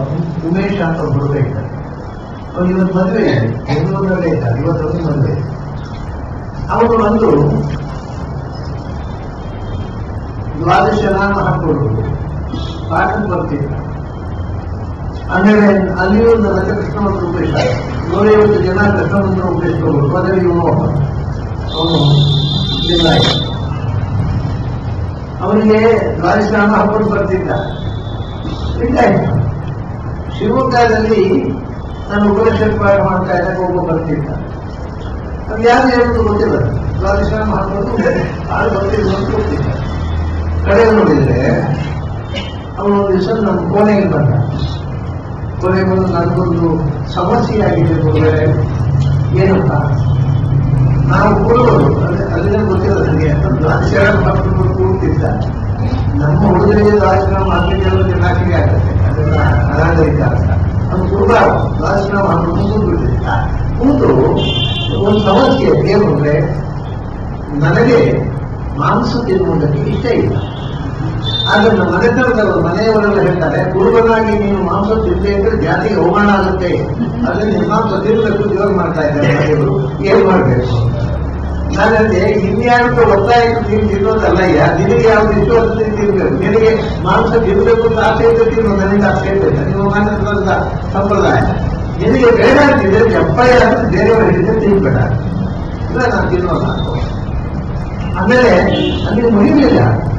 ಉಮೇಶ್ ಅಂತ ಒಬ್ಬರು ಇದ್ದಾರೆ ಅವ್ರು ಇವತ್ತು ಮದುವೆ ಇದೆ ಬೆಂಗಳೂರಲ್ಲೇ ಇದ್ದಾರೆ ಇವತ್ತೊಂದು ಮದುವೆ ಇದೆ. ಅವರು ಬಂದು ದ್ವಾದಶ ನಾಮ ಹಾಕೊಂಡು ಪಾಠಕ್ಕೆ ಬರ್ತಿದ್ದ ಆಮೇಲೆ ಅಲ್ಲಿಯೂ ಒಂದು ರಥ ಕೃಷ್ಣಮಂತ್ರ ಉಪದೇಶ ನೂರೈವತ್ತು ಜನ ಕೃಷ್ಣಮಂತ್ರ ಉಪದೇಶ ತಗೊಂಡು ಅದರಲ್ಲಿ ಇವನು ಒಬ್ಬ. ಅವನು ಲಿಂಗಾಯತ ಅವನಿಗೆ ದ್ವಾದಶ ನಾಮ ಹಾಕೊಂಡು ಬರ್ತಿದ್ದ ಲಿಂಗಾಯತ ಶಿವಮೊಗ್ಗದಲ್ಲಿ ನಾನು ಉಪನಿಷತ್ ಪಾಠ ಮಾಡ್ತಾ ಇದ್ದಾಗ ಒಬ್ಬ ಬರ್ತಿದ್ದ ಅದು ಯಾರು ಹೇಳುವುದು ಗೊತ್ತಿಲ್ಲ ದ್ವಾದಶ ನಾಮ ಹಾಕೊಂಡು ಆಳು ಬರ್ತಿದ್ದು ಅಂತ ಗೊತ್ತಿಲ್ಲ ಕಡೆ ನೋಡಿದ್ರೆ ಅವನು ಒಂದು ದಿವಸ ನಮ್ಮ ಕೋಣೆಗೆ ಬಂದ ಕೊನೆಗೆ ಬಂದು ನನಗೊಂದು ಸಮಸ್ಯೆ ಆಗಿದೆ ಗುರುಗಳೇ ಏನಪ್ಪ ನಾವು ಕೂಡುವರು ಅಲ್ಲಿಂದ ಗೊತ್ತಿಲ್ಲ ನನಗೆ ದ್ವಾದಶಾರ ಮಾಡ್ಕೊಂಡು ಕೂಡ್ತಿದ್ದ ನಮ್ಮ ಹುಡುಗರಿಗೆ ದ್ವಾದಶನ ಮಾಡ್ಲಿಕ್ಕೆ ಚೆನ್ನಾಗಿ ಆಗುತ್ತೆ ಅದನ್ನ ಅನಾಗರಿಕ ಅಂತ ಅದು ಕುರುಬ ದ್ವಾದಶನ ಮಾಡ್ಕೊಂಡು ಕೂತ್ಬಿಟ್ಟಿದ್ದ ಕೂತು ಒಂದು ಸಮಸ್ಯೆ ಏನು ಅಂದ್ರೆ ನನಗೆ ಮಾಂಸ ತಿನ್ನುವುದಕ್ಕೆ ಇಷ್ಟ ಇಲ್ಲ ಆದ್ರೆ ನಮ್ಮ ಮನೆತನದವರು ಮನೆಯವರೆಲ್ಲ ಹೇಳ್ತಾರೆ ಕುರುಬನಾಗಿ ನೀನು ಮಾಂಸ ತಿಂದೆ ಅಂದ್ರೆ ಜಾತಿಗೆ ಅವಮಾನ ಆಗುತ್ತೆ ಅದೇ ನೀವು ಮಾಂಸ ತಿನ್ನಬೇಕು ಜೋರ್ ಮಾಡ್ತಾ ಇದ್ದಾರೆ ಮನೆಯವರು ಏನ್ ಮಾಡ್ಬೇಕು ನಾನು ಹೇಳಿದೆ ಇನ್ಯಾವುದು ಒತ್ತಾಯ ನೀನು ತಿನ್ನೋದಲ್ಲಯ್ಯ ನಿನಗೆ ಯಾವ್ದು ಇಷ್ಟ ಅಂತ ನೀನು ತಿನ್ಬೇಕು ನಿನಗೆ ಮಾಂಸ ತಿನ್ನಬೇಕು ಅಂತ ಆಸೆ ಇದ್ರೆ ತಿನ್ನು ನನಗೆ ಆಸೆ ಇಲ್ಲ ನಿಮ್ಮ ಮನೆತನದ ಸಂಪ್ರದಾಯ ನಿನಗೆ ಬೇಡ ಅಂತಿದ್ರೆ ಎಪ್ಪಯ್ಯ ಅಂತ ಬೇರೆಯವರು ಹೇಳಿದ್ರೆ ತಿನ್ಬೇಡ ಇಲ್ಲ ನಾನು ತಿನ್ನೋಲ್ಲ ಆಮೇಲೆ ಅಲ್ಲಿ ಮುಗಿಲಿಲ್ಲ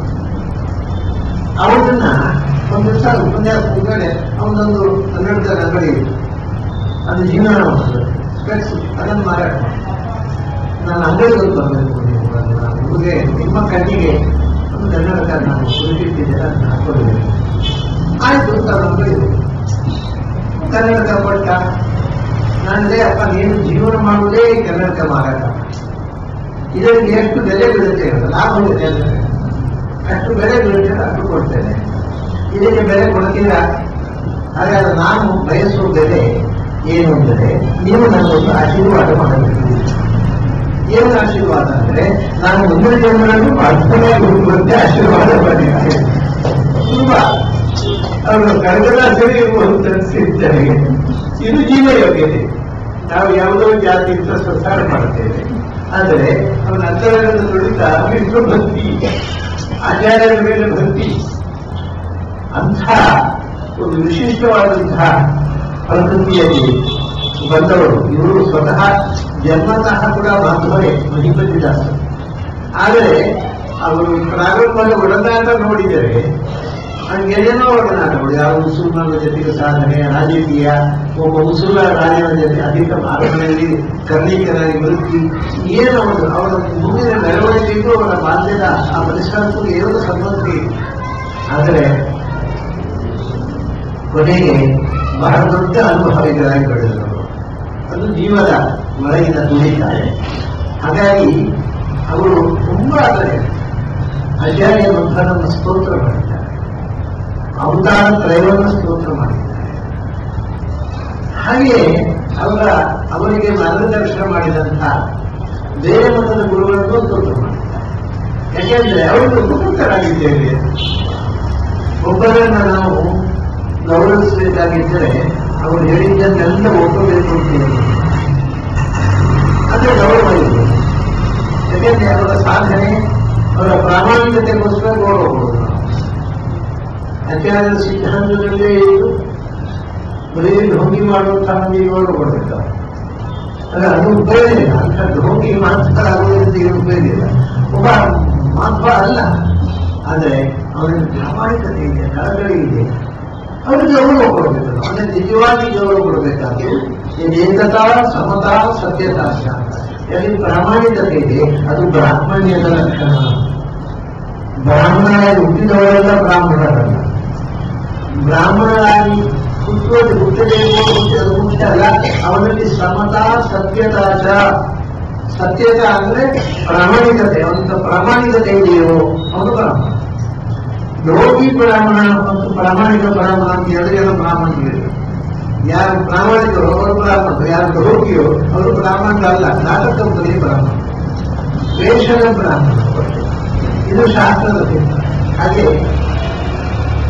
ಅವನನ್ನ ಒಂದು ದಿವಸ ಉಪನ್ಯಾಸ ಮುಗಿದ್ರೆ ಅವನೊಂದು ಕನ್ನಡದ ಅಂಗಡಿ ಇತ್ತು. ಅದು ಜೀವನ ಸ್ಪೆಕ್ಸ್ ಅದನ್ನು ಮಾರಾಟ ಮಾಡಿ ನಾನು ಅಂಗಡಿಗೆ ಒಂದು ಬರಬೇಕು ನೀವು ಬಂದು ನಾನು ನಿಮಗೆ ನಿಮ್ಮ ಕಣ್ಣಿಗೆ ಒಂದು ಕನ್ನಡಕ ನಾನು ಕುರಿತಿದ್ದೇನೆ ಅದನ್ನು ಹಾಕೊಂಡಿದ್ದೇನೆ ಆಯ್ತು ಅಂತ ನಾನು ಅಂಗಡಿ ಕನ್ನಡಕ ಕೊಟ್ಟ ನಾನಂದ್ರೆ ಅಪ್ಪ ನೀನು ಜೀವನ ಮಾಡುವುದೇ ಈ ಕನ್ನಡಕ ಮಾರಾಟ ಇದಕ್ಕೆ ಎಷ್ಟು ಬೆಲೆ ಬೀಳುತ್ತೆ ಅಂತ ಲಾಭ ಬೀಳುತ್ತೆ ಅಂತ ಅಷ್ಟು ಬೆಲೆ ಬೀಳುತ್ತೆ ಅಷ್ಟು ಕೊಡ್ತೇನೆ ಇದಕ್ಕೆ ಬೆಲೆ ಕೊಡ್ತೀರ ಹಾಗಾದ್ರೆ ನಾನು ಬಯಸುವ ಬೆಲೆ ಏನು ಅಂದರೆ ನೀವು ನನ್ನೊಂದು ಆಶೀರ್ವಾದ ಮಾಡಬೇಕು ಏನು ಆಶೀರ್ವಾದ ಅಂದ್ರೆ ನಾನು ಮುಂದಿನ ಜನ್ಮಗಳನ್ನು ಪ್ರಾರ್ಥನೆಯಾಗಿ ಹುಡುಕುವಂತೆ ಆಶೀರ್ವಾದ ಮಾಡಿದ್ದೇನೆ ತುಂಬಾ ಅವರು ಕಳೆದ ಸರಿಯುವಂತ ಸಿಗ್ತಾರೆ ಇದು ಜೀವ ಯೋಗ್ಯತೆ ನಾವು ಯಾವುದೋ ಜಾತಿಯಿಂದ ಸಂಸಾರ ಮಾಡುತ್ತೇವೆ ಆದರೆ ಅವನ ಅಂತರಂಗದ ನುಡಿತ ವಿಷ್ಣು ಭಕ್ತಿ ಆಚಾರ್ಯರ ಮೇಲೆ ಭಕ್ತಿ ಅಂಥ ಒಂದು ವಿಶಿಷ್ಟವಾದಂತಹ ಪ್ರಕೃತಿಯಲ್ಲಿ ಬಂದವರು ಇವರು ಸ್ವತಃ ಜನ್ಮತಃ ಕೂಡ ಮಾಧವರೇ ಮಹಿಪತಿದಾಸರು ಆದರೆ ಅವರು ಪ್ರಾರಂಭದ ಒಡನಾಟ ನೋಡಿದರೆ ಏನೇನೋ ಒಡನಾಟಗಳು ಯಾವ ಮುಸುಲ್ಮಾನರ ಜೊತೆಗೆ ಸಾಧನೆ ರಾಜಕೀಯ ಒಬ್ಬ ಮುಸುಲ್ಮಾನ ರಾಜನ ಜೊತೆ ಅಧಿಕ ಮಾರ್ಗಗಳಲ್ಲಿ ಕರ್ಣಿಕರಾಗಿ ಬದುಕಿ ಏನು ಅವರು ಅವರ ಮುಂದಿನ ಮೆರವಣಿಗೆಗೂ ಅವರ ಬಾಲ್ಯದ ಆ ಪರಿಸರಕ್ಕೂ ಏನೋ ಸಂಬಂಧ ಇದೆ ಆದರೆ ಕೊನೆಗೆ ಬಹಳ ದೊಡ್ಡ ಅನುಭವಿಗಳಾಗಿ ಬೆಳೆದರು ಅದು ಜೀವದ ಒಳಗಿನ ದುಡಿತಾರೆ ಹಾಗಾಗಿ ಅವರು ತುಂಬಾ ಅಂದರೆ ಆಚಾರ್ಯ ಮಂತ್ರನನ್ನು ಸ್ತೋತ್ರ ಮಾಡಿದ್ದಾರೆ ಅವತಾರ ತ್ರಯವನ್ನು ಸ್ತೋತ್ರ ಮಾಡಿದ್ದಾರೆ ಹಾಗೆ ಅವರ ಅವರಿಗೆ ಮಾರ್ಗದರ್ಶನ ಮಾಡಿದಂತಹ ಬೇರೆ ಮತದ ಗುರುಗಳನ್ನು ಸ್ತೋತ್ರ ಮಾಡಿದ್ದಾರೆ ಯಾಕೆಂದ್ರೆ ಅವರು ಮುಖಸ್ಥರಾಗಿದ್ದೇವೆ ಒಬ್ಬರನ್ನ ನಾವು ಗೌರವಿಸಬೇಕಾಗಿದ್ದರೆ ಅವರು ಹೇಳಿದ್ದನ್ನೆಲ್ಲ ಒಪ್ಪಬೇಕು ಅಂತೇಳಿ ಅದೇ ಗೌರವ ಇದೆ ಯಾಕೆಂದ್ರೆ ಅವರ ಸಾಧನೆ ಅವರ ಪ್ರಾಮಾಣಿಕತೆಗೋಸ್ಕರ ಗೌರವ ಕೊಡೋದು ನಾವು. ಆಚಾರ್ಯರ ಸಿದ್ಧಾಂತದಲ್ಲೇ ಇದ್ದು ಬರೀ ಢೋಂಗಿ ಮಾಡುವಂತಹ ಮಂದಿಗೆ ಗೌರವ ಕೊಡಬೇಕು ಅಲ್ಲ ಅದು ಉಪಯೋಗ ಇಲ್ಲ ಅಂತ ಢೋಂಗಿ ಮಾತನಾಡುವುದರಿಂದ ಏನು ಉಪಯೋಗ ಇಲ್ಲ ಒಬ್ಬ ಮಾತ್ರ ಅಲ್ಲ ಆದರೆ ಅವರಿಗೆ ಪ್ರಾಮಾಣಿಕತೆ ಇದೆ ನಳಗಳಿ ಇದೆ ಅವರಿಗೆ ಗೌರವ ಕೊಡಬೇಕು ಅವನಿಗೆ ನಿಜವಾಗಿ ಗೌರವ ಕೊಡಬೇಕಾಗಿ ಏಕತಾ ಸಮತಾ ಸತ್ಯತಾ ಶಾಂತ ಎಲ್ಲಿ ಪ್ರಾಮಾಣಿಕತೆ ಇದೆ ಅದು ಬ್ರಾಹ್ಮಣ್ಯದ ಲಕ್ಷಣ ಬ್ರಾಹ್ಮಣರಾಗಿ ಹುಟ್ಟಿದವರೆಲ್ಲ ಬ್ರಾಹ್ಮಣರಲ್ಲ ಬ್ರಾಹ್ಮಣರಾಗಿ ಹುಟ್ಟುವುದು ಹುಟ್ಟಬೇಕು ಹುಟ್ಟಿದ ಮುಖ್ಯ ಅಲ್ಲ ಅವನಲ್ಲಿ ಸಮತಾ ಸತ್ಯತಾಚ ಸತ್ಯತ ಅಂದ್ರೆ ಪ್ರಾಮಾಣಿಕತೆ ಅವನ ಪ್ರಾಮಾಣಿಕತೆ ಇದೆಯೋ ಅವನು ಬ್ರಾಹ್ಮಣ ಯೋಗಿ ಬ್ರಾಹ್ಮಣ ಮತ್ತು ಪ್ರಾಮಾಣಿಕ ಬ್ರಾಹ್ಮಣ ಅಂತ ಎರಡು ಜನ ಬ್ರಾಹ್ಮಣರಿದ್ದಾರೆ ಯಾರು ಪ್ರಾಮಾಣಿಕರು ಅವರು ಬ್ರಾಹ್ಮಣರು ಯಾರು ರೋಗಿಯೋ ಅವರು ಬ್ರಾಹ್ಮಣರಲ್ಲ ನಾಟಕದಲ್ಲಿ ಬ್ರಾಹ್ಮಣ ವೇಷದ ಬ್ರಾಹ್ಮಣ ಇದು ಶಾಸ್ತ್ರದ ಸಿದ್ಧ ಹಾಗೆ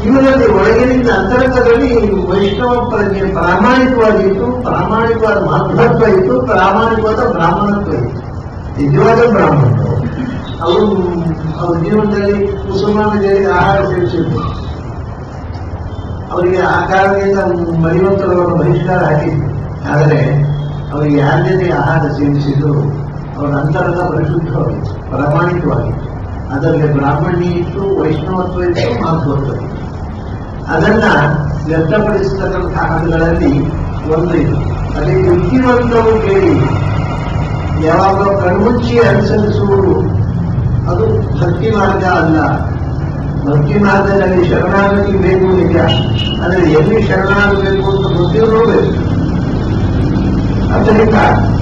ಇವರಲ್ಲಿ ಒಳಗಿನಿಂದ ಅಂತರಂಗದಲ್ಲಿ ವೈಷ್ಣವ ಪ್ರಜ್ಞೆ ಪ್ರಾಮಾಣಿಕವಾಗಿತ್ತು ಪ್ರಾಮಾಣಿಕವಾದ ಮಾಧ್ವತ್ವ ಇತ್ತು ಪ್ರಾಮಾಣಿಕವಾದ ಬ್ರಾಹ್ಮಣತ್ವ ಇತ್ತು ನಿಜವಾದ ಬ್ರಾಹ್ಮಣತ್ವ ಅವರು ಅವ್ರ ಜೀವನದಲ್ಲಿ ಮುಸಲ್ಮಾನ ಜನರಿಗೆ ಆಹಾರ ಸೇವಿಸಿದ್ರು ಅವರಿಗೆ ಆ ಕಾರಣದಿಂದ ಮರಿವಂತರವನ್ನು ಬಹಿಷ್ಕಾರ ಹಾಕಿದ್ರು ಆದರೆ ಅವರಿಗೆ ಯಾರ ಜೊತೆ ಆಹಾರ ಸೇವಿಸಿದ್ರು ಅವರ ಅಂತರಂಗ ಪರಿಶುದ್ಧವಾಗಿತ್ತು ಪ್ರಾಮಾಣಿಕವಾಗಿತ್ತು ಅದರಲ್ಲಿ ಬ್ರಾಹ್ಮಣ್ಯ ಇತ್ತು ವೈಷ್ಣವತ್ವ ಇತ್ತು ಮಾಧ್ವತ್ವ ಇತ್ತು ಅದನ್ನ ವ್ಯಕ್ತಪಡಿಸತಕ್ಕಂಥ ಹಾಡುಗಳಲ್ಲಿ ಒಂದು ಇದು ಅದೇ ಬುದ್ಧಿವಂತರು ಕೇಳಿ ಯಾವಾಗ ಕಣ್ಮುಚ್ಚಿ ಅನುಸರಿಸುವುದು ಅದು ಭಕ್ತಿ ಮಾರ್ಗ ಅಲ್ಲ ಭಕ್ತಿ ಮಾರ್ಗದಲ್ಲಿ ಶರಣಾಗತಿ ಬೇಕು ನಿಜ ಆದರೆ ಎಲ್ಲಿ ಶರಣಾಗಬೇಕು ಅಂತ ಗೊತ್ತಿರಬೇಕು ಆದ್ದರಿಂದ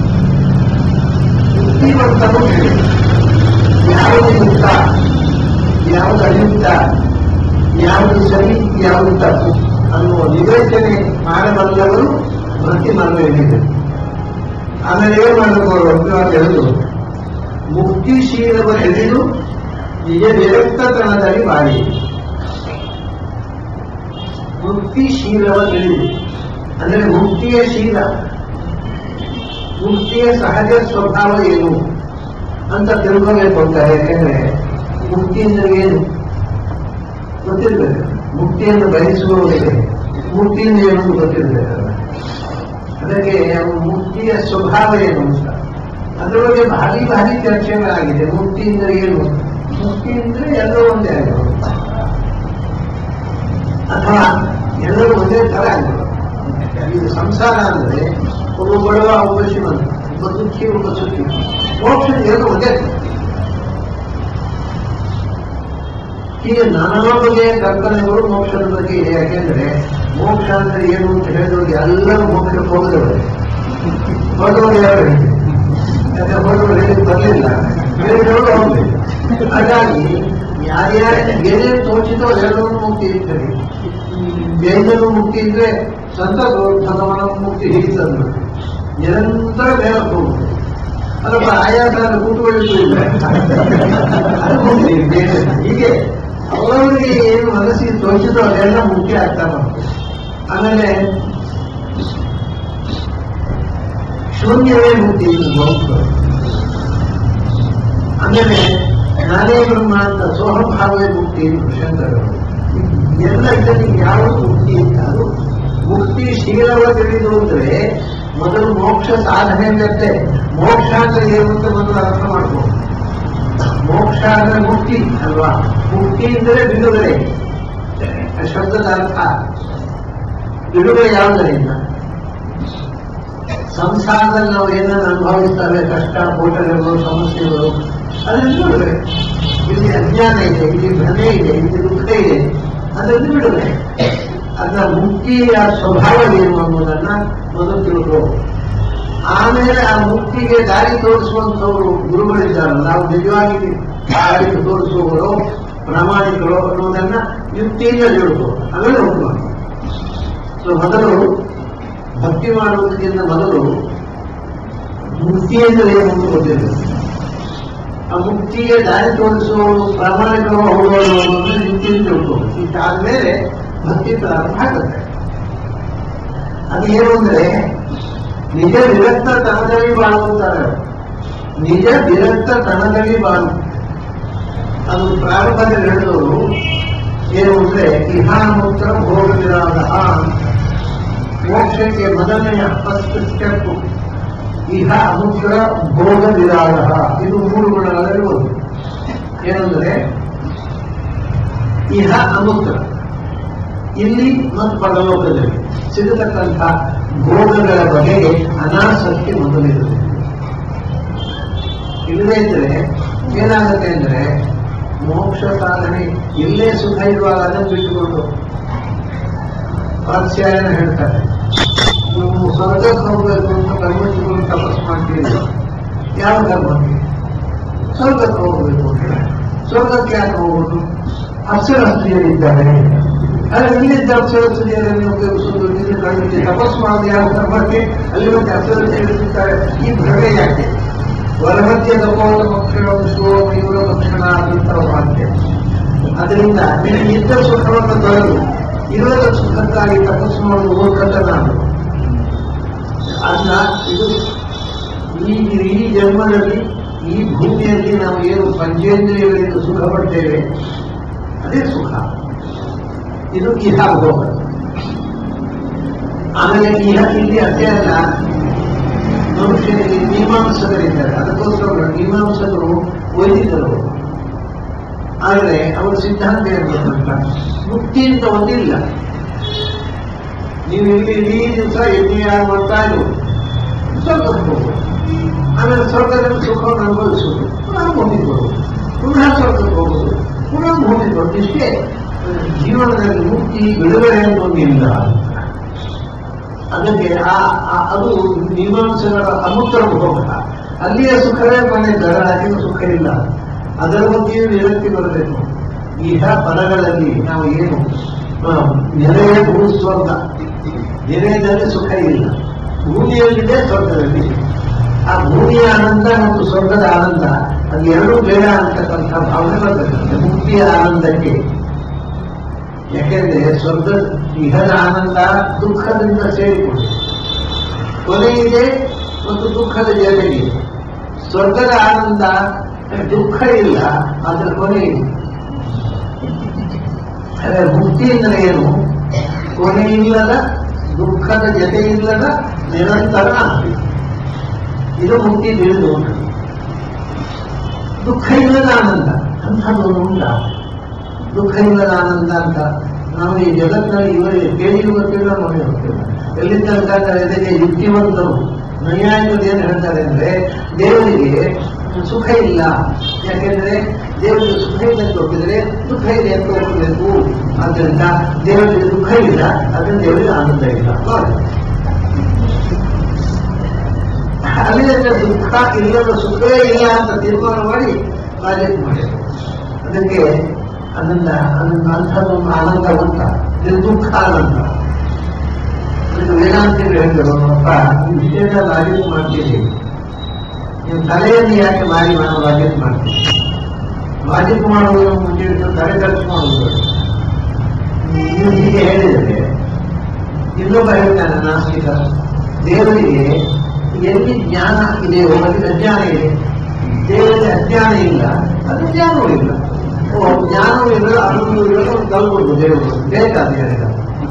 ಬುದ್ಧಿವಂತರು ಕೇಳಿ ಯಾವುದು ಯುಕ್ತ ಯಾವುದು ಅಯುಕ್ತ ಯಾವುದು ಸರಿ ಯಾವುದು ತಪ್ಪು ಅನ್ನುವ ವಿವೇಚನೆ ಮಾಡಬಲ್ಲವರು ಭಕ್ತಿ ಮಾಡಬೇಕಿದೆ ಆಮೇಲೆ ಏನ್ ಮಾಡಬೇಕು ಅವರು ಹೇಳುದು ಮುಕ್ತಿಶೀಲವ ಹಿಡಿದು ನಿಜ ವಿರಕ್ತತನದಲ್ಲಿ ಬಾಳಿ ಮುಕ್ತಿಶೀಲವ ತಿಳಿದು ಅಂದ್ರೆ ಮುಕ್ತಿಯ ಶೀಲ ಮುಕ್ತಿಯ ಸಹಜ ಸ್ವಭಾವ ಏನು ಅಂತ ತಿಳ್ಕೋಬೇಕು ಅಂತ ಯಾಕೆಂದ್ರೆ ಮುಕ್ತಿ ಅಂದ್ರೆ ಏನು ಗೊತ್ತಿರ್ಬೇಕು ಮುಕ್ತಿಯನ್ನು ಬಯಸುವವರಿಗೆ ಮುಕ್ತಿಯಿಂದ ಏನು ಅಂತ ಗೊತ್ತಿರ್ಬೇಕಲ್ಲ ಅದಕ್ಕೆ ಅವ್ರ ಮುಕ್ತಿಯ ಸ್ವಭಾವ ಏನು ಅಂತ ಅದರ ಬಗ್ಗೆ ಭಾರಿ ಭಾರಿ ಚರ್ಚೆಗಳಾಗಿದೆ ಮುಕ್ತಿ ಅಂದ್ರೆ ಏನು ಮುಕ್ತಿ ಅಂದ್ರೆ ಎಲ್ಲೋ ಒಂದೇ ಆಗಿರೋದು ಅಥವಾ ಎಲ್ಲರೂ ಒಂದೇ ತರ ಆಗಿರೋದು ಇದು ಸಂಸಾರ ಅಂದ್ರೆ ಒಬ್ಬ ಬಡವ ಒಬ್ಬ ಶ್ರೀಮಂತ ಒಬ್ಬ ದುಃಖಿ ಒಬ್ಬ ಸುಖಿ ಮೋಕ್ಷ ಏನು ಒಂದೇ ಹೀಗೆ ನಾನಾ ಬಗೆಯ ಕಲ್ಪನೆಗಳು ಮೋಕ್ಷದ ಬಗ್ಗೆ ಇದೆ ಯಾಕೆಂದ್ರೆ ಮೋಕ್ಷ ಅಂದ್ರೆ ಏನು ಅಂತ ಹೇಳಿದವ್ರಿಗೆ ಎಲ್ಲರೂ ಮೋಕ್ಷಕ್ಕೆ ಹೋಗದವರು ಹೋದವರು ಯಾರು ಯಾಕೆ ಹೋದವರು ಹೇಳಿ ಬರಲಿಲ್ಲ ಹೇಳಿದವರು ಹೋಗ್ಬೇಕು ಹಾಗಾಗಿ ಯಾರ್ಯಾರು ಏನೇನು ತೋಚಿತೋ ಎಲ್ಲರೂ ಮುಕ್ತಿ ಇರ್ತಾರೆ ಬೇಂದರು ಮುಕ್ತಿ ಇದ್ರೆ ಸಂತ ಭಗವನ ಮುಕ್ತಿ ಹೀಗೆ ತಂದ್ರು ನಿರಂತರ ಬೇರಕ್ಕೆ ಹೋಗ್ಬೇಕು ಅದಪ್ಪ ಆಯಾಸ ಕೂತ್ಕೊಳ್ಳಿದ್ದು ಇಲ್ಲ ಅದು ಮುಕ್ತಿ ಬೇರೆ ಹೀಗೆ ಅವರವರಿಗೆ ಏನು ಮನಸ್ಸಿಗೆ ತೋಚಿದೋ ಅದೆಲ್ಲ ಮುಖ್ಯ ಆಗ್ತಾ ಬಂತು ಆಮೇಲೆ ಶೂನ್ಯವೇ ಮುಕ್ತಿ ಇದು ಬಹುತ್ವ ಆಮೇಲೆ ನಾನೇ ಬ್ರಹ್ಮ ಅಂತ ಸೋಹಭಾವವೇ ಮುಕ್ತಿ ಎಂದು ಶಂಕರರು ಎಲ್ಲ ಇದರಲ್ಲಿ ಯಾವುದು ಮುಕ್ತಿ ಅಂತ ಅದು ಮುಕ್ತಿ ಶೀಲವ ತಿಳಿದು ಅಂದ್ರೆ ಮೊದಲು ಮೋಕ್ಷ ಸಾಧನೆ ಅಂದ್ರೆ ಮೋಕ್ಷ ಅಂದ್ರೆ ಏನು ಅಂತ ಮೊದಲು ಅರ್ಥ ಮಾಡ್ಬೋದು ಮೋಕ್ಷ ಅಂದ್ರೆ ಮುಕ್ತಿ ಅಲ್ವಾ ಮುಕ್ತಿ ಅಂದರೆ ಬಿಡುಗಡೆ ಆ ಶಬ್ದದ ಅರ್ಥ ಬಿಡುಗಡೆ ಯಾವುದರಿಂದ ಸಂಸಾರದಲ್ಲಿ ನಾವು ಏನನ್ನು ಅನುಭವಿಸ್ತೇವೆ ಕಷ್ಟ ಕೋಟಗಳು ಸಮಸ್ಯೆಗಳು ಅದನ್ನು ಬಿಡುಗಡೆ ಇಲ್ಲಿ ಅಜ್ಞಾನ ಇದೆ ಇಲ್ಲಿ ಭ್ರಮೆ ಇದೆ ಇಲ್ಲಿ ದುಃಖ ಇದೆ ಅದನ್ನು ಬಿಡುಗಡೆ ಅದರ ಮುಕ್ತಿಯ ಸ್ವಭಾವ ಏನು ಅನ್ನೋದನ್ನ ಮೊದಲು ತಿಳ್ಕೋ ಆಮೇಲೆ ಆ ಮುಕ್ತಿಗೆ ದಾರಿ ತೋರಿಸುವಂತವರು ಗುರುಗಳಿದ್ದಾರಲ್ಲ ನಾವು ನಿಜವಾಗಿ ದಾರಿ ತೋರಿಸುವವರು ಪ್ರಾಮಾಣಿಕರು ಅನ್ನೋದನ್ನ ಯುಕ್ತಿಯಿಂದ ತಿಳ್ಕೋ ಆಮೇಲೆ ಹೋಗುವ ಸೊ ಮೊದಲು ಭಕ್ತಿ ಮಾಡುವುದಕ್ಕಿಂತ ಮೊದಲು ಮುಕ್ತಿ ಅಂದರೆ ಏನು ಅಂತ ಗೊತ್ತಿರಬೇಕು ಆ ಮುಕ್ತಿಗೆ ದಾರಿ ತೋರಿಸುವವರು ಪ್ರಾಮಾಣಿಕರು ಹೋಗುವವರು ಅನ್ನೋದನ್ನ ಯುಕ್ತಿಯಿಂದ ತಿಳ್ಕೋ ಇಷ್ಟಾದ್ಮೇಲೆ ಭಕ್ತಿ ಪ್ರಾರಂಭ ಆಗುತ್ತೆ ಅದು ಏನು ಅಂದ್ರೆ ನಿಜ ವಿರಕ್ತ ತನದಲ್ಲಿ ಬಾಳುತ್ತಾರೆ ನಿಜ ವಿರಕ್ತ ತನದಲ್ಲಿ ಬಾಳು ಅದು ಪ್ರಾರಂಭದಲ್ಲಿ ಹೇಳಿದವರು ಏನು ಅಂದ್ರೆ ಇಹಾಮೂತ್ರ ಭೋಗವಿರಾದ ಮೋಕ್ಷಕ್ಕೆ ಮೊದಲನೆಯ ಫಸ್ಟ್ ಸ್ಟೆಪ್ ಇಹ ಅಮುತ್ರ ಭೋಗ ವಿರಾಗ ಇದು ಮೂರು ಗುಣಗಳಲ್ಲಿ ಒಂದು ಏನಂದ್ರೆ ಇಹ ಅಮುತ್ರ ಇಲ್ಲಿ ಮತ್ತು ಪರಲೋಕದಲ್ಲಿ ಸಿಗತಕ್ಕಂಥ ಭೋಗಗಳ ಬಗೆಗೆ ಅನಾಸಕ್ತಿ ಮೊದಲಿರುತ್ತದೆ ಇಲ್ಲದೇ ಇದ್ರೆ ಏನಾಗುತ್ತೆ ಅಂದ್ರೆ ಮೋಕ್ಷ ಸಾಧನೆ ಇಲ್ಲೇ ಸುಖ ಇರುವಾಗ ಅದನ್ನು ಬಿಟ್ಟುಕೊಂಡು ಪಾಶ್ಚಾಯನ ಹೇಳ್ತಾರೆ ನೀವು ಸ್ವರ್ಗಕ್ಕೆ ಹೋಗ್ಬೇಕು ಅಂತ ಕರ್ಮಚಿಗಳು ತಪಸ್ ಮಾಡ್ತೀರಿ ಯಾವ ಕರ್ಮಕ್ಕೆ ಸ್ವರ್ಗಕ್ಕೆ ಹೋಗ್ಬೇಕು ಅಂತ ಸ್ವರ್ಗಕ್ಕೆ ಯಾಕೆ ಹೋಗ್ಬೋದು ಅಕ್ಷರಸ್ತ್ರೀಯರಿದ್ದಾರೆ ಆದರೆ ಇಲ್ಲಿದ್ದ ಅಕ್ಷರಸ್ತ್ರೀಯರನ್ನು ಉಪಯೋಗಿಸುವುದು ಇಲ್ಲಿ ಕಣ್ಣಿಗೆ ತಪಸ್ ಮಾಡೋದು ಯಾವ ಕರ್ಮಕ್ಕೆ ಅಲ್ಲಿ ಮತ್ತೆ ಅಕ್ಷರಸ್ತ್ರೀಯರಿರ್ತಾರೆ ಈ ಭ್ರಮೆ ಯಾಕೆ ವರಮಧ್ಯ ತಪೋದ ಪಕ್ಷಣ ಶಿವ ಮಯೂರ ಪಕ್ಷಣ ಅಂತ ವಾಕ್ಯ ಅದರಿಂದ ನಿನಗೆ ಇದ್ದ ಸುಖವನ್ನು ತೊರೆದು ಇಲ್ಲದ ಸುಖಕ್ಕಾಗಿ ತಪಸ್ಸು ಮಾಡುವ ಮೂರ್ಖತ ನಾನು ಅನ್ನ ಇದು ಈ ಈ ಜನ್ಮದಲ್ಲಿ ಈ ಭೂಮಿಯಲ್ಲಿ ನಾವು ಏನು ಪಂಚೇಂದ್ರಿಯಗಳಿಂದ ಸುಖ ಪಡ್ತೇವೆ ಅದೇ ಸುಖ ಇದು ಇಹ ಭೋಗ ಆಮೇಲೆ ಇಹ ಇಲ್ಲಿ ಅಷ್ಟೇ ಅಲ್ಲ ಮನುಷ್ಯನಿಗೆ ಮೀಮಾಂಸಕರಿದ್ದಾರೆ ಅದಕ್ಕೋಸ್ಕರ ಮೀಮಾಂಸಕರು ವೈದಿಕರು ಆದರೆ ಅವರ ಸಿದ್ಧಾಂತ ಏನು ಮುಕ್ತಿ ಅಂತ ಒಂದಿಲ್ಲ ನೀವು ಇಲ್ಲಿ ಇಡೀ ದಿವಸ ಯಜ್ಞ ಮಾಡ್ತಾ ಇರುವುದು ಸ್ವರ್ಗಕ್ಕೆ ಹೋಗುವುದು ಆಮೇಲೆ ಸ್ವರ್ಗದಲ್ಲಿ ಸುಖವನ್ನು ಅನುಭವಿಸುವುದು ಪುನಃ ಭೂಮಿಗೆ ಬರುವುದು ಪುನಃ ಸ್ವರ್ಗಕ್ಕೆ ಹೋಗುವುದು ಪುನಃ ಭೂಮಿಗೆ ಬರುವುದು ಇಷ್ಟೇ ಜೀವನದಲ್ಲಿ ಮುಕ್ತಿ ಬಿಡುಗಡೆ ಅಂತ ಒಂದಿಲ್ಲ ಅದಕ್ಕೆ ಆ ಆ- ಅದು ಮೀಮಾಂಸಗಳ ಅಮೂತ್ರ ಭೋಗ ಅಲ್ಲಿಯ ಸುಖವೇ ಮಾಡಿದ್ದಾರೆ ಅಲ್ಲಿನ ಸುಖ ಇಲ್ಲ ಅದರ ಮಧ್ಯೆಯೂ ವಿರಕ್ತಿ ಬರಬೇಕು ಈಗ ಪದಗಳಲ್ಲಿ ನಾವು ಏನು ಆ, ನೆರೆಯ ಭೂ ಸ್ವರ್ಗ ನೆರೆಯದಲ್ಲಿ ಸುಖ ಇಲ್ಲ ಭೂಮಿಯಲ್ಲಿದೆ ಸ್ವರ್ಗದಲ್ಲಿ ಆ ಭೂಮಿಯ ಆನಂದ ಮತ್ತು ಸ್ವರ್ಗದ ಆನಂದ ಅದು ಎರಡೂ ಬೇಡ ಅಂತಕ್ಕಂಥ ಭಾವನೆ ಬರ್ತದೆ ಮುಕ್ತಿಯ ಆನಂದಕ್ಕೆ ಯಾಕೆಂದ್ರೆ ಸ್ವರ್ಗ ಇಹದ ಆನಂದ ದುಃಖದಿಂದ ಸೇರಿಕೊಂಡು ಕೊನೆ ಇದೆ ಮತ್ತು ದುಃಖದ ಜೊತೆಗೆ ಸ್ವರ್ಗದ ಆನಂದ ದುಃಖ ಇಲ್ಲ ಅದರ ಕೊನೆ ಇದೆ ಅದೇ ಮುಕ್ತಿ ಅಂದ್ರೆ ಏನು ಕೊನೆ ಇಲ್ಲದ ದುಃಖದ ಜೊತೆ ಇಲ್ಲದ ನಿರಂತರ ಆನಂದ. ಇದು ಮುಕ್ತಿ ತಿಳಿದು ದುಃಖ ಇಲ್ಲದ ಆನಂದ ಅಂಥದ್ದೊಂದು ಉಂಟ ದುಃಖ ಇಲ್ಲದ ಆನಂದ ಅಂತ ನಾವು ಈ ಜಗತ್ತಿನಲ್ಲಿ ಇವರಿಗೆ ಕೇಳಿ ಗೊತ್ತಿಲ್ಲ ನೋಡಿ ಗೊತ್ತಿಲ್ಲ ಎಲ್ಲಿ ತನಕ ಅಂದ್ರೆ ಇದಕ್ಕೆ ಯುಕ್ತಿವಂತರು ನೈಯಾಯಿಕರು ಏನು ಹೇಳ್ತಾರೆ ಅಂದ್ರೆ ದೇವರಿಗೆ ಸುಖ ಇಲ್ಲ ಯಾಕೆಂದ್ರೆ ದೇವರಿಗೆ ಸುಖ ಇಲ್ಲ ಅಂತ ಒಪ್ಪಿದ್ರೆ ದುಃಖ ಇದೆ ಅಂತ ಒಪ್ಪಬೇಕು ಆದ್ದರಿಂದ ದೇವರಿಗೆ ದುಃಖ ಇಲ್ಲ ಅದರಿಂದ ದೇವರಿಗೆ ಆನಂದ ಇಲ್ಲ ನೋಡಿ ಅಲ್ಲಿಂದ ದುಃಖ ಇಲ್ಲದ ಸುಖವೇ ಇಲ್ಲ ಅಂತ ತೀರ್ಮಾನ ಮಾಡಿ ಪ್ರಾಜೆಕ್ಟ್ ಮಾಡಿದ್ರು ಅದಕ್ಕೆ ಅದನ್ನ ಅದನ್ನ ಅಂಥದ್ದೊಂದು ಆನಂದ ಉಂಟ ನಿರ್ದುಃಖ ಆನಂದ ಅದಕ್ಕೆ ವೇದಾಂತಿಗಳು ಹೇಳಿದ್ರು ಅಪ್ಪ ಈ ವಿಷಯದ ಲಾಜಿಕ್ ಮಾಡ್ತೀರಿ ನೀವು ತಲೆಯಲ್ಲಿ ಯಾಕೆ ಮಾರಿ ನಾನು ಲಾಜಿಕ್ ಮಾಡ್ತೀನಿ ಲಾಜಿಕ್ ಮಾಡುವುದು ಮುಂಚೆ ಇಟ್ಟು ತಲೆ ಖರ್ಚು ಮಾಡುವುದು ನೀವು ಹೀಗೆ ಹೇಳಿದರೆ ಇನ್ನೊಬ್ಬ ಹೇಳ್ತಾನೆ ನಾಸ್ತಿಕ ದೇವರಿಗೆ ಎಲ್ಲಿ ಜ್ಞಾನ ಇದೆಯೋ ಅಲ್ಲಿ ಅಜ್ಞಾನ ಇದೆ ದೇವರಿಗೆ ಅಜ್ಞಾನ ಇಲ್ಲ ಅದು ಜ್ಞಾನವೂ ಇಲ್ಲ ಓ ಜ್ಞಾನವೂ ಇಲ್ಲ ಅನುಭವ ಇಲ್ಲ ಕಲ್ಬೋದು ದೇವರು ಬೇಕಾದ ಹೇಳಿದ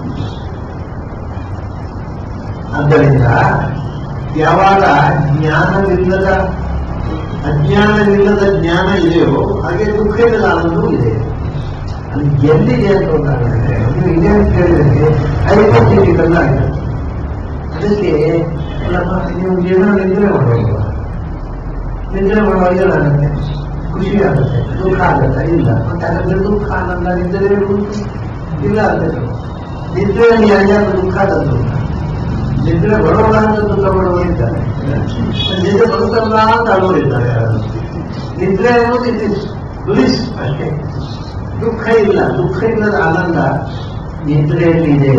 ಆದ್ದರಿಂದ ಯಾವಾಗ ಜ್ಞಾನವಿಲ್ಲದ ಅಜ್ಞಾನವಿಲ್ಲದ ಜ್ಞಾನ ಇದೆಯೋ ಹಾಗೆ ದುಃಖ ಇಲ್ಲದ ಆನಂದವೂ ಇದೆ ಅದು ಎಲ್ಲಿದೆ ಅಂತ ಗೊತ್ತಾಗುತ್ತೆ ನೀವು ಇದೆ ಅಂತ ಹೇಳಿದ್ರೆ ಹೈಪೋಥಿಟಿಕಲ್ ಆಗಿದೆ ಅದಕ್ಕೆ ಅಲ್ಲಪ್ಪ ನೀವು ಜೀವನ ನಿದ್ರೆ ಮಾಡುವಾಗ ನಿದ್ರೆ ಮಾಡುವಾಗ ಏನಾಗುತ್ತೆ ಖುಷಿ ಆಗುತ್ತೆ ದುಃಖ ಆಗುತ್ತೆ ಇಲ್ಲ ಮತ್ತೆ ಹಾಗಾದ್ರೆ ದುಃಖ ಆನಂದ ನಿದ್ರೆ ಉಂಟು ಇಲ್ಲ ಅಂತ ನಿದ್ರೆಯಲ್ಲಿ ಯಾರ್ಯಾರು ದುಃಖ ಆದದ್ದು ನಿದ್ರೆ ಬರೋಣ ಅಂತ ದುಃಖ ಪಡುವರಿದ್ದಾರೆ ನಿದ್ರೆ ಬರುತ್ತಲ್ಲ ಅಂತ ಅಳುವರಿದ್ದಾರೆ ಯಾರು ನಿದ್ರೆ ಅನ್ನೋದು ಇಟ್ ಇಸ್ ಬ್ಲಿಸ್ ಅಷ್ಟೇ ದುಃಖ ಇಲ್ಲ ದುಃಖ ಇಲ್ಲದ ಆನಂದ ನಿದ್ರೆಯಲ್ಲಿ ಇದೆ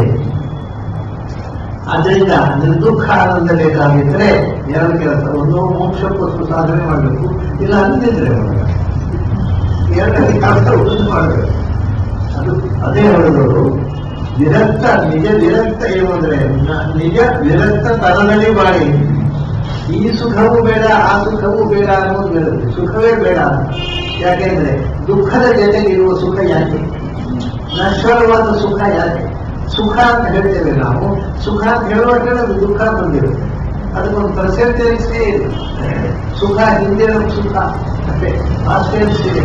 ಅದರಿಂದ ನಿರ್ದುಃಖ ಆನಂದ ಬೇಕಾಗಿದ್ರೆ ಎರಡು ಕೆಲಸ ಒಂದು ಮೋಕ್ಷ ಕೊಟ್ಟು ಸಾಧನೆ ಮಾಡಬೇಕು ಇಲ್ಲ ಅಂದಿದ್ರೆ ಮಾಡಬೇಕು ಎರಡನೇ ಕೆಲಸ ಒಂದು ಮಾಡಬೇಕು ಅದು ಅದೇ ಹೇಳಿದವರು ವಿರಕ್ತ ನಿಜ ವಿರಕ್ತ ಏನು ಅಂದ್ರೆ ನ- ನಿಜ ವಿರಕ್ತ ತರದಲ್ಲಿ ಮಾಡಿ ಈ ಸುಖವೂ ಬೇಡ ಆ ಸುಖವೂ ಬೇಡ ಅನ್ನೋದು ಬೇಡ ಸುಖವೇ ಬೇಡ ಯಾಕೆಂದ್ರೆ ದುಃಖದ ಜೊತೆಗೆ ಇರುವ ಸುಖ ಯಾಕೆ ನಶ್ವರವಾದ ಸುಖ ಯಾಕೆ ಸುಖ ಅಂತ ಹೇಳ್ತೇವೆ ನಾವು ಸುಖ ಅಂತ ಹೇಳುವಾಗ ನಮ್ಗೆ ದುಃಖ ಬಂದಿರುತ್ತೆ ಅದಕ್ಕೊಂದು ಪರ್ಸೆಂಟೇಜ್ ಇದೆ ಸುಖ ಹಿಂದೆ ನಮ್ಗೆ ಸುಖ ಮತ್ತೆ ಆಸ್ಟೇನ್ಸ್ ಇದೆ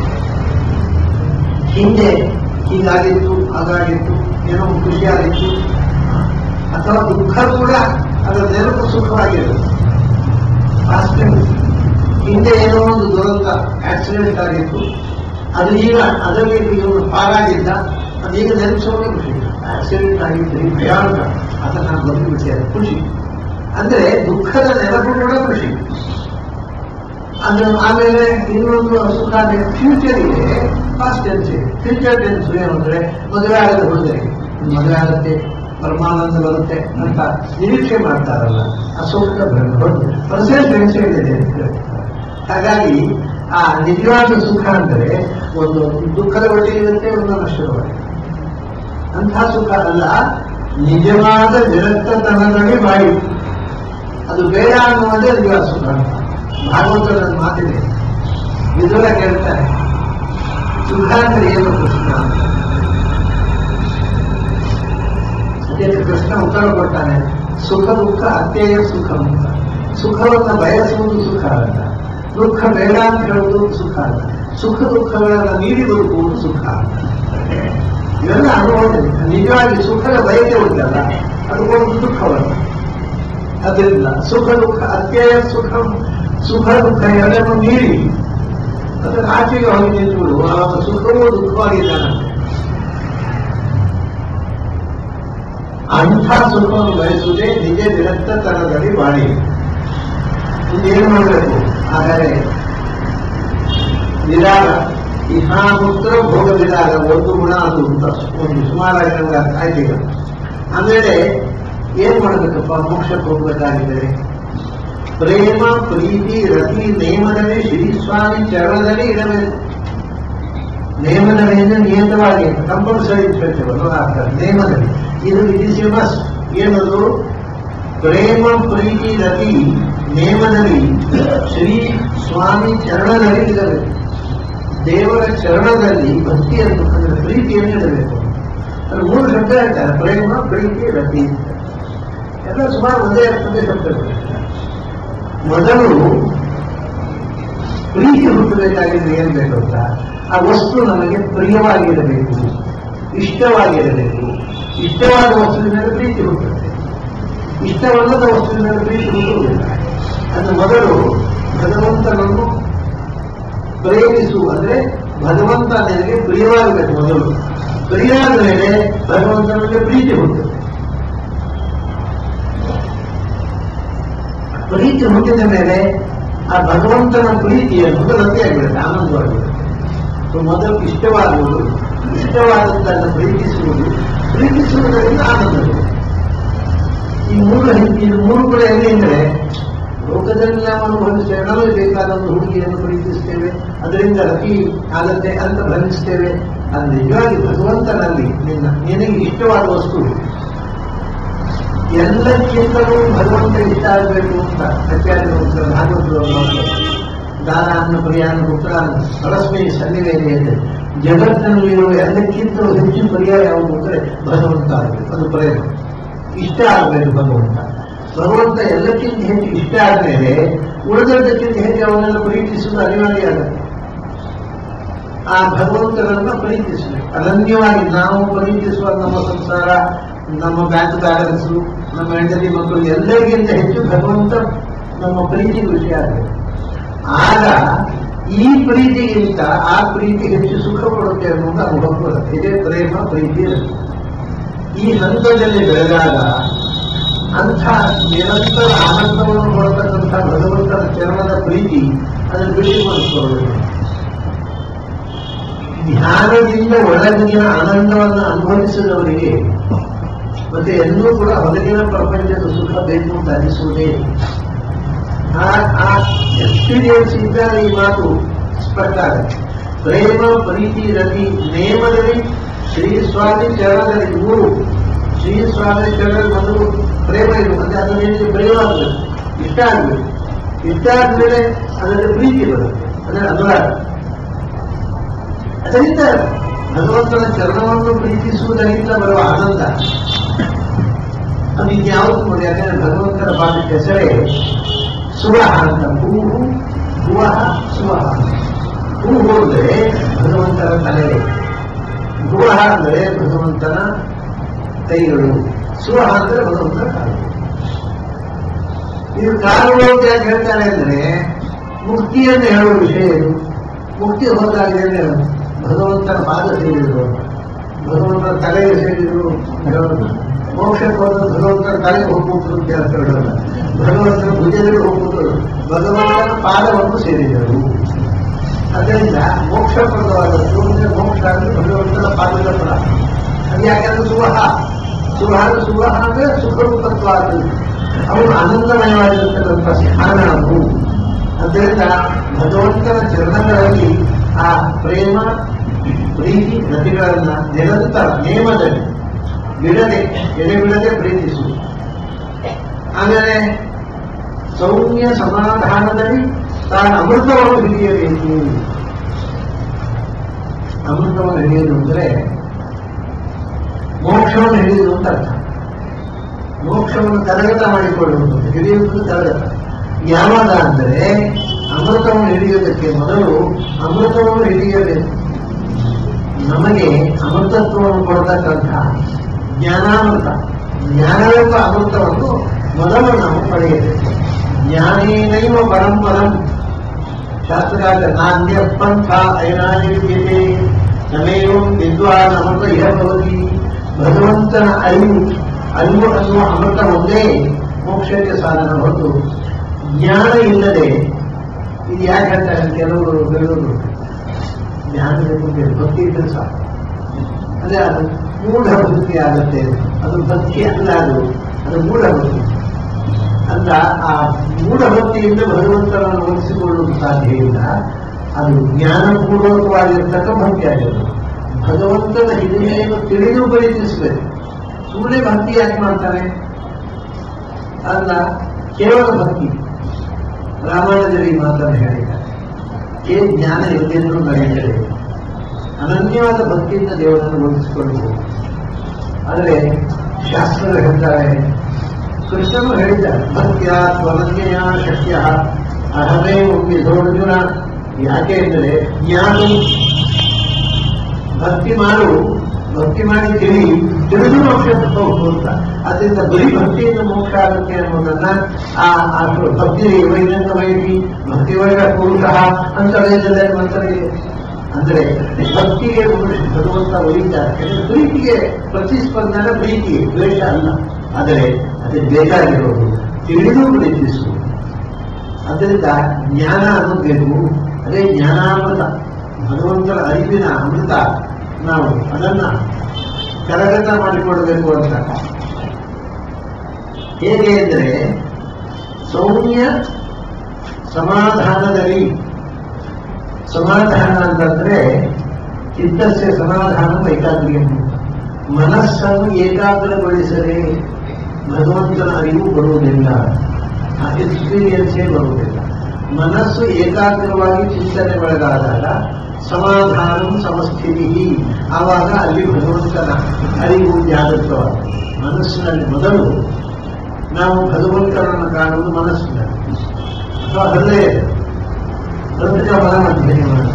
ಹಿಂದೆ ಹೀಗಾಗಿತ್ತು ಹಾಗಾಗಿತ್ತು ಏನೋ ಒಂದು ಖುಷಿಯಾಗಿತ್ತು ಅಥವಾ ದುಃಖ ಕೂಡ ಅದರ ನೆನಪು ಸುಖವಾಗಿರುತ್ತೆ ಆಸ್ಟೆನ್ಸ್ ಹಿಂದೆ ಏನೋ ಒಂದು ದುರಂತ ಆಕ್ಸಿಡೆಂಟ್ ಆಗಿತ್ತು ಅದು ಈಗ ಅದರಲ್ಲಿ ಇವನು ಪಾರಾಗಿದ್ದ ಅದೀಗ ನೆನಪಿಸೋದೇ ಖುಷಿ ಆಕ್ಸಿಡೆಂಟ್ ಆಗಿತ್ತು ಈ ಭಯಾನಕ ಅದನ್ನ ನಾನು ಬಂದುಬಿಟ್ಟೆ ಅದು ಖುಷಿ ಅಂದ್ರೆ ದುಃಖದ ನೆನಪು ಕೂಡ ಖುಷಿ ಅದು ಆಮೇಲೆ ಇನ್ನೊಂದು ಸುಖ ಫ್ಯೂಚರ್ ಇದೆ ಪಾಸ್ಟ್ ಟೆನ್ಸ್ ಇದೆ ಫ್ಯೂಚರ್ ಟೆನ್ಸ್ ಏನು ಅಂದ್ರೆ ಮದುವೆ ಆಗದ ಹುಡುಗರಿಗೆ ಮದುವೆ ಆಗುತ್ತೆ ಪರಮಾನಂದ ಬರುತ್ತೆ ಅಂತ ನಿರೀಕ್ಷೆ ಮಾಡ್ತಾರಲ್ಲ ಆ ಸುಖದ ಪ್ರೆಸೆಂಟ್ ಟೆನ್ಸ್ ಇದೆ ಹಾಗಾಗಿ ಆ ನಿಜವಾದ ಸುಖ ಅಂದರೆ ಒಂದು ದುಃಖದ ಒಟ್ಟಿಗೆ ಇರುತ್ತೆ ಒಂದು ನಷ್ಟದ ಒಟ್ಟಿಗೆ ಅಂತಹ ಸುಖ ಅಲ್ಲ ನಿಜವಾದ ವಿರಕ್ತತನದಲ್ಲಿ ಮಾಡಿ ಅದು ಬೇಡ ಅನ್ನುವುದೇ ನಿಜವಾದ ಸುಖ ಅಂತ ಭಾಗವತದ ಮಾತಿದೆ ವಿದುರ ಕೇಳ್ತಾರೆ ಸುಖ ಅಂದ್ರೆ ಏನು ಕೃಷ್ಣ ಅದಕ್ಕೆ ಕೃಷ್ಣ ಉತ್ತರ ಕೊಡ್ತಾನೆ ಸುಖ ದುಃಖ ಅತ್ಯಯ ಸುಖ ಅಂತ ಸುಖವನ್ನ ಬಯಸುವುದು ಸುಖ ಅಲ್ಲ ದುಃಖ ಬೇಡ ಅಂತ ಹೇಳುವುದು ಸುಖ ಅಲ್ಲ ಸುಖ ದುಃಖಗಳನ್ನ ನೀಡಿ ಬದುಕುವುದು ಸುಖ ಅಲ್ಲ ಇವೆಲ್ಲ ಅನುಭವ ನಿಜವಾಗಿ ಸುಖದ ಬಯಕೆ ಉಂಟಲ್ಲ ಅದು ಒಂದು ದುಃಖವಲ್ಲ ಅದರಿಂದ ಸುಖ ದುಃಖ ಅತ್ಯಯ ಸುಖ ಸುಖ ದುಃಖ ಎರಡನ್ನು ಮೀರಿ ಅದರ ಆಚೆಗೆ ಹೋಗಿ ನಿಂತುಬಿಡು ಆವಾಗ ಸುಖವೂ ದುಃಖವಾಗಿದ್ದಾನಂತೆ ಅಂಥ ಸುಖವನ್ನು ಬಯಸುವುದೇ ನಿಜ ವಿರಕ್ತತನದಲ್ಲಿ ಬಾಳಿ ಏನು ಮಾಡಬೇಕು ಆದರೆ ವಿರಾಗ ಇಹಾಮೂತ್ರ ಭೋಗ ವಿರಾಗ ಒಂದು ಗುಣ ಅದು ಅಂತ ಒಂದು ಸುಮಾರಾಗಿ ನಮ್ಗೆ ಅರ್ಥ ಆಯ್ತು ಈಗ ಆಮೇಲೆ ಏನ್ ಮಾಡಬೇಕಪ್ಪ ಮೋಕ್ಷಕ್ಕೆ ಹೋಗ್ಬೇಕಾಗಿದ್ರೆ ಪ್ರೇಮ ಪ್ರೀತಿ ರತಿ ನೇಮದಲ್ಲಿ ಶ್ರೀಸ್ವಾಮಿ ಚರಣದಲ್ಲಿ ಇಡಬೇಕು ನೇಮದಲ್ಲಿ ಅಂದ್ರೆ ನಿಯತವಾಗಿ ಕಂಪಲ್ಸರಿ ಹೇಳ್ತೇವಲ್ಲ ಅರ್ಥ ನೇಮದಲ್ಲಿ ಇದು ಇಟ್ ಇಸ್ ಯು ಮಸ್ಟ್ ಏನದು ಪ್ರೇಮ ಪ್ರೀತಿ ರತಿ ನೇಮದಲ್ಲಿ ಶ್ರೀ ಸ್ವಾಮಿ ಚರಣದಲ್ಲಿ ಇಡಬೇಕು ದೇವರ ಚರಣದಲ್ಲಿ ಭಕ್ತಿಯನ್ನು ಅಂದ್ರೆ ಪ್ರೀತಿಯನ್ನು ಇಡಬೇಕು ಅದು ಮೂರು ಶಬ್ದ ಹೇಳ್ತಾರೆ ಪ್ರೇಮ ಪ್ರೀತಿ ರತಿ ಅಂತ. ಎಲ್ಲ ಸುಮಾರು ಒಂದೇ ಅರ್ಥದ ಶಬ್ದಗಳು ಮೊದಲು ಪ್ರೀತಿ ಹುಟ್ಟಬೇಕಾಗಿದ್ರೆ ಏನ್ ಬೇಕು ಅಂತ ಆ ವಸ್ತು ನಮಗೆ ಪ್ರಿಯವಾಗಿರಬೇಕು ಇಷ್ಟವಾಗಿರಬೇಕು ಇಷ್ಟವಾದ ವಸ್ತುವಿನ ಮೇಲೆ ಪ್ರೀತಿ ಹುಟ್ಟುತ್ತೆ ಇಷ್ಟವಲ್ಲದ ವಸ್ತುವಿನ ಮೇಲೆ ಪ್ರೀತಿ ಹುಟ್ಟುವುದಿಲ್ಲ ಅದು ಮೊದಲು ಭಗವಂತನನ್ನು ಪ್ರೇಮಿಸು ಅಂದ್ರೆ ಭಗವಂತ ನಿನಗೆ ಪ್ರಿಯವಾಗಬೇಕು ಮೊದಲು ಪ್ರಿಯಾದ ಮೇಲೆ ಭಗವಂತನಿಗೆ ಪ್ರೀತಿ ಹುಟ್ಟುತ್ತೆ ಪ್ರೀತಿ ಹುಟ್ಟಿದ ಮೇಲೆ ಆ ಭಗವಂತನ ಪ್ರೀತಿ ಅನ್ನೋದು ರತಿಯಾಗಿರುತ್ತೆ ಆನಂದವಾಗಿರುತ್ತೆ ಸೊ ಮೊದಲು ಇಷ್ಟವಾಗುವುದು ಇಷ್ಟವಾದದ್ದನ್ನು ಪ್ರೀತಿಸುವುದು ಪ್ರೀತಿಸುವುದರಿಂದ ಆನಂದವಿದೆ ಈ ಮೂರು ಇದು ಮೂರು ಕೂಡ ಎಲ್ಲಿ ಅಂದರೆ ಲೋಕದಲ್ಲಿ ನಾವು ಅನುಭವಿಸ್ತೇವೆ ನಮಗೆ ಬೇಕಾದ ಒಂದು ಹುಡುಗಿಯನ್ನು ಪ್ರೀತಿಸ್ತೇವೆ ಅದರಿಂದ ರತಿ ಆಗತ್ತೆ ಅಂತ ಭ್ರಮಿಸ್ತೇವೆ ಅದು ನಿಜವಾಗಿ ಭಗವಂತನಲ್ಲಿ ನಿನ್ನ ನಿನಗೆ ಇಷ್ಟವಾದ ವಸ್ತು ಎಲ್ಲಕ್ಕಿಂತಲೂ ಭಗವಂತ ಇಷ್ಟ ಆಗಬೇಕು ಅಂತ ಆಚಾರ್ಯ ಭಾಗವತ ದಾನ ಅನ್ನ ಪ್ರಿಯಾನ ಪುತ್ರ ಪರಸ್ಮೈ ಸನ್ನಿವೇದಿಯಲ್ಲಿ ಜಗತ್ತಿನಲ್ಲಿರುವ ಎಲ್ಲಕ್ಕಿಂತಲೂ ಹೆಚ್ಚು ಪರ್ಯಾಯ ಯಾವುದು ಅಂದರೆ ಭಗವಂತ ಆಗಬೇಕು ಅದು ಪ್ರೇಮ ಇಷ್ಟ ಆಗಬೇಕು ಭಗವಂತ ಭಗವಂತ ಎಲ್ಲಕ್ಕಿಂತ ಹೆಚ್ಚು ಇಷ್ಟ ಆದ್ಮೇಲೆ ಉಳಿದದ್ದಕ್ಕಿಂತ ಹೆಚ್ಚು ಅವನನ್ನು ಪ್ರೀತಿಸುವುದು ಅನಿವಾರ್ಯ ಆಗುತ್ತೆ ಆ ಭಗವಂತನನ್ನ ಪ್ರೀತಿಸಬೇಕು ಅನನ್ಯವಾಗಿ ನಾವು ಪ್ರೀತಿಸುವ ನಮ್ಮ ಸಂಸಾರ ನಮ್ಮ ಬ್ಯಾಂಕ್ ಬ್ಯಾಲೆನ್ಸು ನಮ್ಮ ಹೆಂಡತಿ ಮಕ್ಕಳು ಎಲ್ಲರಿಗಿಂತ ಹೆಚ್ಚು ಭಗವಂತ ನಮ್ಮ ಪ್ರೀತಿಗೆ ವಿಷಯ ಆಗಬೇಕು ಆಗ ಈ ಪ್ರೀತಿಗಿಂತ ಆ ಪ್ರೀತಿ ಹೆಚ್ಚು ಸುಖ ಕೊಡುತ್ತೆ ಅನ್ನೋದು ಅನುಭವ ಬರುತ್ತೆ ಇದೇ ಪ್ರೇಮ ಪ್ರೀತಿ ಇರುತ್ತೆ. ಈ ಹಂತದಲ್ಲಿ ಬೆಳೆದಾಗ ಅಂಥ ನಿರಂತರ ಆನಂದವನ್ನು ಕೊಡತಕ್ಕಂಥ ಭಗವಂತನ ಚರಣದ ಪ್ರೀತಿ ಅದನ್ನು ಬಿಟ್ಟು ಮಾಡಿಕೊಳ್ಳಬೇಕು ಧ್ಯಾನದಿಂದ ಒಳಗಿನ ಆನಂದವನ್ನು ಅನುಭವಿಸಿದವರಿಗೆ ಮತ್ತೆ ಎಲ್ಲೂ ಕೂಡ ಹೊರಗಿನ ಪ್ರಪಂಚದ ಸುಖ ಬೇಕು ಅಂತ ಅನಿಸುವುದೇ ಆ ಆ ಎಕ್ಸ್ಪೀರಿಯನ್ಸ್ ಇದ್ದಾಗ ಈ ಮಾತು ಸ್ಪಷ್ಟ ಆಗುತ್ತೆ ಪ್ರೇಮ ಪ್ರೀತಿ ರತಿ ನೇಮದಲ್ಲಿ ಶ್ರೀ ಸ್ವಾಮಿ ಚರಣದಲ್ಲಿ ಮೂರು ಶ್ರೀ ಸ್ವಾಮಿ ಚರಣದಲ್ಲಿ ಮೊದಲು ಪ್ರೇಮ ಇರು ಮತ್ತೆ ಅದು ನಿನಗೆ ಪ್ರೇಮವಾಗಬೇಕು ಇಷ್ಟ ಆಗಬೇಕು ಇಷ್ಟ ಆದ್ಮೇಲೆ ಅದರಲ್ಲಿ ಪ್ರೀತಿ ಬರುತ್ತೆ ಅಂದ್ರೆ ಅನುರಾಗ ಅದರಿಂದ ಭಗವಂತನ ಚರಣವನ್ನು ಪ್ರೀತಿಸುವುದರಿಂದ ಬರುವ ಆನಂದ ಅದು ಇನ್ಯಾವುದು ನೋಡಿ ಯಾಕಂದ್ರೆ ಭಗವಂತನ ಪಾದ ಹೆಸರೇ ಸುವಹ ಅಂತ ಹೂವು ಭುವಹ ಸುವಹ ಹೂವು ಅಂದರೆ ಭಗವಂತನ ತಲೆ ಭುವಹ ಅಂದರೆ ಭಗವಂತನ ಕೈಗಳು ಸುವಹ ಅಂದರೆ ಭಗವಂತನ ಕಾಲು ಇದು ಕಾಲುಗಳು ಅಂತ ಯಾಕೆ ಹೇಳ್ತಾರೆ ಅಂದ್ರೆ ಮುಕ್ತಿಯನ್ನು ಹೇಳುವ ವಿಷಯ ಇದು ಮುಕ್ತಿ ಹೋದಾಗಿದೆ ಭಗವಂತನ ಪಾದ ಸೇರಿದ್ರು ಭಗವಂತನ ತಲೆಗೆ ಸೇರಿದ್ರು ಹೇಳೋದು ಮೋಕ್ಷಕ್ಕೆ ಹೋದ ಭಗವಂತನ ತಲೆಗೆ ಹೋಗ್ಬಿಟ್ರು ಅಂತ ಹೇಳ್ತಾ ಹೇಳೋಲ್ಲ ಭಗವಂತನ ಭುಜದಲ್ಲಿ ಹೋಗ್ಬಿಟ್ರು ಭಗವಂತನ ಪಾದವನ್ನು ಸೇರಿದರು ಅದರಿಂದ ಮೋಕ್ಷಪ್ರದವಾದದ್ದು ಅಂದ್ರೆ ಮೋಕ್ಷ ಅಂದ್ರೆ ಭಗವಂತನ ಪಾದದ ಫಲ ಅದು ಯಾಕಂದ್ರೆ ಸುವಹ ಸುವಹ ಸುವಹ ಅಂದ್ರೆ ಸುಖರೂಪತ್ವ ಆದದ್ದು ಅವನು ಆನಂದಮಯವಾಗಿರ್ತಕ್ಕಂಥ ಸ್ಥಾನ ಅದು ಅದರಿಂದ ಭಗವಂತನ ಚರಣಗಳಲ್ಲಿ ಆ ಪ್ರೇಮ ಪ್ರೀತಿ ನದಿಗಳನ್ನ ನಿರಂತರ ನೇಮದಲ್ಲಿ ಬಿಡದೆ ಎಡೆ ಬಿಡದೆ ಪ್ರೀತಿಸು ಆಮೇಲೆ ಸೌಮ್ಯ ಸಮಾಧಾನದಲ್ಲಿ ತಾನು ಅಮೃತವನ್ನು ಹಿಡಿಯಬೇಕು ಅಮೃತವನ್ನು ಹಿಡಿಯುವುದು ಅಂದ್ರೆ ಮೋಕ್ಷವನ್ನು ಹಿಡಿಯುವುದು ಅಂತ ಅರ್ಥ ಮೋಕ್ಷವನ್ನು ಕರಗತ ಮಾಡಿಕೊಳ್ಳುವುದು ಹಿಡಿಯುವುದು ಕರಗತ ಯಾವಾಗ ಅಂದರೆ ಅಮೃತವನ್ನು ಹಿಡಿಯುವುದಕ್ಕೆ ಮೊದಲು ಅಮೃತವನ್ನು ಹಿಡಿಯಬೇಕು ನಮಗೆ ಅಮೃತತ್ವವನ್ನು ಕೊಡತಕ್ಕಂಥ ಜ್ಞಾನಾಮೃತ ಜ್ಞಾನವೆಂಬ ಅಮೃತವನ್ನು ಮೊದಲು ನಾವು ಪಡೆಯಬೇಕು ಜ್ಞಾನೇನೈವ ಪರಂಪರಂ ಶಾಸ್ತ್ರಕಾರ ನಾಣ್ಯ ಪಂಥ ಅಯನಾನಿರ್ಯತೆ ನಮೇವಂ ವಿದ್ವಾನ್ ಅಮೃತ ಇಹ ಭವತಿ ಭಗವಂತನ ಅರಿವು ಅರಿವು ಅನ್ನುವ ಅಮೃತ ಒಂದೇ ಮೋಕ್ಷಕ್ಕೆ ಸಾಧನ ಹೊರತು ಜ್ಞಾನ ಇಲ್ಲದೆ ಇದು ಯಾಕೆ ಹೇಳ್ತಾರೆ ಕೆಲವರು ಹೇಳೋದು ಜ್ಞಾನ ಬೇಕು ಭಕ್ತಿ ಇದ್ರೆ ಸಾಕು ಅದೇ ಅದು ಮೂಢ ಭಕ್ತಿ ಆಗುತ್ತೆ ಅದು ಭಕ್ತಿ ಅಲ್ಲ ಅದು ಅದು ಮೂಢ ಭಕ್ತಿ ಅಂತ ಆ ಮೂಢ ಭಕ್ತಿಯಿಂದ ಭಗವಂತನನ್ನು ಒಲಿಸಿಕೊಳ್ಳಲು ಸಾಧ್ಯ ಇಲ್ಲ ಅದು ಜ್ಞಾನಪೂರ್ವಕವಾಗಿರ್ತಕ್ಕ ಭಕ್ತಿ ಆಗಿರೋದು ಭಗವಂತನ ಹಿರಿಮೆಯನ್ನು ತಿಳಿದು ಪ್ರೀತಿಸಬೇಕು ಸುಮ್ಮನೆ ಭಕ್ತಿ ಯಾಕೆ ಮಾಡ್ತಾನೆ ಅಲ್ಲ ಕೇವಲ ಭಕ್ತಿ ರಾಮಾಯಣದಲ್ಲಿ ಈ ಮಾತನ್ನು ಹೇಳಿದ್ದಾರೆ ಏ ಜ್ಞಾನ ಇಲ್ಲದೆಂದು ನಡೆಯಲಿದೆ ಅನನ್ಯವಾದ ಭಕ್ತಿಯಿಂದ ದೇವರನ್ನು ಒಲಿಸಿಕೊಳ್ಳಬಹುದು ಆದರೆ ಶಾಸ್ತ್ರಗಳು ಹೇಳ್ತಾರೆ ಕೃಷ್ಣನು ಹೇಳಿದ್ದಾರೆ ಭಕ್ತಿಯ ತ್ವನನ್ಯಯ ಶಕ್ಯ ಅಹಮೇ ಒಮ್ಮೆ ಅರ್ಜುನ ಯಾಕೆ ಎಂದರೆ ಜ್ಞಾನ ಭಕ್ತಿ ಮಾಡು ಭಕ್ತಿ ಮಾಡಿ ತಿಳಿ ತಿಳಿದು ಮೋಕ್ಷಕ್ಕೆ ಹೋಗ್ಬೋದು ಅಂತ ಅದರಿಂದ ಬರೀ ಭಕ್ತಿಯಿಂದ ಮೋಕ್ಷ ಆಗುತ್ತೆ ಅನ್ನೋದನ್ನ ಆ ಆ ಭಕ್ತಿ ವೈನಂತ ವೈಕಿ ಭಕ್ತಿ ವೈರ ಪುರುಷ ಅಂತ ವೇದದಲ್ಲಿ ಮಂತ್ರ ಇದೆ ಅಂದ್ರೆ ಭಕ್ತಿಗೆ ಭಗವಂತ ಒಲಿತಾರೆ ಪ್ರೀತಿಗೆ ಪ್ರತಿಸ್ಪಂದನ ಪ್ರೀತಿ ದ್ವೇಷ ಅಲ್ಲ ಆದರೆ ಅದೇ ಬೇಕಾಗಿರೋದು ತಿಳಿದು ಪ್ರೀತಿಸುವುದು ಅದರಿಂದ ಜ್ಞಾನ ಅನ್ನೋದು ಬೇಕು ಅದೇ ಜ್ಞಾನಾಮೃತ ಭಗವಂತನ ಅರಿವಿನ ಅಮೃತ ನಾವು ಅದನ್ನ ಕರಗತ ಮಾಡಿಕೊಳ್ಬೇಕು ಅಂತ ಹೇಗೆ ಅಂದರೆ ಸೌಮ್ಯ ಸಮಾಧಾನದಲ್ಲಿ ಸಮಾಧಾನ ಅಂತಂದ್ರೆ ಚಿತ್ತಸ್ಯ ಸಮಾಧಾನ ಏಕಾಗ್ರಿಯ ಮನಸ್ಸನ್ನು ಏಕಾಗ್ರಗೊಳಿಸದೆ ಭಗವಂತನ ಅರಿವು ಬರುವುದಿಲ್ಲ ಆ ಎಕ್ಸ್ಪೀರಿಯನ್ಸೇ ಬರುವುದಿಲ್ಲ ಮನಸ್ಸು ಏಕಾಗ್ರವಾಗಿ ಚಿಂತನೆ ಒಳಗಾದಾಗ ಸಮಾಧಾನ ಸಮಸ್ಥಿತಿ ಆವಾಗ ಅಲ್ಲಿ ಭಗವಂತನ ಅರಿವು ಜಾಗೃತವಾದ ಮನಸ್ಸಿನಲ್ಲಿ ಮೊದಲು ನಾವು ಭಗವಂತನನ್ನು ಕಾಣುವುದು ಮನಸ್ಸಿನಲ್ಲಿ ಅಥವಾ ಹೃದಯ ಹೃದಯಕಮಲ ಮಧ್ಯೆ ನಿವಾಸ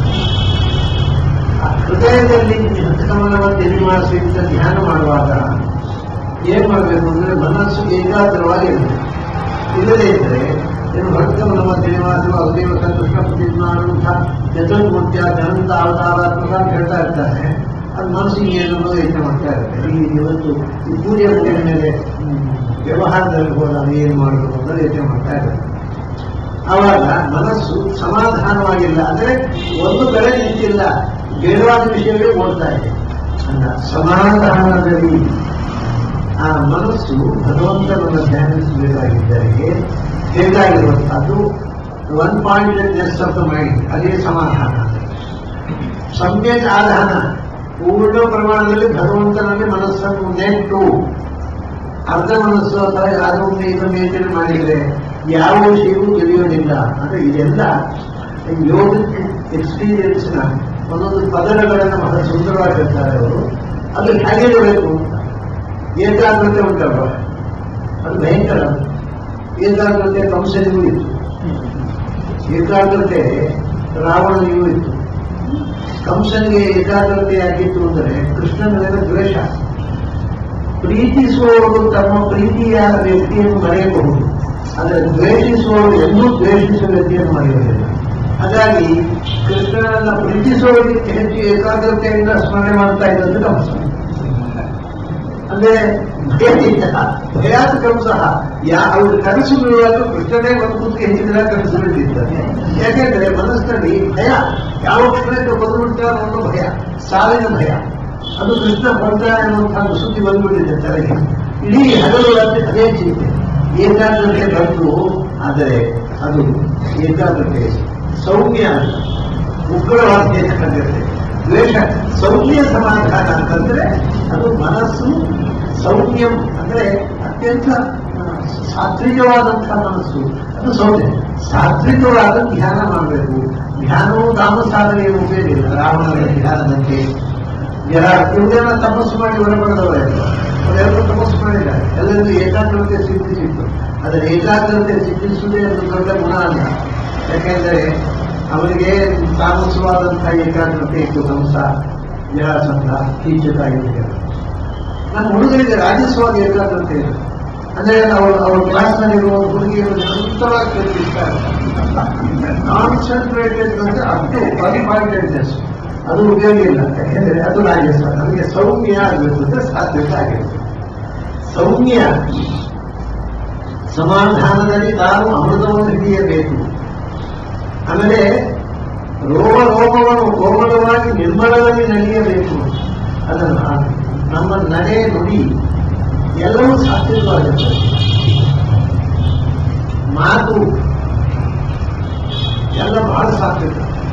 ಆ ಹೃದಯದಲ್ಲಿ ಹೃದಯಕಮಲ ಮಧ್ಯೆ ನಿವಾಸ ಅಂತ ಧ್ಯಾನ ಮಾಡುವಾಗ ಏನ್ ಮಾಡಬೇಕು ಅಂದ್ರೆ ಮನಸ್ಸು ಏಕಾಗ್ರವಾಗಿರಬೇಕು ಇಲ್ಲದೇ ಇದ್ರೆ ಏನು ಭಕ್ತಮನ ಮಧ್ಯೆ ನಿವಾಸ ಹೃದಯ ಕೃಷ್ಣ ಪ್ರತಿಜ್ಞಾನಂಥ ಚತುರ್ಮೂರ್ತಿಯ ಅನಂತ ಅವತಾರಾತ್ಮಕ ಅಂತ ಹೇಳ್ತಾ ಇರ್ತಾರೆ ಅದು ಮನಸ್ಸಿಗೆ ಏನನ್ನೋ ಯೋಚನೆ ಮಾಡ್ತಾ ಇರ್ತಾರೆ ಈ ಇವತ್ತು ಈ ಪೂಜೆ ಮುಗಿದ ಮೇಲೆ ಹ್ಮ್, ವ್ಯವಹಾರದಲ್ಲಿ ಹೋದಾಗ ಏನು ಮಾಡಬೇಕು ಅಂತ ಯೋಚನೆ ಮಾಡ್ತಾ ಇರ್ತಾರೆ ಆವಾಗ ಮನಸ್ಸು ಸಮಾಧಾನವಾಗಿಲ್ಲ ಅಂದ್ರೆ ಒಂದು ಕಡೆ ನಿಂತಿಲ್ಲ ಬೇಡವಾದ ವಿಷಯವೇ ಓಡ್ತಾ ಇದೆ ಅಲ್ಲ ಸಮಾಧಾನದಲ್ಲಿ ಆ ಮನಸ್ಸು ಭಗವಂತನನ್ನು ಧ್ಯಾನಿಸಬೇಕಾಗಿದ್ದರೆ ಬೇಕಾಗಿರುವಂತಹದ್ದು one pointedness of the mind ಅದೇ ಸಮಾಧಾನ ಸಮ್ಯಕ್ ಆಧಾನ ಪೂರ್ಣ ಪ್ರಮಾಣದಲ್ಲಿ ಭಗವಂತನಲ್ಲಿ ಮನಸ್ಸನ್ನು ನೆಟ್ಟು ಅರ್ಧ ಮನಸ್ಸು ಅಥವಾ ಅದೊಂದು ಇದನ್ನು ಯೋಚನೆ ಮಾಡಿದರೆ ಯಾವ ವಿಷಯವೂ ತಿಳಿಯೋದಿಲ್ಲ ಅಂದ್ರೆ ಇದೆಲ್ಲ ಯೋಗಕ್ಕೆ ಎಕ್ಸ್ಪೀರಿಯನ್ಸ್ನ ಒಂದೊಂದು ಪದಗಳನ್ನು ಬಹಳ ಸುಂದರವಾಗಿರ್ತಾರೆ ಅವರು ಅದು ಹೇಗೆ ಇರಬೇಕು ಏಕಾಗ್ರತೆ ಉಂಟಲ್ವ ಅದು ಭಯಂಕರ ಏಕಾಗ್ರತೆ ಕಂಸನಿಗೂ ಇತ್ತು ಏಕಾಗ್ರತೆ ರಾವಣನಿಗೂ ಇತ್ತು ಕಂಸನಿಗೆ ಏಕಾಗ್ರತೆ ಯಾಕಿತ್ತು ಅಂದರೆ ಕೃಷ್ಣನ ಮೇಲೆ ದ್ವೇಷ ಪ್ರೀತಿಸುವವರು ತಮ್ಮ ಪ್ರೀತಿಯ ವ್ಯಕ್ತಿಯನ್ನು ಮರೆಯಬಹುದು ಆದರೆ ದ್ವೇಷಿಸುವವರು ಎಂದೂ ದ್ವೇಷಿಸುವ ವ್ಯಕ್ತಿಯನ್ನು ಮರೆಯುವುದಿಲ್ಲ ಹಾಗಾಗಿ ಕೃಷ್ಣನನ್ನ ಪ್ರೀತಿಸುವುದಕ್ಕೆ ಹೆಚ್ಚು ಏಕಾಗ್ರತೆಯಿಂದ ಸ್ಮರಣೆ ಮಾಡ್ತಾ ಇದ್ದದ್ದು ಕಂಸ ಅಂದ್ರೆ ಭಯದಿಂದ ಭಯಾತ್ ಕಂಸ ಯಾ ಅವರು ಕನಸು ಬೀಳುವಾಗ ಕೃಷ್ಣನೇ ಒಂದು ಕುತ್ತಿಗೆ ಹೆಚ್ಚಿನ ಕನಸು ಬೀಳ್ತಿದ್ದಾನೆ ಯಾಕೆಂದ್ರೆ ಮನಸ್ಸಿನಲ್ಲಿ ಭಯ ಯಾವ ಕ್ಷಣಕ್ಕೆ ಬಂದುಬಿಡ್ತಾರೆ ಅನ್ನೋ ಭಯ ಸಾವಿನ ಭಯ ಅದು ಕೃಷ್ಣ ಬರ್ತಾನೆ ಅನ್ನುವಂತಹ ಸುದ್ದಿ ಬಂದ್ಬಿಟ್ಟಿದೆ ತಲೆಗೆ ಇಡೀ ಹಗಲು ರಾತ್ರಿ ಅದೇ ಚಿಂತೆ ಏಕಾಗ್ರತೆ ಬಂತು ಆದರೆ ಅದು ಏಕಾಗ್ರತೆ ಸೌಮ್ಯ ಅಂತ ಉಗ್ರವಾದ ಏಕಾಗ್ರತೆ ದ್ವೇಷ ಸೌಮ್ಯ ಸಮಾಧಾನ ಅಂತಂದ್ರೆ ಅದು ಮನಸ್ಸು ಸೌಮ್ಯಂ ಅಂದ್ರೆ ಅತ್ಯಂತ ಆ, ಸಾತ್ವಿಕವಾದಂತಹ ಮನಸ್ಸು ಅದು ಸೌಮ್ಯ ಸಾತ್ವಿಕವಾದ ಧ್ಯಾನ ಮಾಡಬೇಕು ಧ್ಯಾನವು ರಾಮ ಸಾಧನೆಯ ಉಪಯೋಗ ಇಲ್ಲ ರಾಮನ ಧ್ಯಾನದಂತೆ ಜನ ಇವುಗಳನ್ನ ತಪಸ್ಸು ಮಾಡಿ ಹೊರಬಂದವರೇ ಅವರೆಲ್ಲರೂ ತಪಸ್ಸು ಮಾಡಿದ್ದಾರೆ ಎಲ್ಲರಿಗೂ ಏಕಾಗ್ರತೆ ಸಿದ್ಧಿಸಿತ್ತು ಅದರ ಏಕಾಗ್ರತೆ ಸಿದ್ಧಿಸುವುದೇ ಒಂದು ದೊಡ್ಡ ಗುಣ ಅಲ್ಲ ಯಾಕೆಂದರೆ ಅವರಿಗೆ ತಾಮಸವಾದಂತಹ ಏಕಾಗ್ರತೆ ಇತ್ತು ಕಂಸ ಜರಾಸಂಧ ಕೀಚಕ ಇದ್ದಾರೆ ನಮ್ಮ ಹುಡುಗರಿಗೆ ರಾಜಸ್ವಾದ ಏಕಾಗ್ರತೆ ಇದೆ ಅಂದ್ರೆ ಅವರು ಅವ್ರ ಕ್ಲಾಸ್ನಲ್ಲಿರುವ ಹುಡುಗಿಯರು ನಿರಂತರವಾಗಿ ಕೇಳ್ತಿರ್ತಾರೆ ಕಾನ್ಸಂಟ್ರೇಟೆಡ್ ಅಂದ್ರೆ ಅಷ್ಟು ಕ್ವಾಲಿಫೈಡೆಡ್ನೆಸ್ ಅದು ಉಪಯೋಗ ಇಲ್ಲ ಯಾಕೆಂದ್ರೆ ಅದು ರಾಜಸ್ವ ನಮಗೆ ಸೌಮ್ಯ ಆಗಬೇಕು ಅಂದ್ರೆ ಸಾಧ್ಯತೆ ಆಗಿರುತ್ತೆ ಸೌಮ್ಯ ಸಮಾಧಾನದಲ್ಲಿ ತಾನು ಅಮೃತವನ್ನು ಹಿಡಿಯಬೇಕು ಆಮೇಲೆ ರೋಗ ರೋಗವನ್ನು ಕೋಮಲವಾಗಿ ನಿರ್ಮಲದಲ್ಲಿ ನಡೆಯಬೇಕು ಅದನ್ನು ನಮ್ಮ ನಡೆ ನುಡಿ ಎಲ್ಲವೂ ಸಾತ್ವಿಕವಾಗಿರ್ತದೆ ಮಾತು ಎಲ್ಲ ಬಹಳ ಸಾತ್ವಿಕ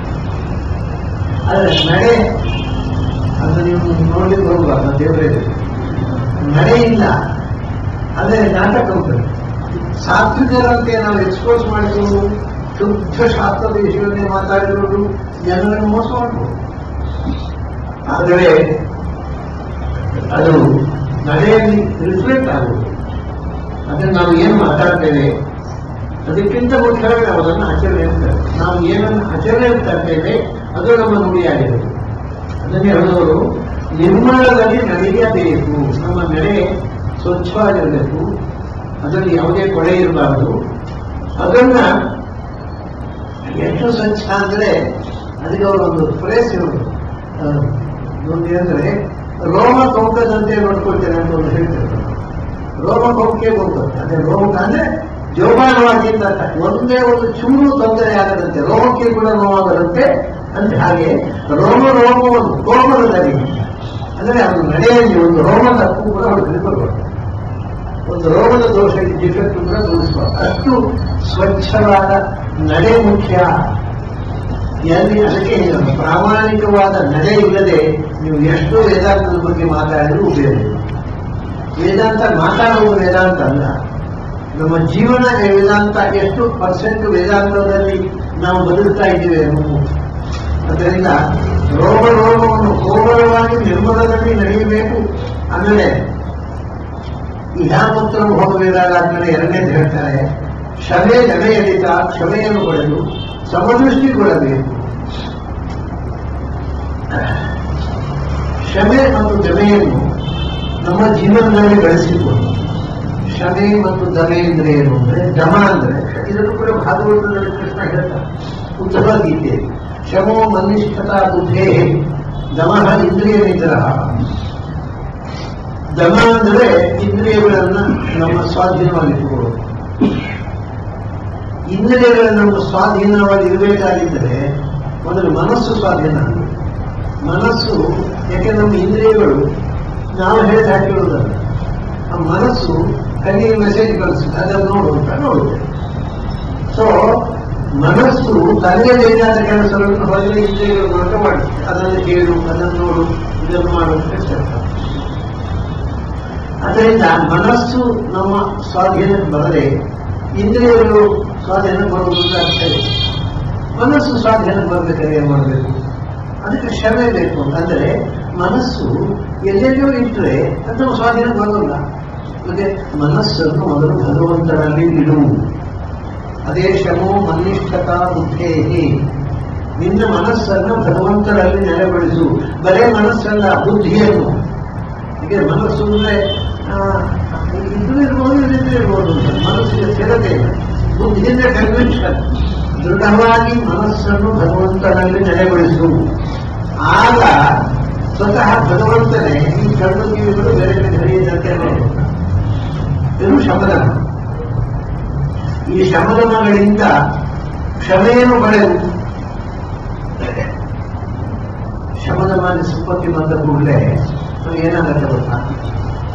ಆದರೆ ನಡೆ ಅದು ನೀವು ನೋಡ್ಲಿಕ್ಕೆ ಹೋಗುವಾಗ ದೇವರೇ ನಡೆ ಇಲ್ಲ ಅದೇ ನಾಟಕ ಉಂಟು ಸಾತ್ವಿಕರಂತೆ ನಾವು ಎಕ್ಸ್ಪೋಸ್ ಮಾಡಿಕೊಂಡು ಶುದ್ಧ ಶಾಸ್ತ್ರದ ವಿಷಯವನ್ನೇ ಮಾತಾಡಿರೋದು ಜನರನ್ನು ಮೋಸ ಮಾಡಬಹುದು ಆದರೆ ಅದು ನಡೆಯಲ್ಲಿ ರಿಫ್ಲೆಕ್ಟ್ ಆಗುವುದು ಅದನ್ನು ನಾವು ಏನು ಮಾತಾಡ್ತೇವೆ ಅದಕ್ಕಿಂತ ಮುಖ್ಯವಾಗಿ ನಾವು ಅದನ್ನು ಆಚರಣೆ ಇರ್ತೇವೆ ನಾವು ಏನನ್ನು ಆಚರಣೆ ತರ್ತೇವೆ ಅದು ನಮ್ಮ ನುಡಿಯಾಗಿರುತ್ತೆ ಅದನ್ನೇ ಹೇಳುವವರು ನಿರ್ಮಲದಲ್ಲಿ ನಡೆಯಬೇಕು ನಮ್ಮ ನಡೆ ಸ್ವಚ್ಛವಾಗಿರಬೇಕು ಅದರಲ್ಲಿ ಯಾವುದೇ ಕೊಳೆ ಇರಬಾರದು ಅದನ್ನ ಎಷ್ಟು ಸ್ವಚ್ಛ ಅಂದ್ರೆ ಅದಕ್ಕೆ ಅವರೊಂದು ಫ್ರೇಸ್ ಇರೋದು ಒಂದು ಅಂದ್ರೆ ರೋಮ ಕೊಂಕದಂತೆ ನೋಡ್ಕೊಳ್ತೇನೆ ಅಂತ ಒಂದು ಹೇಳ್ತಾರೆ ರೋಮ ಕೊಂಕೆ ಹೋಗ್ತದೆ ಅದೇ ರೋಮ ಅಂದ್ರೆ ಜೋಪಾನವಾಗಿ ಅಂತ ಅರ್ಥ. ಒಂದೇ ಒಂದು ಚೂರು ತೊಂದರೆ ಆಗದಂತೆ ರೋಮಕ್ಕೆ ಕೂಡ ನೋವಾಗದಂತೆ ಅಂದ್ರೆ ಹಾಗೆ ರೋಮ ರೋಮವನ್ನು ಕೋಮಲದಲ್ಲಿ ಅಂದ್ರೆ ಅದು ನಡೆಯಲ್ಲಿ ಒಂದು ರೋಮ ತಪ್ಪು ಕೂಡ ಅವರು ತಿಳ್ಕೊಳ್ಬಾರ್ದು ಒಂದು ರೋಗದ ದೋಷ ಡಿಫೆಕ್ಟ್ ಕೂಡ ತೋರಿಸಬಾರ್ದು ಅಷ್ಟು ಸ್ವಚ್ಛವಾದ ನಡೆ ಮುಖ್ಯ ಎಲ್ಲಿ ಅದಕ್ಕೆ ಏನು ಪ್ರಾಮಾಣಿಕವಾದ ನಡೆ ಇಲ್ಲದೆ ನೀವು ಎಷ್ಟು ವೇದಾಂತದ ಬಗ್ಗೆ ಮಾತಾಡಿದ್ರು ಉಪಯೋಗ ಇಲ್ಲ. ವೇದಾಂತ ಮಾತಾಡುವುದು ವೇದಾಂತ ಅಲ್ಲ ನಮ್ಮ ಜೀವನ ವೇದಾಂತ ಎಷ್ಟು ಪರ್ಸೆಂಟ್ ವೇದಾಂತದಲ್ಲಿ ನಾವು ಬದುಕ್ತಾ ಇದ್ದೀವಿ ಅನ್ನೋದು ಅದರಿಂದ ರೋಗ ರೋಗವನ್ನು ಕೋಮಲವಾಗಿ ನಿರ್ಮಲದಲ್ಲಿ ನಡೆಯಬೇಕು ಆಮೇಲೆ ಇಹಾಮತ್ರ ಹೋಗಬೇಕಾದ ಆದ್ಮೇಲೆ ಎರಡನೇದು ಹೇಳ್ತಾರೆ ಕ್ಷಮೆ ಜಮೆಯಲಿತ ಕ್ಷಮೆಯನ್ನು ಪಡೆದು ಸಮದೃಷ್ಟಿಗೊಳ್ಳಬೇಕು ಕ್ಷಮೆ ಮತ್ತು ಜಮೆಯನ್ನು ನಮ್ಮ ಜೀವನದಲ್ಲಿ ಬೆಳೆಸಿಕೊಂಡು ಕ್ಷಮೆ ಮತ್ತು ದಮೆ ಅಂದ್ರೆ ಏನು ಅಂದ್ರೆ ದಮ ಅಂದ್ರೆ ಇದನ್ನು ಕೂಡ ಭಾಗವತದಲ್ಲಿ ಕೃಷ್ಣ ಹೇಳ್ತಾರೆ ಉತ್ತಮ ಗೀತೆ ಶಮೋ ಮನಿಷ್ಠತಾ ಬುದ್ಧೇ ದಮಃ ಇಂದ್ರಿಯ ನಿಗ್ರಹ ದಮ ಅಂದ್ರೆ ಇಂದ್ರಿಯಗಳನ್ನ ನಮ್ಮ ಸ್ವಾಧೀನವಾಗಿಟ್ಟುಕೊಳ್ಳೋದು ಇಂದ್ರಿಯಗಳು ನಮ್ಮ ಸ್ವಾಧೀನವಾಗಿ ಇರಬೇಕಾಗಿದ್ದರೆ ಮೊದಲು ಮನಸ್ಸು ಸ್ವಾಧೀನ ಆಗಬೇಕು. ಮನಸ್ಸು ಯಾಕೆ ನಮ್ಮ ಇಂದ್ರಿಯಗಳು ನಾವು ಹೇಳಿದ ಹಾಗೆ ಕೇಳುವುದಲ್ಲ ಆ ಮನಸ್ಸು ಕಣ್ಣಿಗೆ ಮೆಸೇಜ್ ಕಳಿಸುತ್ತೆ ಅದನ್ನು ನೋಡು ಅಂತ ನೋಡುತ್ತೆ ಸೊ ಮನಸ್ಸು ತನಗೆ ಬೇಕಾದ ಕೆಲಸಗಳನ್ನು ಹೊರಗೆ ಇಂದ್ರಿಯಗಳು ಮೂಲಕ ಮಾಡುತ್ತೆ ಅದನ್ನು ಕೇಳು ಅದನ್ನು ನೋಡು ಇದನ್ನು ಮಾಡು ಅಂತ ಹೇಳ್ತಾರೆ ಅದರಿಂದ ಮನಸ್ಸು ನಮ್ಮ ಸ್ವಾಧೀನಕ್ಕೆ ಬರದೆ ಇಂದ್ರಿಯಗಳು ಸ್ವಾಧೀನ ಬರುವುದಕ್ಕೆ ಅರ್ಥ ಇದೆ ಮನಸ್ಸು ಸ್ವಾಧೀನ ಬರಬೇಕಾದ್ರೆ ಏನ್ ಮಾಡಬೇಕು ಅದಕ್ಕೆ ಶ್ರಮೆ ಬೇಕು ಅಂದರೆ ಮನಸ್ಸು ಎಲ್ಲೆಲ್ಲೋ ಇಟ್ಟರೆ ಅದು ನಮ್ಮ ಸ್ವಾಧೀನ ಬರೋಲ್ಲ ಮತ್ತೆ ಮನಸ್ಸನ್ನು ಮೊದಲು ಭಗವಂತನಲ್ಲಿ ಇಡು ಅದೇ ಶ್ರಮೋ ಮನಿಷ್ಠತಾ ಬುದ್ಧೇಹಿ ನಿನ್ನ ಮನಸ್ಸನ್ನು ಭಗವಂತನಲ್ಲಿ ನೆಲೆಗೊಳಿಸು ಬರೇ ಮನಸ್ಸಲ್ಲ ಬುದ್ಧಿಯನ್ನು ಹೀಗೆ ಮನಸ್ಸು ಅಂದ್ರೆ ಆ, ಇದು ಇರ್ಬೋದು ಇದಿದ್ದು ಇರ್ಬೋದು ಅಂತ. ಮನಸ್ಸಿಗೆ ಸ್ಥಿರತೆ ಇಲ್ಲ ಬುದ್ಧಿಯಿಂದ ಕನ್ವಿನ್ಷನ್ ದೃಢವಾಗಿ ಮನಸ್ಸನ್ನು ಭಗವಂತನಲ್ಲಿ ನೆಲೆಗೊಳಿಸು ಆಗ ಸ್ವತಃ ಭಗವಂತನೇ ಈ ಕಣ್ಣು ಕಿವಿಗಳು ಬೇರೆ ಕಡೆ ಹರಿಯದಂತೆ ನೋಡುತ್ತೆ. ಇದು ಶಮದನ ಈ ಶಮದನಗಳಿಂದ ಕ್ಷಮೆಯನ್ನು ಪಡೆದು ಶಮದಮಾನ ಸಂಪತ್ತಿ ಬಂದ ಕೂಡಲೇ ನಮ್ಗೆ ಏನಾಗತ್ತೆ ಗೊತ್ತಾ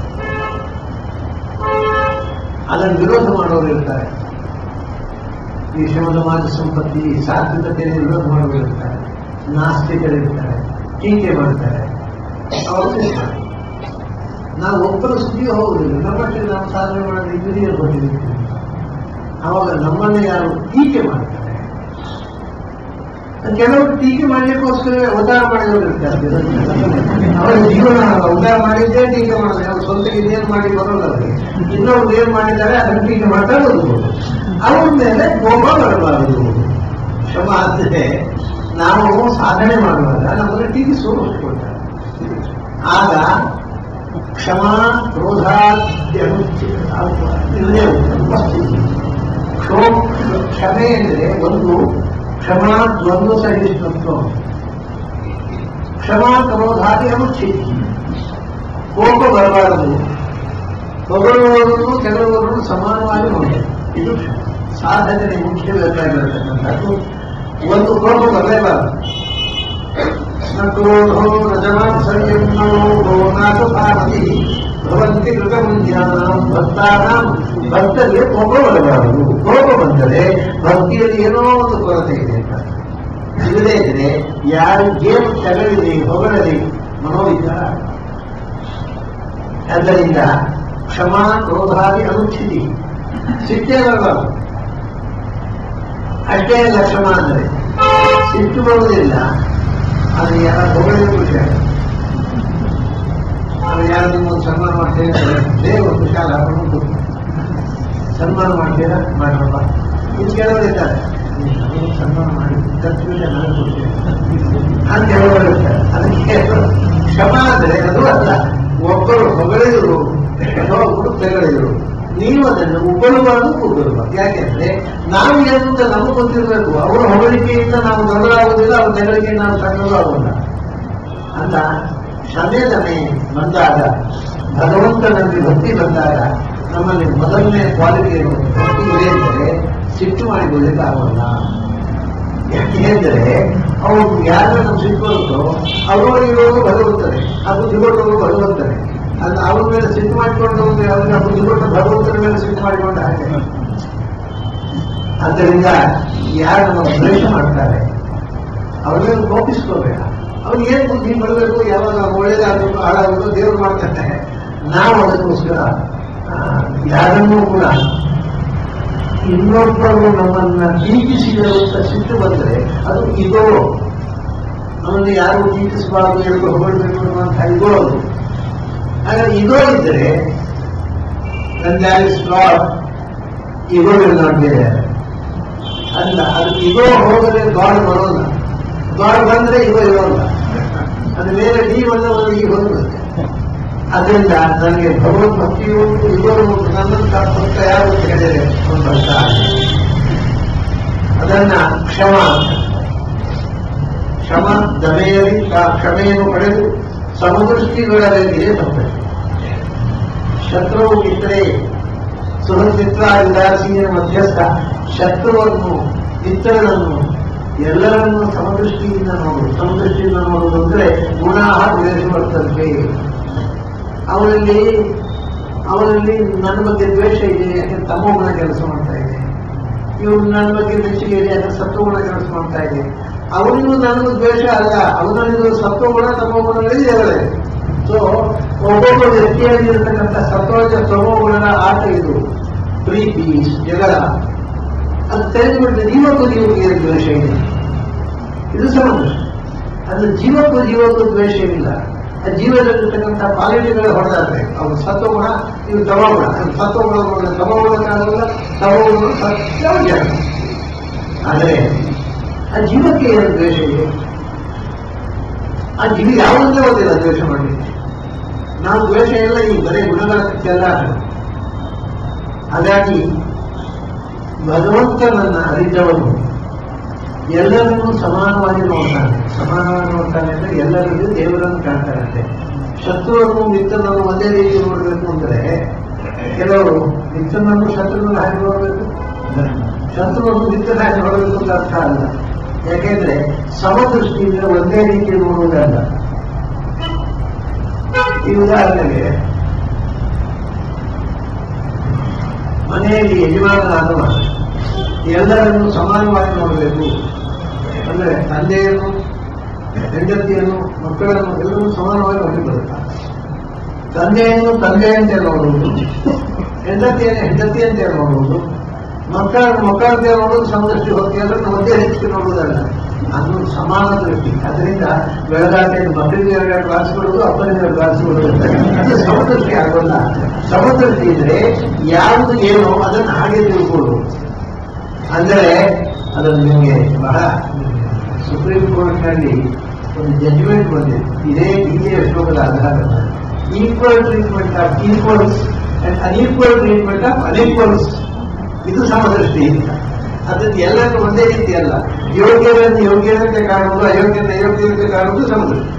ಅದನ್ನು ವಿರೋಧ ಮಾಡೋರು ಇರ್ತಾರೆ ಈ ಶಮದಮಾನ ಸಂಪತ್ತಿ ಸಾತ್ವಿಕತೆಯನ್ನು ವಿರೋಧ ಮಾಡಬೇಕಿರ್ತಾರೆ ನಾಸ್ತಿಕರಿರ್ತಾರೆ ಟೀಕೆ ಮಾಡ್ತಾರೆ ಅವರು ಇರ್ತಾರೆ. ನಾವು ಒಬ್ಬರ ಸುದ್ದಿಗೆ ಹೋಗುದಿಲ್ಲ ನಮ್ಮಷ್ಟೇ ನಾವು ಸಾಧನೆ ಮಾಡಿದ್ರೆ ಹಿರಿಯರು ಬಂದಿರ್ತೀವಿ ಅವಾಗ ನಮ್ಮನ್ನು ಯಾರು ಟೀಕೆ ಮಾಡ್ತಾರೆ ಕೆಲವರು ಟೀಕೆ ಮಾಡ್ಲಿಕ್ಕೋಸ್ಕರ ಉದ್ಧಾರ ಮಾಡಿದವರು ಇರ್ತಾರೆ ಅವರ ಜೀವನ ಉದ್ಧಾರ ಮಾಡಿದ್ದೇ ಟೀಕೆ ಮಾಡಿದ್ರೆ ಅವ್ರು ಸ್ವಂತ ಇದೇನು ಮಾಡಿ ಬರೋಲ್ಲ ಅವ್ರಿಗೆ ಇನ್ನೊಬ್ರು ಏನ್ ಮಾಡಿದ್ದಾರೆ ಅದನ್ನು ಟೀಕೆ ಮಾಡ್ತಾ ಬದುಕು ಅವ್ರ ಮೇಲೆ ಕೋಪ ಬರಬಾರದು ಕ್ಷಮ ಅಂದ್ರೆ ನಾವು ಸಾಧನೆ ಮಾಡುವಾಗ ನಮ್ಮನ್ನು ಟೀಕಿಸುವ ಕೊಡ್ತಾರೆ ಆಗ ಕ್ಷಮ ಕ್ರೋಧ ಇಲ್ಲದೆ ಉಪಸ್ಥಿತಿ ಕ್ಷೋ ಕ್ಷಮೆ ಅಂದರೆ ಒಂದು ಕ್ಷಮಾ ದ್ವಂದ್ವ ಸಹಿಷ್ಣುತ್ವ ಕ್ಷಮಾ ಕ್ರೋಧಾದಿ ಅನುಚ್ಛೇದಿ ಕೋಪ ಬರಬಾರದು ಹೊಗಳುವವರನ್ನು ಕೆಲವರನ್ನು ಸಮಾನವಾಗಿ ನೋಡಿ ಇದು ಸಾಧನೆ ಮುಖ್ಯ ಬೇಕಾಗಿರತಕ್ಕಂಥದ್ದು ಒಂದು ಕೋಪ ಬರಲೇಬಾರದು ಕ್ರೋಧೋ ರಜಮಾನ್ ಸಂಯಮೋ ಗೋನಾಥ ಭಾರತಿ ಭವಂತಿ ಕೃತಮುಂಜ್ಯಾನಾಂ ಭಕ್ತಾನಾಂ ಭಕ್ತರಿಗೆ ಕೋಪ ಬರಬಾರದು ಕೋಪ ಬಂದರೆ ಭಕ್ತಿಯಲ್ಲಿ ಏನೋ ಒಂದು ಕೊರತೆ ಇದೆ ಅಂತ ಇಲ್ಲದೇ ಇದ್ರೆ ಯಾರು ಏನು ತಗಲಿದೆ ಹೊಗಳಲಿ ಮನೋವಿಚಾರ ಆದ್ದರಿಂದ ಕ್ಷಮಾ ಕ್ರೋಧಾದಿ ಅನುಚ್ಛಿತಿ ಸಿಟ್ಟೇ ಬರಬಾರದು ಅಷ್ಟೇ ಅಲ್ಲ ಕ್ಷಮ ಅಂದರೆ ಸಿಟ್ಟು ಬರುವುದಿಲ್ಲ ಅದು ಯಾರ ಹೊಗಳಿದ ಖುಷಿ ಆಗುತ್ತೆ ನಾವು ಯಾರು ನಿಮ್ಮನ್ನು ಸನ್ಮಾನ ಮಾಡ್ತೇವೆ ಬೇಗ ಒಂದು ಶಾಲ ಹಾಕೊಂಡು ಸನ್ಮಾನ ಮಾಡ್ತೀರಾ ಮಾಡಪ್ಪ ಇನ್ನು ಕೆಲವರು ಇದ್ದಾರೆ ನೀವು ಸನ್ಮಾನ ಮಾಡಿ ಖರ್ಚು ಬಿಟ್ಟೆ ನಾನು ಕೊಡ್ತೇನೆ ಅಂತ ಹೇಳೋರು ಇರ್ತಾರೆ ಅದಕ್ಕೆ ಕ್ಷಮ ಅಂದರೆ ಅದು ಅಲ್ಲ ಒಬ್ಬರು ಹೊಗಳಿದರು ಒಬ್ಬರು ತೆಗಳಿದರು ನೀವು ಅದನ್ನು ಉಗುಳಬಾರದು ಕೂಗಲಬಾರದು ಯಾಕೆಂದ್ರೆ ನಾವು ಏನು ಅಂತ ನಮಗೆ ಗೊತ್ತಿರಬೇಕು ಅವರ ಹೊಗಳಿಕೆಯಿಂದ ನಾವು ದೊಡ್ಡದಾಗುವುದಿಲ್ಲ ಅವರ ತೆಗಳಿಕೆಯಿಂದ ನಾವು ಸಣ್ಣದು ಆಗೋಲ್ಲ ಅಂತ ಸಂವೇದನೆ ಬಂದಾಗ ಭಗವಂತನಲ್ಲಿ ಭಕ್ತಿ ಬಂದಾಗ ನಮ್ಮಲ್ಲಿ ಮೊದಲನೇ ಕ್ವಾಲಿಟಿ ಏನು ಭಕ್ತಿ ಇದೆ ಅಂದರೆ ಸಿಟ್ಟು ಮಾಡಿಕೊಳ್ಳಿಕ್ಕೆ ಆಗೋಲ್ಲ ಯಾಕೆಂದರೆ ಅವರು ಯಾರು ನಮ್ಮ ಸಿಟ್ಟು ಬರುತ್ತೋ ಅವರು ಇರೋರು ಭಗವಂತನೇ ಆ ಬುದ್ಧಿಗೊಟ್ಟವರು ಭಗವಂತನೇ ಅದು ಅವ್ರ ಮೇಲೆ ಸಿಟ್ಟು ಮಾಡಿಕೊಂಡು ಅವ್ರಿಗೆ ಆ ಬುದ್ಧಿಗೊಟ್ಟ ಭಗವಂತನ ಮೇಲೆ ಸಿಟ್ಟು ಮಾಡಿಕೊಂಡ ಹಾಗೆ ಆದ್ದರಿಂದ ಯಾರು ನಮ್ಮ ದ್ವೇಷ ಮಾಡ್ತಾರೆ ಅವ್ರ ಮೇಲೆ ಕೋಪಿಸ್ಕೋಬೇಡ ಅವ್ರಿಗೆ ಏನ್ ಬುದ್ಧಿ ಬರಬೇಕು ಯಾವಾಗ ಒಳ್ಳೇದಾಗಬೇಕು ಹಾಳಾಗಬೇಕು ದೇವರು ಮಾಡ್ತಾರೆ ನಾವು ಅದಕ್ಕೋಸ್ಕರ ಆ, ಯಾರನ್ನೂ ಕೂಡ ಇನ್ನೊಬ್ಬರು ನಮ್ಮನ್ನ ಟೀಕಿಸಿದರು ಅಂತ ಸಿಟ್ಟು ಬಂದರೆ ಅದು ಇದೋ ನಮ್ಮನ್ನು ಯಾರು ಟೀಕಿಸಬಾರದು ಎಂದು ಹೊಗಳ್ಬೇಕು ಅನ್ನುವಂಥ ಇದೋ ಅದು ಹಾಗಾಗಿ ಇದೋ ಇದ್ದರೆ ನನ್ನ ಇಸ್ ಗಾಡ್ ಇದೋ ವಿಲ್ ನಾಟ್ ಬಿ ಅಲ್ಲ ಅದು ಇದೋ ಹೋಗದೆ ಗಾಡ್ ಬರೋಲ್ಲ ಗಾಡ್ ಬಂದ್ರೆ ಇದೋ ಇರೋಲ್ಲ ಅದ ಮೇಲೆ ಡಿ ಬಂದವರು ಈ ಬರುತ್ತದೆ ಅದರಿಂದ ನನಗೆ ಭಗವತ್ ಭಕ್ತಿಯು ಇವರು ನನ್ನಂತ ಭಕ್ತ ಯಾರು ಅಂತ ಹೇಳಿದರೆ ಒಂದು ಅರ್ಥ ಆಗಿದೆ. ಅದನ್ನ ಕ್ಷಮ ಅಂತ. ಕ್ಷಮ ದಮೆಯಲ್ಲಿ ಆ ಕ್ಷಮೆಯನ್ನು ಪಡೆದು ಸಮದೃಷ್ಟಿಗಳಲ್ಲಿ ತಪ್ಪು ಶತ್ರುವು ಮಿತ್ರೇ ಸುಹೃಮಿತ್ರ ಉದಾಸೀನ ಮಧ್ಯಸ್ಥ ಶತ್ರುವನ್ನು ಮಿತ್ರನನ್ನು ಎಲ್ಲರನ್ನು ಸಮದೃಷ್ಟಿಯಿಂದ ನೋಡುವುದು ಸಮದೃಷ್ಟಿಯಿಂದ ನೋಡುವುದು ಅಂದ್ರೆ ಗುಣ ದ್ವೇಷವರ್ತಂತೆ ಅವರಲ್ಲಿ ಅವರಲ್ಲಿ ನನ್ನ ಬಗ್ಗೆ ದ್ವೇಷ ಇದೆ ಯಾಕಂದ್ರೆ ತಮ್ಮ ಗುಣ ಕೆಲಸ ಮಾಡ್ತಾ ಇದೆ ಇವ್ರು ನನ್ನ ಬಗ್ಗೆ ಮೆಚ್ಚುಗೆ ಇದೆ ಯಾಕಂದ್ರೆ ಸತ್ವಗುಣ ಕೆಲಸ ಮಾಡ್ತಾ ಇದೆ ಅವರಿಗೂ ನನಗೂ ದ್ವೇಷ ಅಲ್ಲ ಅವನಲ್ಲಿರುವ ಸತ್ವಗುಣ ತಮ್ಮ ಗುಣಗಳಲ್ಲಿ ಜಗಳ ಇದೆ ಸೊ ಒಬ್ಬೊಬ್ಬ ವ್ಯಕ್ತಿಯಾಗಿರ್ತಕ್ಕಂಥ ಸತ್ವಜ ತಮೋಗುಣದ ಆಟ ಇದು ಪ್ರೀತಿ ಜಗಳ ಅದು ತೆಗೆದುಬಿಟ್ಟು ಜೀವಕ್ಕೂ ಜೀವಕ್ಕೆ ಏನು ದ್ವೇಷ ಇದೆ ಇದು ಸಮಂಜಸ ಅದು ಜೀವಕ್ಕೂ ಜೀವಕ್ಕೂ ದ್ವೇಷ ಇಲ್ಲ ಆ ಜೀವದಲ್ಲಿರ್ತಕ್ಕಂಥ ಕ್ವಾಲಿಟಿಗಳು ಹೊಡೆದಾದ್ರೆ ಅವ್ರು ಸತ್ವಗುಣ ಇವು ತಮಗುಣ ಸತ್ವಗುಣ ತಮಗುಣಕ್ಕಾಗಲ್ಲ ತಮಗುಣ ಸತ್ಯ ಆದರೆ ಆ ಜೀವಕ್ಕೆ ಏನು ದ್ವೇಷ ಇದೆ ಆ ಜೀವ ಯಾವುದನ್ನೇ ಓದಿಲ್ಲ ದ್ವೇಷ ಮಾಡಲಿಕ್ಕೆ ನಾವು ದ್ವೇಷ ಎಲ್ಲ ಈ ಬರೀ ಗುಣಗಳ ಚೆಲ್ಲ ಹಾಗಾಗಿ ಭಗವಂತನನ್ನ ಅರಿತವನು ಎಲ್ಲರನ್ನೂ ಸಮಾನವಾಗಿ ನೋಡ್ತಾನೆ ಸಮಾನವಾಗಿ ನೋಡ್ತಾನೆ ಅಂದ್ರೆ ಎಲ್ಲರಿಗೂ ದೇವರನ್ನು ಕಾಣ್ತಾರಂತೆ ಶತ್ರುವನ್ನು ಮಿತ್ರನನ್ನು ಒಂದೇ ರೀತಿ ನೋಡಬೇಕು ಅಂದ್ರೆ ಕೆಲವರು ಮಿತ್ರನನ್ನು ಶತ್ರುವನ್ನು ಹಾಗೆ ನೋಡಬೇಕು ಶತ್ರುವನ್ನು ಮಿತ್ರನ ಹಾಗೆ ನೋಡಬೇಕು ಅಂತ ಅರ್ಥ ಅಲ್ಲ ಯಾಕೆಂದ್ರೆ ಸಮದೃಷ್ಟಿಯಿಂದ ಒಂದೇ ರೀತಿ ನೋಡುವುದಲ್ಲ ಈ ಉದಾಹರಣೆಗೆ ಮನೆಯಲ್ಲಿ ಯಜಮಾನನಾದವ ಎಲ್ಲರನ್ನು ಸಮಾನವಾಗಿ ನೋಡಬೇಕು ಅಂದ್ರೆ ತಂದೆಯನ್ನು ಹೆಂಡತಿಯನ್ನು ಮಕ್ಕಳನ್ನು ಎಲ್ಲರೂ ಸಮಾನವಾಗಿ ನೋಡಿಕೊಳ್ಳುತ್ತಾರೆ ತಂದೆಯನ್ನು ತಂದೆಯಂತೆ ನೋಡುವುದು ಹೆಂಡತಿಯನ್ನು ಹೆಂಡತಿಯಂತೆ ನೋಡುವುದು ಮಕ್ಕಳನ್ನು ಮಕ್ಕಳಂತೆ ನೋಡುವುದು ಸಮದೃಷ್ಟಿ ಹೋಗಿ ಎಲ್ಲರನ್ನು ಒಂದೇ ರೀತಿ ನೋಡುವುದಲ್ಲ ಅದು ಸಮಾನ ದೃಷ್ಟಿ ಅದರಿಂದ ಬೆಳಗಾಟೆಯನ್ನು ಮಕ್ಕಳಿಗೆ ಎರಡು ಕ್ಲಾಸ್ ಕೊಡುವುದು ಅಪ್ಪನಿಗೆ ಎರಡು ಕ್ಲಾಸ್ ಕೊಡುವುದು ಅದು ಸಮದೃಷ್ಟಿ ಆಗೋಲ್ಲ ಸಮದೃಷ್ಟಿ ಇದ್ರೆ ಯಾವುದು ಏನೋ ಅದನ್ನು ಹಾಗೆ ತಿಳ್ಕೊಳ್ಳು ಅಂದರೆ ಅದನ್ನು ನಿಮಗೆ ಬಹಳ ಸುಪ್ರೀಂ ಕೋರ್ಟ್ನಲ್ಲಿ ಒಂದು ಜಡ್ಜ್ಮೆಂಟ್ ಬಂದಿದೆ ಇದೇ ಇದೇ ಶ್ಲೋಕದ ಆಧಾರದ equal treatment of equals and unequal treatment of unequals ಇದು ಸಮದೃಷ್ಟಿ ಅದನ್ನು ಎಲ್ಲರೂ ಒಂದೇ ರೀತಿ ಅಲ್ಲ ಯೋಗ್ಯರನ್ನು ಯೋಗ್ಯರಂತೆ ಕಾಣುವುದು ಅಯೋಗ್ಯರನ್ನು ಅಯೋಗ್ಯರಂತೆ ಕಾಣುವುದು ಸಮದೃಷ್ಟಿ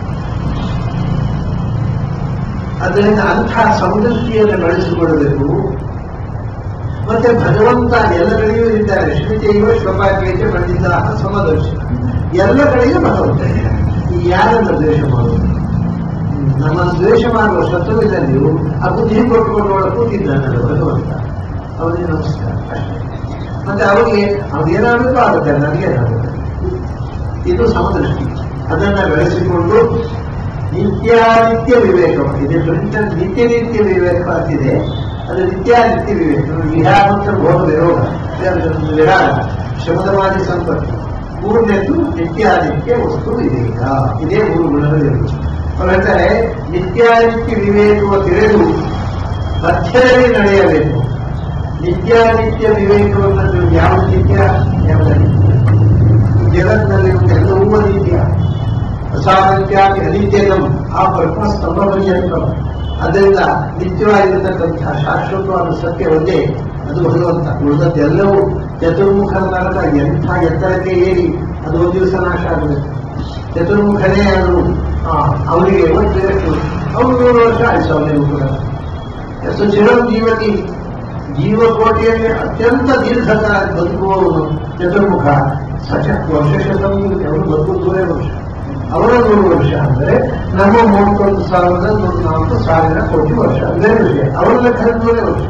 ಅದರಿಂದ ಅಂಥ ಸಮದೃಷ್ಟಿಯನ್ನು ಬೆಳೆಸಿಕೊಳ್ಳಬೇಕು ಮತ್ತೆ ಭಗವಂತ ಎಲ್ಲ ಕಡೆಯೂ ಇದ್ದಾರೆ ಶ್ರುತಿಯು ಶ್ವಪಾಕೇತೆ ಪಂಡಿತ ಸಮದರ್ಶನ ಎಲ್ಲ ಕಡೆಯೂ ಭಗವಂತ ಇದ್ದಾನೆ. ಈ ಯಾರನ್ನು ದ್ವೇಷ ಮಾಡುವುದು ನಮ್ಮ ದ್ವೇಷ ಮಾಡುವ ಶತ್ರುವಿನಲ್ಲಿಯೂ ಆ ಬುದ್ಧಿ ಕೊಟ್ಟುಕೊಂಡು ಒಳ ಕೂತಿದ್ದಾನಲ್ಲ ಭಗವಂತ ಅವನಿಗೆ ನಮಸ್ಕಾರ ಅಷ್ಟೇ ಮತ್ತೆ ಅವರಿಗೆ ಅವ್ರಿಗೇನಾಗಬೇಕು ಆಗುತ್ತೆ ನನಗೇನಾಗುತ್ತೆ ಇದು ಸಮದೃಷ್ಟಿ ಅದನ್ನ ಬೆಳೆಸಿಕೊಂಡು ನಿತ್ಯಾನಿತ್ಯ ವಿವೇಕ ಇದೆ ಪ್ರಿಂಟರ್ ನಿತ್ಯ ನಿತ್ಯ ವಿವೇಕ ಅಂತಿದೆ ಅದು ನಿತ್ಯಾನಿತ್ಯ ವಿವೇಕ ಇಹ ಮತ್ತು ಭೋಗ ವಿರೋಧ ಇದೊಂದು ವಿರಾಗ ಶಮದವಾದಿ ಸಂಪತ್ತು ಮೂರನೇದು ನಿತ್ಯಾನಿತ್ಯ ವಸ್ತು ವಿವೇಕ ಇದೇ ಮೂರು ಗುಣಗಳಿರುವುದು ಅವ್ರು ಹೇಳ್ತಾರೆ ನಿತ್ಯಾನಿತ್ಯ ವಿವೇಕವ ತಿಳಿದು ಮಧ್ಯದಲ್ಲಿ ನಡೆಯಬೇಕು ನಿತ್ಯಾನಿತ್ಯ ವಿವೇಕವನ್ನು ತಿಳಿದು ಯಾವ ನಿತ್ಯ ಯಾವ ನಿತ್ಯ ಈ ಜಗತ್ತಿನಲ್ಲಿ ಎಲ್ಲವೂ ಅನಿತ್ಯ ಅಸಾಮರ್ಥ್ಯಾದಿ ಅನಿತ್ಯಗಂ ಆ ಬ್ರಹ್ಮ ಸ್ತಂಭ ಪರ್ಯಂತಂ ಅದರಿಂದ ನಿತ್ಯವಾಗಿರತಕ್ಕಂಥ ಶಾಶ್ವತವಾದ ಸತ್ಯ ಒಂದೇ ಅದು ಭಗವಂತ ಉಳಿದದ್ದೆಲ್ಲವೂ ಚತುರ್ಮುಖ ನರಕ ಎಂಥ ಎತ್ತರಕ್ಕೆ ಏರಿ ಅದು ಒಂದು ದಿವಸ ನಾಶ ಆಗಬೇಕು ಚತುರ್ಮುಖನೇ ಅದು ಆ, ಅವನಿಗೆ ಒಂದು ಎಷ್ಟು ಅವನು ನೂರು ವರ್ಷ ಆಯ್ತು ಅವನಿಗೂ ಕೂಡ ಎಷ್ಟು ಚಿರಂಜೀವತಿ ಜೀವಕೋಟಿಯಲ್ಲಿ ಅತ್ಯಂತ ದೀರ್ಘಕಾಲ ಬದುಕುವವನು ಚತುರ್ಮುಖ ಸಚ ವರ್ಷ ಶತಂ ಅವರು ಬದುಕುತ್ತೂರೇ ವರ್ಷ ಅವರ ನೂರು ವರ್ಷ ಅಂದರೆ ನಮ್ಮ ಮೂವತ್ತೊಂದು ಸಾವಿರದ ನೂರ ನಾಲ್ಕು ಸಾವಿರ ಕೋಟಿ ವರ್ಷ ಅದೇ ವಿಷಯ ಅವರ ಲೆಕ್ಕ ನೂರೇ ವರ್ಷ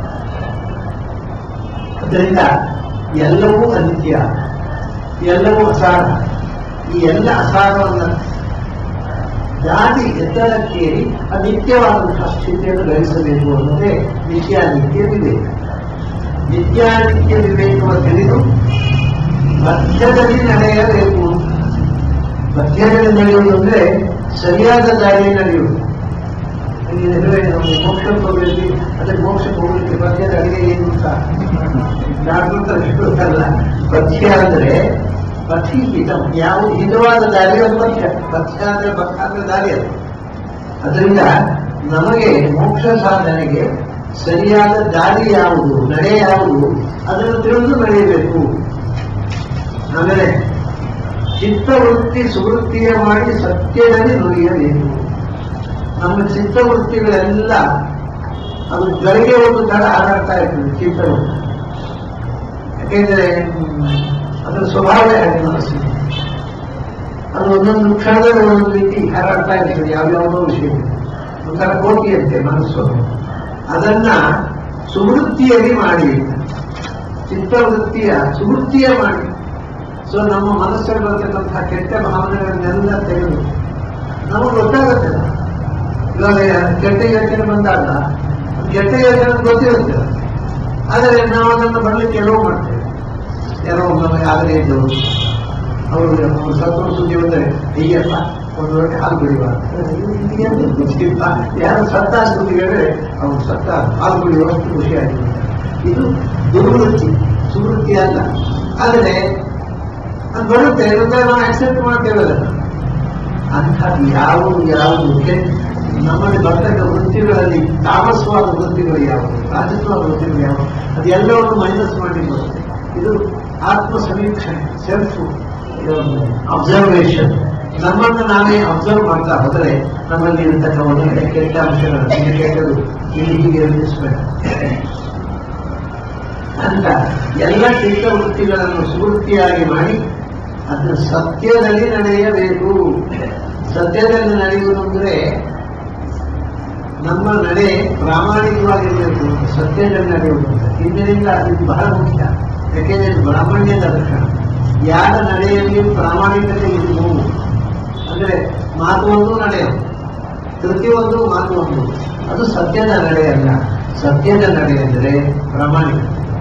ಅದರಿಂದ ಎಲ್ಲವೂ ಅನಿತ್ಯ ಎಲ್ಲವೂ ಅಸಾರ ಈ ಎಲ್ಲ ಅಸಾರವನ್ನು ದಾಟಿ ಎತ್ತರಕ್ಕೇರಿ ಅನಿತ್ಯವಾದಂತಹ ಸ್ಥಿತಿಯನ್ನು ಗಳಿಸಬೇಕು ಅನ್ನೋದೇ ನಿತ್ಯಾನಿತ್ಯ ವಿವೇಕ ನಿತ್ಯಾನಿತ್ಯ ವಿವೇಕವನ್ನು ತಿಳಿದು ಮಧ್ಯದಲ್ಲಿ ನಡೆಯಬೇಕು ಮಧ್ಯದಲ್ಲಿ ನಡೆಯುವುದು ಅಂದ್ರೆ ಸರಿಯಾದ ದಾರಿಯಲ್ಲಿ ನಡೆಯುವುದು ಇಲ್ಲಿ ಎದುರೇ ನಮಗೆ ಮೋಕ್ಷಕ್ಕೆ ಹೋಗಬೇಕು ಅದಕ್ಕೆ ಮೋಕ್ಷಕ್ಕೆ ಹೋಗ್ಲಿಕ್ಕೆ ಪಥ್ಯದ ಅಡಿಗೆ ಏನು ಅಂತ ಡಾಕ್ಟರ್ ಅಲ್ಲ ಪಥ್ಯ ಅಂದ್ರೆ ಪಥಿ ಹಿತಂ ಯಾವುದು ಹಿತವಾದ ದಾರಿ ಅದು ಪಥ್ಯ ಪಥ್ಯ ಅಂದ್ರೆ ಪಥ ಅಂದ್ರೆ ದಾರಿ ಅದು ಅದರಿಂದ ನಮಗೆ ಮೋಕ್ಷ ಸಾಧನೆಗೆ ಸರಿಯಾದ ದಾರಿ ಯಾವುದು ನಡೆ ಯಾವುದು ಅದನ್ನು ತಿಳಿದು ನಡೆಯಬೇಕು ಆಮೇಲೆ ಚಿತ್ತವೃತ್ತಿ ಸುವೃತ್ತಿಯ ಮಾಡಿ ಸತ್ಯದಲ್ಲಿ ನುಡಿಯಬೇಕು ನಮ್ಮ ಚಿತ್ತವೃತ್ತಿಗಳೆಲ್ಲ ಅದು ಗಳಿಗೆ ಒಂದು ತಡ ಹಾರಾಡ್ತಾ ಇರ್ತದೆ ಚಿತ್ತವೃತ್ತಿ ಯಾಕೆಂದ್ರೆ ಹ್ಮ್, ಅದರ ಸ್ವಭಾವ ಹಾಗೆ ಮನಸ್ಸಿಗೆ ಅದು ಒಂದೊಂದು ಕ್ಷಣದಲ್ಲಿ ಒಂದೊಂದು ರೀತಿ ಹಾರಾಡ್ತಾ ಇರ್ತದೆ ಯಾವ್ಯಾವುದೋ ವಿಷಯ ಒಂಥರ ಕೋಟಿಯಂತೆ ಮನಸ್ಸು ಅದನ್ನ ಸುವೃತ್ತಿಯಲ್ಲಿ ಮಾಡಿ ಚಿತ್ತವೃತ್ತಿಯ ಸುವೃತ್ತಿಯ ಮಾಡಿ ಸೊ ನಮ್ಮ ಮನಸ್ಸಲ್ಲಿ ಬರ್ತಕ್ಕಂತಹ ಕೆಟ್ಟ ಭಾವನೆಗಳನ್ನೆಲ್ಲ ತೆಗೆದು ನಮಗೆ ಗೊತ್ತಾಗುತ್ತೆ ಇವಾಗ ಕೆಟ್ಟ ಯೋಚನೆ ಬಂದಾಗ ಕೆಟ್ಟ ಯೋಚನೆ ಗೊತ್ತಿರುತ್ತೆ ಆದರೆ ನಾವು ಅದನ್ನು ಬರಲಿಕ್ಕೆ ಎಲ್ಲೋ ಮಾಡ್ತೇವೆ ಯಾರೋ ನಮಗೆ ಆಗಲೇ ಇದ್ದವರು ಅವರು ಅವರು ಸತ್ವ ಸುದ್ದಿ ಬಂದರೆ ಅಯ್ಯಪ್ಪ ಒಂದು ಒಳ್ಳೆ ಹಾಲು ಕುಡಿಯುವ ಯಾರು ಸತ್ತ ಸುದ್ದಿ ಹೇಳಿದ್ರೆ ಅವ್ರು ಸತ್ತ ಹಾಲು ಕುಡಿಯುವಷ್ಟು ಖುಷಿಯಾಗಿದೆ ಇದು ದುರ್ವೃತ್ತಿ ಸುವೃತ್ತಿ ಅಲ್ಲ ಆದರೆ ಅದು ಬರುತ್ತೆ ಇರುತ್ತೆ ನಾವು ಅಕ್ಸೆಪ್ಟ್ ಮಾಡ್ತೇವೆ ಅದನ್ನು ಅಂಥದ್ದು ಯಾವುದು ಯಾವುದು ಕೆಟ್ಟ ನಮ್ಮಲ್ಲಿ ಬರ್ತಕ್ಕ ವೃತ್ತಿಗಳಲ್ಲಿ ತಾಮಸವಾದ ವೃತ್ತಿಗಳು ಯಾವುದು ರಾಜಸ್ವಾದ ವೃತ್ತಿಗಳು ಯಾವುದು ಅದೆಲ್ಲವನ್ನು ಮೈನಸ್ ಮಾಡಿ ಬರುತ್ತೆ ಇದು ಆತ್ಮ ಸಮೀಕ್ಷಣೆ ಸೆಲ್ಫ್ ಅಬ್ಸರ್ವೇಷನ್ ನಮ್ಮನ್ನು ನಾವೇ ಅಬ್ಸರ್ವ್ ಮಾಡ್ತಾ ಹೋದರೆ ನಮ್ಮಲ್ಲಿ ಇರತಕ್ಕ ಒಳ್ಳೆಯ ಕೆಟ್ಟ ಅಂಶಗಳನ್ನು ಹೀಗೆ ಕೆಟ್ಟದು ಇಲ್ಲಿ ಹೀಗೆ ಇರಿಸಬೇಕು ಅಂತ ಎಲ್ಲ ಚಿತ್ತ ವೃತ್ತಿಗಳನ್ನು ಸುವೃತ್ತಿಯಾಗಿ ಮಾಡಿ ಅದನ್ನು ಸತ್ಯದಲ್ಲಿ ನಡೆಯಬೇಕು ಸತ್ಯದಲ್ಲಿ ನಡೆಯುವುದು ಅಂದ್ರೆ ನಮ್ಮ ನಡೆ ಪ್ರಾಮಾಣಿಕವಾಗಿರಬೇಕು ಸತ್ಯದಲ್ಲಿ ನಡೆಯುವುದು ಇಂದಿನಿಂದ ಇದು ಬಹಳ ಮುಖ್ಯ ಯಾಕೆಂದ್ರೆ ಇದು ಬ್ರಾಹ್ಮಣ್ಯದ ಲಕ್ಷಣ ಯಾರ ನಡೆಯಲ್ಲಿ ಪ್ರಾಮಾಣಿಕತೆ ಇರುವು ಅಂದ್ರೆ ಮಾತು ಒಂದು ನಡೆಯೋದು ಕೃತಿ ಒಂದು ಮಾತು ಒಂದು ಅದು ಸತ್ಯದ ನಡೆ ಅಲ್ಲ ಸತ್ಯದ ನಡೆ ಅಂದರೆ ಪ್ರಾಮಾಣಿಕ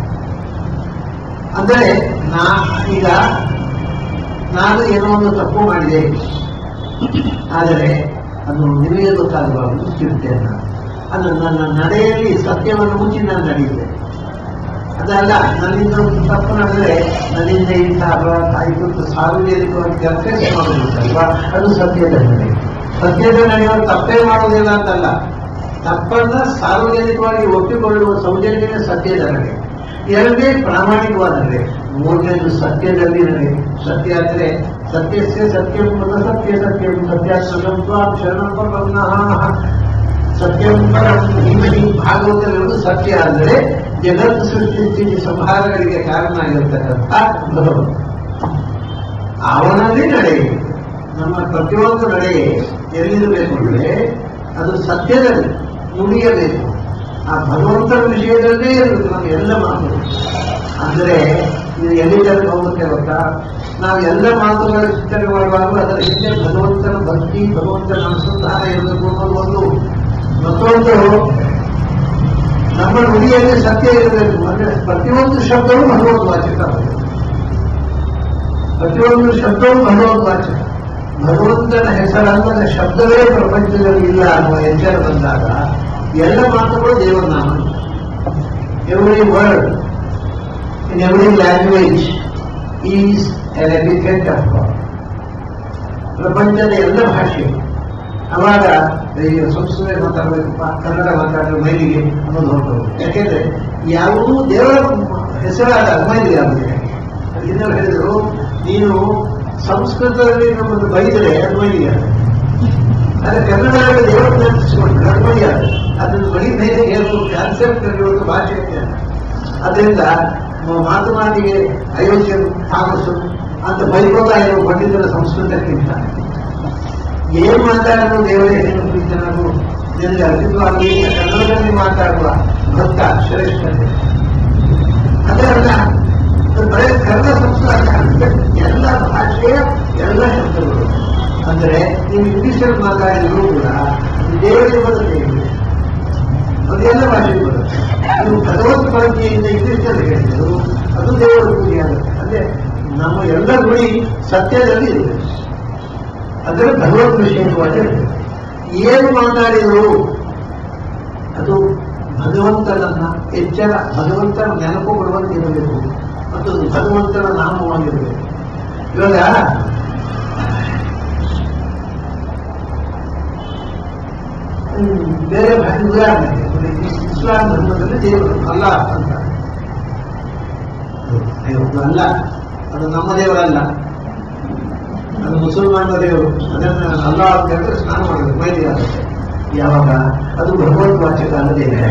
ಅಂದರೆ ನಾ ಈಗ ನಾನು ಏನೋ ಒಂದು ತಪ್ಪು ಮಾಡಿದೆ ಆದರೆ ಅದು ನಿಮಗೆ ಗೊತ್ತಾಗಬಾರದು ಚಿಂತೆಯನ್ನ ಅದು ನನ್ನ ನಡೆಯಲ್ಲಿ ಸತ್ಯವನ್ನು ಮುಚ್ಚಿ ನಾನು ನಡೆಯುತ್ತೆ ಅದಲ್ಲ ನನ್ನಿಂದ ಒಂದು ತಪ್ಪು ನಡೆದರೆ ನನ್ನಿಂದ ಇಂತಹ ಅಪರಾಧ ಆಯಿತು ಅಂತ ಸಾರ್ವಜನಿಕವಾಗಿ ಚರ್ಚೆ ಮಾಡಬೇಕಲ್ವಾ ಅದು ಸತ್ಯದ ನಡೆ ಸತ್ಯದ ನಡೆಯುವ ತಪ್ಪೇ ಮಾಡುವುದಿಲ್ಲ ಅಂತಲ್ಲ ತಪ್ಪನ್ನ ಸಾರ್ವಜನಿಕವಾಗಿ ಒಪ್ಪಿಕೊಳ್ಳುವ ಸೌಜನ್ಯವೇ ಸತ್ಯದ ನಡೆ ಎರಡನೇ ಪ್ರಾಮಾಣಿಕವಾದ ನಡೆ ಮೂರನೇದು ಸತ್ಯದಲ್ಲಿ ನಡೆ ಸತ್ಯ ಅಂದ್ರೆ ಸತ್ಯಸ್ಯ ಸತ್ಯಂ ಪದ ಸತ್ಯ ಸತ್ಯಂ ಸತ್ಯಾಶ್ರಮಂ ತ್ವಾಂ ಶರಣಂ ಪರಮಃ ಸತ್ಯಂ ಪರಂ ಧೀಮಹಿ ಭಾಗವತಗಳು ಸತ್ಯ ಅಂದರೆ ಜಗತ್ ಸೃಷ್ಟಿ ಸ್ಥಿತಿ ಸಂಹಾರಗಳಿಗೆ ಕಾರಣ ಆಗಿರ್ತಕ್ಕಂಥ ಭಗವಂತ ಅವನಲ್ಲಿ ನಡೆಯಿದೆ ನಮ್ಮ ಪ್ರತಿಯೊಂದು ನಡೆ ಎಲ್ಲಿರಬೇಕು ಅಂದ್ರೆ ಅದು ಸತ್ಯದಲ್ಲಿ ನುಡಿಯಬೇಕು ಆ ಭಗವಂತನ ವಿಷಯದಲ್ಲೇ ಇರಬೇಕು ನಮ್ಮ ಎಲ್ಲ ಮಾತುಗಳು ಅಂದರೆ ಇದು ಎಲ್ಲಿ ತನಕ ಹೋಗುತ್ತೆ ಗೊತ್ತಾ ನಾವು ಎಲ್ಲ ಮಾತುಗಳ ಚಿಂತನೆ ಮಾಡುವಾಗ ಅದರ ಹಿಂದೆ ಭಗವಂತನ ಭಕ್ತಿ ಭಗವಂತನ ಅನುಸಂಧಾನ ಇರಬೇಕು ಅನ್ನೋದು ಒಂದು ಮತ್ತೊಂದು ನಮ್ಮ ನುಡಿಯಲ್ಲಿ ಸತ್ಯ ಇರಬೇಕು ಅಂದ್ರೆ ಪ್ರತಿಯೊಂದು ಶಬ್ದವೂ ಭಗವದ್ ವಾಚಕ ಪ್ರತಿಯೊಂದು ಶಬ್ದವೂ ಭಗವದ್ ವಾಚಕ ಭಗವಂತನ ಹೆಸರಲ್ಲದ ಶಬ್ದವೇ ಪ್ರಪಂಚದಲ್ಲಿ ಇಲ್ಲ ಅನ್ನುವ ಎಚ್ಚರ ಬಂದಾಗ ಎಲ್ಲ ಮಾತುಗಳು ದೇವರ ನಾಮ every word in every language is an epicentre of God ಪ್ರಪಂಚದ ಎಲ್ಲ ಭಾಷೆ ಅವಾಗ ಈಗ ಸಂಸ್ಕೃತ ಮಾತಾಡಬೇಕಪ್ಪ ಕನ್ನಡ ಮಾತಾಡೋ ಮೈಲಿಗೆ ಅನ್ನೋದು ಹೊರಟು ಯಾಕೆಂದ್ರೆ ಯಾವುದೂ ದೇವರ ಹೆಸರಾದ ಮೈಲಿಗೆ ಆಗುತ್ತೆ ಇನ್ನೂ ಹೇಳಿದ್ರು ನೀನು ಸಂಸ್ಕೃತದಲ್ಲಿ ನಮ್ಮನ್ನು ಬೈದರೆ ಅದು ಮೈಲಿಗೆ ಆಗುತ್ತೆ ಆದರೆ ಕನ್ನಡದಲ್ಲಿ ದೇವರ ನೆನಪಿಸಿಕೊಂಡ್ರೆ ಅದು ಮೈಲಿಗೆ ಆಗುತ್ತೆ ಅದನ್ನು ಬರೀ ಮೇಲೆ ಹೇಳ್ತು ಕಾನ್ಸೆಪ್ಟ್ ಇವತ್ತು ಭಾಷೆ ಇದೆ ಅದರಿಂದ ಮಾತು ಮಾತಿಗೆ ಅಯೋಗ್ಯ ತಾಮಸು ಅಂತ ಬೈಕೋತಾ ಇರೋ ಪಂಡಿತರ ಸಂಸ್ಕೃತಕ್ಕಿಂತ ಏನ್ ಮಾತಾಡಲು ದೇವರೇ ಏನು ಪ್ರೀತನರು ನಿನಗೆ ಅರ್ಪಿತವಾಗಿ ಕನ್ನಡದಲ್ಲಿ ಮಾತಾಡುವ ಭಕ್ತ ಶ್ರೇಷ್ಠತೆ ಅದರಲ್ಲ ಬರೀ ಕನ್ನಡ ಸಂಸ್ಕೃತ ಎಲ್ಲ ಭಾಷೆಯ ಎಲ್ಲ ಶಬ್ದಗಳು ಅಂದರೆ ನೀವು ಇಂಗ್ಲಿಷಲ್ಲಿ ಮಾತಾಡಿದ್ರು ಕೂಡ ದೇವರಿಗೆ ಬರುತ್ತೆ ಇಂಗ್ಲಿಷ್ ಅದೆಲ್ಲ ಭಾಷೆಗೆ ಬರುತ್ತೆ ನೀವು ಭಗವತ್ ಪರಂಪರೆಯಿಂದ ಇಂಗ್ಲಿಷಲ್ಲಿ ಹೇಳಿದ್ರು ಅದು ದೇವರ ಪೂಜೆ ಆಗುತ್ತೆ ಅಂದ್ರೆ ನಮ್ಮ ಎಲ್ಲ ಗುರಿ ಸತ್ಯದಲ್ಲಿ ಇದೆ ಅದರ ಭಗವತ್ ವಿಷಯವಾಗಿ ಏನು ಮಾತಾಡಿದರು ಅದು ಭಗವಂತನನ್ನ ಎಚ್ಚರ ಭಗವಂತನ ನೆನಪು ಬರುವಂತಿರಬೇಕು ಮತ್ತು ಅದು ಭಗವಂತನ ನಾಮವಾಗಿರಬೇಕು ಇವಾಗ ಹ್ಮ್, ಬೇರೆ ಭಾಷೆ ಉದಾಹರಣೆಗೆ ನೋಡಿ, ಇಸ್ಲಾಂ ಧರ್ಮದಲ್ಲಿ ದೇವರು ಅಲ್ಲ ಅಂತ ದೇವರು ಅಲ್ಲ ಅದು ನಮ್ಮ ದೇವರಲ್ಲ ಅದು ಮುಸಲ್ಮಾನ ದೇವರು ಅದನ್ನ ಅಲ್ಲ ಅಂತ ಹೇಳಿದ್ರೆ ಸ್ನಾನ ಮಾಡಬೇಕು ಮೈಲಿ ಆಗುತ್ತೆ ಯಾವಾಗ ಅದು ಭಗವದ್ ವಾಚಕ ಅಲ್ಲದೇ ಇದೆ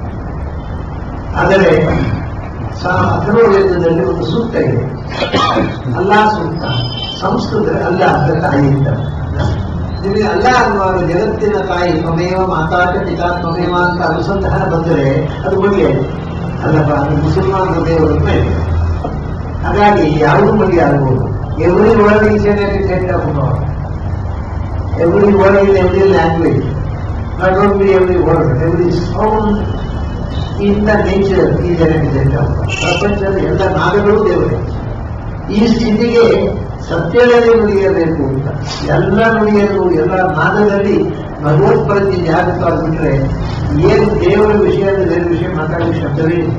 ಆದರೆ ಅಥರ್ವ ವೇದದಲ್ಲಿ ಒಂದು ಸೂಕ್ತ ಇದೆ ಅಲ್ಲ ಸೂಕ್ತ ಸಂಸ್ಕೃತ ಅಲ್ಲ ಅಂತ ತಾಯಿ ಅಂತ ನಿಮಗೆ ಅಲ್ಲ ಅನ್ನುವಾಗ ಜಗತ್ತಿನ ತಾಯಿ ತ್ವಮೇವ ಮಾತಾಟ ಪಿತಾ ತ್ವಮೇವ ಅಂತ ಅನುಸಂಧಾನ ಬಂದರೆ ಅದು ಒಳ್ಳೆಯದು ಅಲ್ಲಪ್ಪ ಅದು ಮುಸಲ್ಮಾನರ ದೇವರು ಮೇಲೆ ಹಾಗಾಗಿ ಯಾವುದು ಬಗೆ ಆಗ್ಬೋದು every word is an effect of God every word in every language not only every word every sound in the nature is an effect of ಪ್ರಪಂಚದ ಎಲ್ಲ ನಾದಗಳು ದೇವರೇ ಈ ಸ್ಥಿತಿಗೆ ಸತ್ಯದಲ್ಲಿ ನುಡಿಯಬೇಕು ಅಂತ ಎಲ್ಲ ನುಡಿಯಲು ಎಲ್ಲ ನಾದದಲ್ಲಿ ಭಗವತ್ ಪ್ರತಿ ಜಾಗೃತವಾಗಿಬಿಟ್ರೆ ಏನು ದೇವರ ವಿಷಯದ ಬೇರೆ ವಿಷಯ ಮಾತಾಡುವ ಶಬ್ದವೇ ಇಲ್ಲ.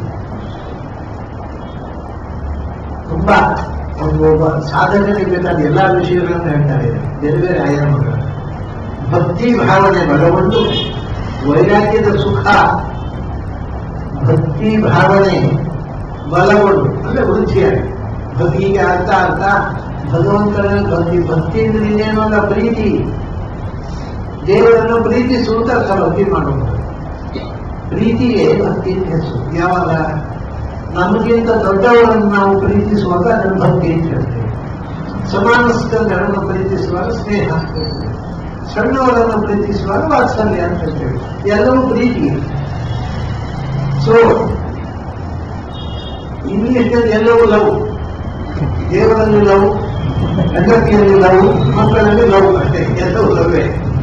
ತುಂಬಾ ಒಂದು ಒಬ್ಬ ಸಾಧಕನಿಗೆ ಬೇಕಾದ ಎಲ್ಲ ವಿಷಯಗಳನ್ನು ಹೇಳ್ತಾರೆ ಬೇರೆ ಬೇರೆ ಆಯಾಮಗಳು ಭಕ್ತಿ ಭಾವನೆ ಬಲಗೊಂಡು ವೈರಾಗ್ಯದ ಸುಖ ಭಕ್ತಿ ಭಾವನೆ ಬಲಗೊಂಡು ಅಂದ್ರೆ ವೃದ್ಧಿಯಾಗಿ ಭಕ್ತಿಗೆ ಅರ್ಥ ಅರ್ಥ ಭಗವಂತನ ಭಕ್ತಿ ಭಕ್ತಿ ಅಂದ್ರೆ ಇನ್ನೇನು ಅಲ್ಲ ಪ್ರೀತಿ ದೇವರನ್ನು ಪ್ರೀತಿಸುವಂತ ಅರ್ಥ ಭಕ್ತಿ ಮಾಡೋದು ಪ್ರೀತಿಗೆ ಭಕ್ತಿ ಅಂತ ಹೆಸರು ಯಾವಾಗ ನಮಗಿಂತ ದೊಡ್ಡವರನ್ನು ನಾವು ಪ್ರೀತಿಸುವಾಗ ಅದನ್ನು ಭಕ್ತಿ ಅಂತ ಹೇಳ್ತೇವೆ ಸಮಾನಸ್ಥರನ್ನು ಪ್ರೀತಿಸುವಾಗ ಸ್ನೇಹ ಅಂತ ಹೇಳ್ತೇವೆ ಸಣ್ಣವರನ್ನು ಪ್ರೀತಿಸುವಾಗ ವಾತ್ಸಲ್ಯ ಅಂತ ಹೇಳ್ತೇವೆ ಎಲ್ಲವೂ ಪ್ರೀತಿ ಸೊ ಇಂಗ್ಲಿಷ್ ಮಿಕ್ಕಿದಲ್ಲಿ ಎಲ್ಲವೂ ಲವ್ ದೇವರಲ್ಲಿ ಲವ್ ಹೆಂಡತಿಯಲ್ಲಿ ಲವ್ ಮಕ್ಕಳಲ್ಲಿ ಲವ್ ಅಷ್ಟೇ ಎಲ್ಲವೂ ಲವೇ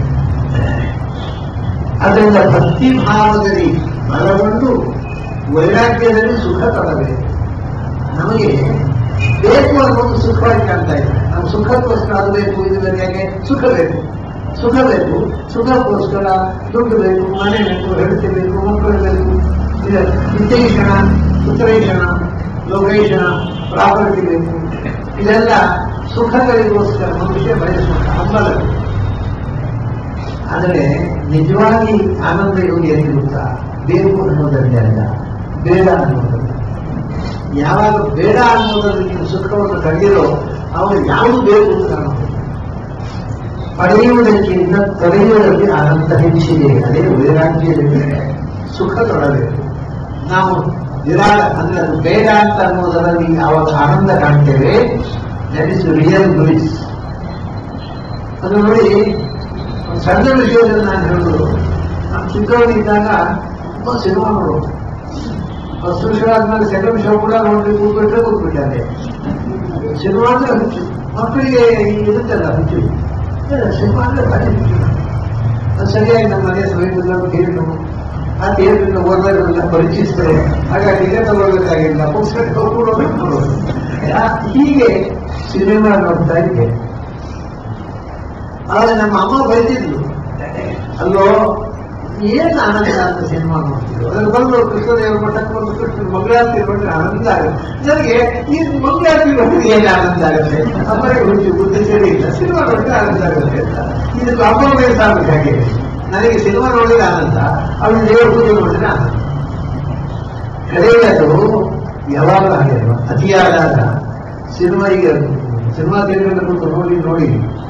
ಅದರಿಂದ ಭಕ್ತಿ ಭಾವದಲ್ಲಿ ಬಲಗೊಂಡು ವೈರಾಗ್ಯದಲ್ಲಿ ಸುಖ ಪಡಬೇಕು ನಮಗೆ ಬೇಕು ಅನ್ನೋದು ಸುಖವಾಗಿ ಕಾಣ್ತಾ ಇದೆ ನಾವು ಸುಖಕ್ಕೋಸ್ಕರ ಅದು ಬೇಕು ಇದು ಬೇಕು ಯಾಕೆ ಸುಖ ಬೇಕು ಸುಖ ಬೇಕು ಸುಖಕ್ಕೋಸ್ಕರ ದುಡ್ಡು ಬೇಕು ಮನೆ ಬೇಕು ಹೆಂಡತಿ ಬೇಕು ಮಕ್ಕಳು ಬೇಕು ಇದು ವಿತ್ತೇಷಣ ಉತ್ತರೇಷಣ ಲೋಕೇಶನ ಪ್ರಾಪರ್ಟಿ ಬೇಕು ಇದೆಲ್ಲ ಸುಖಗಳಿಗೋಸ್ಕರ ಮನುಷ್ಯ ಬಯಸುವಂತ ಹಂಬಲ ಆದರೆ ನಿಜವಾಗಿ ಆನಂದ ಯೋಗಿ ಎಲ್ಲಿ ಗೊತ್ತಾ ಬೇಕು ಅನ್ನೋದರಲ್ಲಿ ಅಲ್ಲ ಬೇಡ ಅನ್ನೋದಲ್ಲ ಯಾವಾಗ ಬೇಡ ಅನ್ನೋದ್ರಲ್ಲಿ ನೀವು ಸುಖವನ್ನು ಕಂಡಿರೋ ಅವನು ಯಾವುದು ಬೇಕು ಅಂತ ಕಾಣುತ್ತೆ ಪಡೆಯುವುದಕ್ಕಿಂತ ತೊರೆಯುವುದಕ್ಕೆ ಆನಂದ ಹೆಚ್ಚಿದೆ ಅದೇ ವೈರಾಗ್ಯದಲ್ಲಿ ಸುಖ ತೊಡಬೇಕು ನಾವು ವಿರಾಟ ಅಂದ್ರೆ ಅದು ಬೇಡ ಅಂತ ಅನ್ನೋದರಲ್ಲಿ ಆವಾಗ ಆನಂದ ಕಾಣ್ತೇವೆ ದಟ್ ಇಸ್ ರಿಯಲ್ ಬ್ಲಿಸ್ ಅದು ನೋಡಿ ಒಂದು ಸಣ್ಣ ವಿಷಯದಲ್ಲಿ ನಾನು ಹೇಳುದು ನಾನು ಚಿಕ್ಕವನಿದ್ದಾಗ ತುಂಬ ಸಿನಿಮಾ ನೋಡೋದು ಫಸ್ಟ್ ಶೋ ಆದ್ಮೇಲೆ ಸೆಕೆಂಡ್ ಶೋ ಕೂಡ ನೋಡಿ ಕೂತ್ಬಿಟ್ರೆ ಕೂತ್ಬಿಟ್ಟಾರೆ ಸಿನಿಮಾ ಅಂದ್ರೆ ಹುಚ್ಚು ಮಕ್ಕಳಿಗೆ ಇರುತ್ತಲ್ಲ ಹುಚ್ಚು ಸಿನಿಮಾ ಅಂದ್ರೆ ಭಾರಿ ಹುಚ್ಚು ಅದು ಸರಿಯಾಗಿ ನಮ್ಮ ಮನೆ ಸಮೀಪದಲ್ಲಿ ಥಿಯೇಟರ್ ಆ ಥಿಯೇಟರ್ನ ಓದೋರೆಲ್ಲ ಪರಿಚಯಿಸ್ತಾರೆ ಹಾಗಾಗಿ ಟಿಕೆಟ್ ತಗೊಳ್ಬೇಕಾಗಿಲ್ಲ ಪುಸ್ತಕ ತಗೊಂಡು ಹೀಗೆ ಸಿನಿಮಾ ನೋಡ್ತಾ ಇದ್ದೆ ಆದ್ರೆ ನಮ್ಮ ಅಮ್ಮ ಬೈತಿದ್ಲು ಅಲ್ಲೋ ಏನ್ ಆನಂದ ಅಂತ ಸಿನಿಮಾ ನೋಡ್ತಿದ್ರು ಅದ್ರಲ್ಲಿ ಬಂದು ಕೃಷ್ಣದೇವರ ಮಠಕ್ಕೆ ಬಂದು ಕೃಷ್ಣ ಮಂಗಳಾರತಿ ನೋಡ್ರೆ ಆನಂದ ಆಗುತ್ತೆ ನನಗೆ ಈ ಮಂಗಳಾರತಿ ನೋಡಿದ್ರೆ ಏನ್ ಆನಂದ ಆಗುತ್ತೆ ಅಮ್ಮನಿಗೆ ಹುಚ್ಚು ಬುದ್ಧಿ ಸರಿ ಇಲ್ಲ ಸಿನಿಮಾ ನೋಡಿದ್ರೆ ಆನಂದ ಆಗುತ್ತೆ ಅಂತ ಇದು ಕಾಂಪ್ರಮೈಸ್ ಆಗುತ್ತೆ ಹಾಗೆ ನನಗೆ ಸಿನಿಮಾ ನೋಡಿದ್ರೆ ಆನಂದ ಅವಳು ದೇವರ ಪೂಜೆ ನೋಡಿದ್ರೆ ಆನಂದ ಕಡೆಯದು ಯಾವಾಗಲೂ ಹಾಗೆ ಅಲ್ವಾ? ಅತಿಯಾದಾಗ ಸಿನಿಮಾ ಈಗ ಸಿನಿಮಾ ಥಿಯೇಟರ್ ಕುರಿತು ನೋಡಿ ನೋಡಿ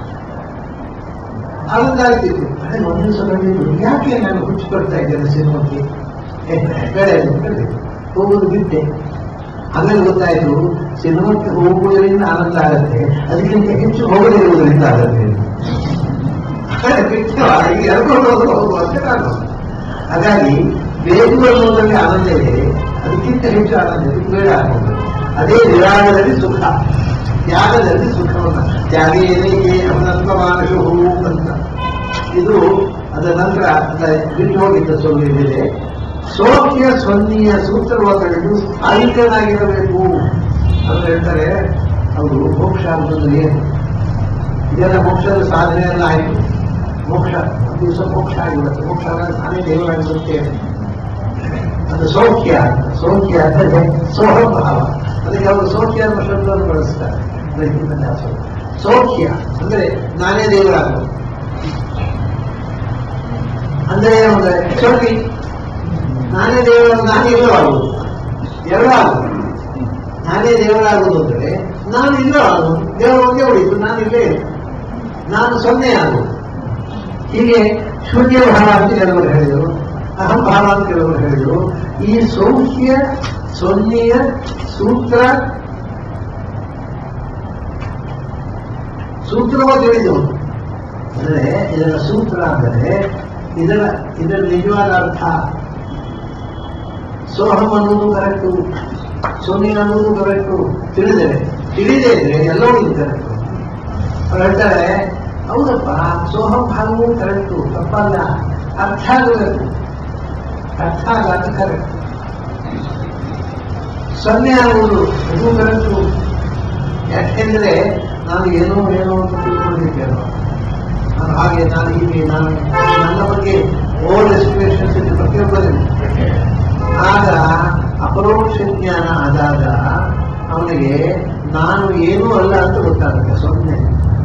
ಆನಂದ ಆಗ್ತಿತ್ತು ಅದೇ ಒಂದು ದಿವಸ ಬಂದಿದ್ದು ಯಾಕೆ ನಾನು ಹುಚ್ಚು ಕೊಡ್ತಾ ಇದ್ದೇನೆ ಸಿನಿಮಾಕ್ಕೆ ಏ, ಬೇಡ ಇದು, ಬೇಡ ಇದು. ಹೋಗೋದು ಬಿಟ್ಟೆ ಆಮೇಲೆ ಗೊತ್ತಾಯ್ತು ಸಿನಿಮಾಕ್ಕೆ ಹೋಗುವುದರಿಂದ ಆನಂದ ಆಗುತ್ತೆ ಅದಕ್ಕಿಂತ ಹೆಚ್ಚು ಹೋಗದಿರುವುದರಿಂದ ಆಗುತ್ತೆ ಹಾಗೆ ಬಿಟ್ಟು ಈಗ ಎಳ್ಕೊಂಡು ಹೋದ್ರು ಹೋಗುವಂತೆ ನಾನು ಹಾಗಾಗಿ ಬೇಕು ಅನ್ನೋದ್ರಲ್ಲಿ ಆನಂದ ಇದೆ ಅದಕ್ಕಿಂತ ಹೆಚ್ಚು ಆನಂದ ಇದೆ ಬೇಡ ಅನ್ನೋದು ಅದೇ ವಿರಾಗದಲ್ಲಿ ಸುಖ ತ್ಯಾಗದಲ್ಲಿ ಸುಖವನ್ನ ತ್ಯಾಗೇನೇ ಅಮನತ್ವಮಾನಶು ಅಂತ ಇದು ಅದರ ನಂತರ ಅದ ಬಿಟ್ಟು ಹೋಗಿದ್ದ ಸೊಲ್ಲಿದೆ ಸೋಕ್ಯ ಸ್ವನ್ನಿಯ ಸೂತ್ರವನ್ನು ಸ್ಥಾಯಿಕನಾಗಿರಬೇಕು ಅಂತ ಹೇಳ್ತಾರೆ ಅವರು ಮೋಕ್ಷ ಅಂತಂದ್ರೆ ಏನು ಇದೆಲ್ಲ ಮೋಕ್ಷದ ಸಾಧನೆ ಎಲ್ಲ ಆಯಿತು ಮೋಕ್ಷ ಒಂದು ದಿವಸ ಮೋಕ್ಷ ಆಗಿರುತ್ತೆ ಮೋಕ್ಷ ಆದಾಗ ನಾನೇ ದೇವರಾಗಿರುತ್ತೇನೆ ಅದು ಸೌಖ್ಯ ಸೌಖ್ಯ ಅಂದರೆ ಸೋಹಭಾವ ಅದಕ್ಕೆ ಅವರು ಸೌಖ್ಯ ಅನ್ನೋ ಶಬ್ದವನ್ನು ಬಳಸ್ತಾರೆ ಅದಕ್ಕಿಂತ ಜಾಸ್ತಿ. ಸೌಖ್ಯ ಅಂದ್ರೆ ನಾನೇ ದೇವರಾಗೋದು ಅಂದ್ರೆ ಏನಂದ್ರೆ ಚೌಕಿ ನಾನೇ ದೇವರ ನಾನೇ ಇಲ್ಲವಾಗುವುದು ಎಲ್ಲ ಆಗುದು ನಾನೇ ದೇವರಾಗುವುದು ಅಂದ್ರೆ ನಾನು ಇಲ್ಲ ಆಗುದು ದೇವರು ಒಂದೇ ಉಳಿತು ನಾನು ಇಲ್ಲೇ ಇಲ್ಲ ನಾನು ಸೊನ್ನೆ ಆಗುದು ಹೀಗೆ ಶೂನ್ಯ ಭಾವ ಅಂತ ಕೆಲವರು ಹೇಳಿದರು ಅಹಂ ಭಾವ ಅಂತ ಕೆಲವರು ಹೇಳಿದರು ಈ ಸೌಖ್ಯ ಸೊನ್ನೆಯ ಸೂತ್ರ ಸೂತ್ರವೂ ತಿಳಿದವನು ಅಂದರೆ ಇದರ ಸೂತ್ರ ಅಂದರೆ ಇದರ ಇದರ ನಿಜವಾದ ಅರ್ಥ ಸೋಹಂ ಅನ್ನೋದು ಕರೆಕ್ಟು ಸೊನ್ನೆ ಅನ್ನೋದು ಕರೆಕ್ಟು ತಿಳಿದರೆ ತಿಳಿದೇ ಇದ್ರೆ ಎಲ್ಲವೂ ಇದು ಕರೆಕ್ಟು ಅವ್ರು ಹೇಳ್ತಾರೆ ಹೌದಪ್ಪ ಸೋಹಂ ಭಾಗವೂ ಕರೆಕ್ಟು ತಪ್ಪಲ್ಲ ಅರ್ಥ ಆಗಬೇಕು ಅರ್ಥ ಆಗಲ್ಲ ಕರೆಕ್ಟ್ ಸೊನ್ನೆ ಆಗುವುದು ಅದು ಕರೆಕ್ಟು ಯಾಕೆಂದ್ರೆ ನಾನು ಏನೋ ಏನೋ ಅಂತ ತಿಳ್ಕೊಂಡಿದ್ದೇನೋ ನಾನು ಹಾಗೆ ನಾನು ಹೀಗೆ ನಾನು ನನ್ನ ಬಗ್ಗೆ ಓಲ್ಡ್ ಎಕ್ಸ್ಪ್ಲೇಷನ್ಸ್ ಇದೆ ಪ್ರತಿಯೊಬ್ಬರಿಗೂ ಆಗ ಅಪರೋಕ್ಷ ಜ್ಞಾನ ಆದಾಗ ಅವನಿಗೆ ನಾನು ಏನೂ ಅಲ್ಲ ಅಂತ ಗೊತ್ತಾಗುತ್ತೆ ಸೊನ್ನೆ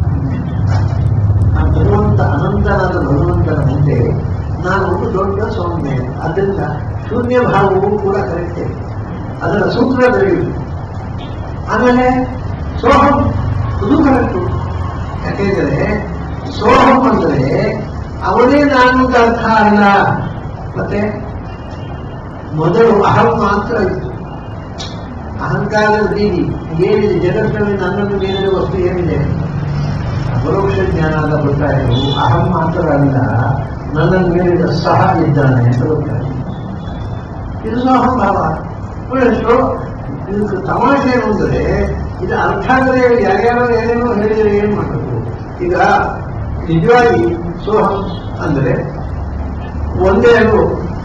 ಆ ಭಗವಂತ ಅನಂತನಾದ ಭಗವಂತನ ಮುಂದೆ ನಾನು ಒಂದು ದೊಡ್ಡ ಸೌಮ್ಯ ಅದರಿಂದ ಶೂನ್ಯ ಭಾವವು ಕೂಡ ಕರೆಕ್ಟೇ ಅದರ ಸೂತ್ರ ಬೆಳೆಯುವುದು ಆಮೇಲೆ ಸೋಹಂ ಇದು ಕರೆಕ್ಟು ಯಾಕೆಂದರೆ ಸೋಹಂ ಅಂದರೆ ಅವನೇ ನಾನು ಅಂತ ಅರ್ಥ ಅಲ್ಲ ಮತ್ತೆ ಮೊದಲು ಅಹಂ ಮಾತ್ರ ಇತ್ತು ಅಹಂಕಾರದ ಬೀದಿ ಏನಿದೆ ಜಗತ್ತಿನಲ್ಲಿ ನನ್ನನ್ನು ಮೀರಿದ ವಸ್ತು ಏನಿದೆ ಪರೋಕ್ಷ ಜ್ಞಾನದ ಗೊತ್ತಾಯಿತು ಅಹಂ ಮಾತ್ರ ಅಲ್ಲ ನನ್ನನ್ನು ಮೀರಿದ ಸಹ ಇದ್ದಾನೆ ಅಂತ ಗೊತ್ತಾಯಿತು ಇದು ಸಹ ಭಾವ ಎಷ್ಟು ಇದಕ್ಕೆ ತಮಾಷೆ ಏನು ಅಂದರೆ ಇದು ಅರ್ಥ ಆದರೆ ಯಾರ್ಯಾರೋ ಏನೇನೋ ಹೇಳಿದರೆ ಏನು ಮಾಡಬೇಕು ಈಗ ನಿಜವಾಗಿ ಸೋಹಂ ಅಂದರೆ ಒಂದೇ ಅದು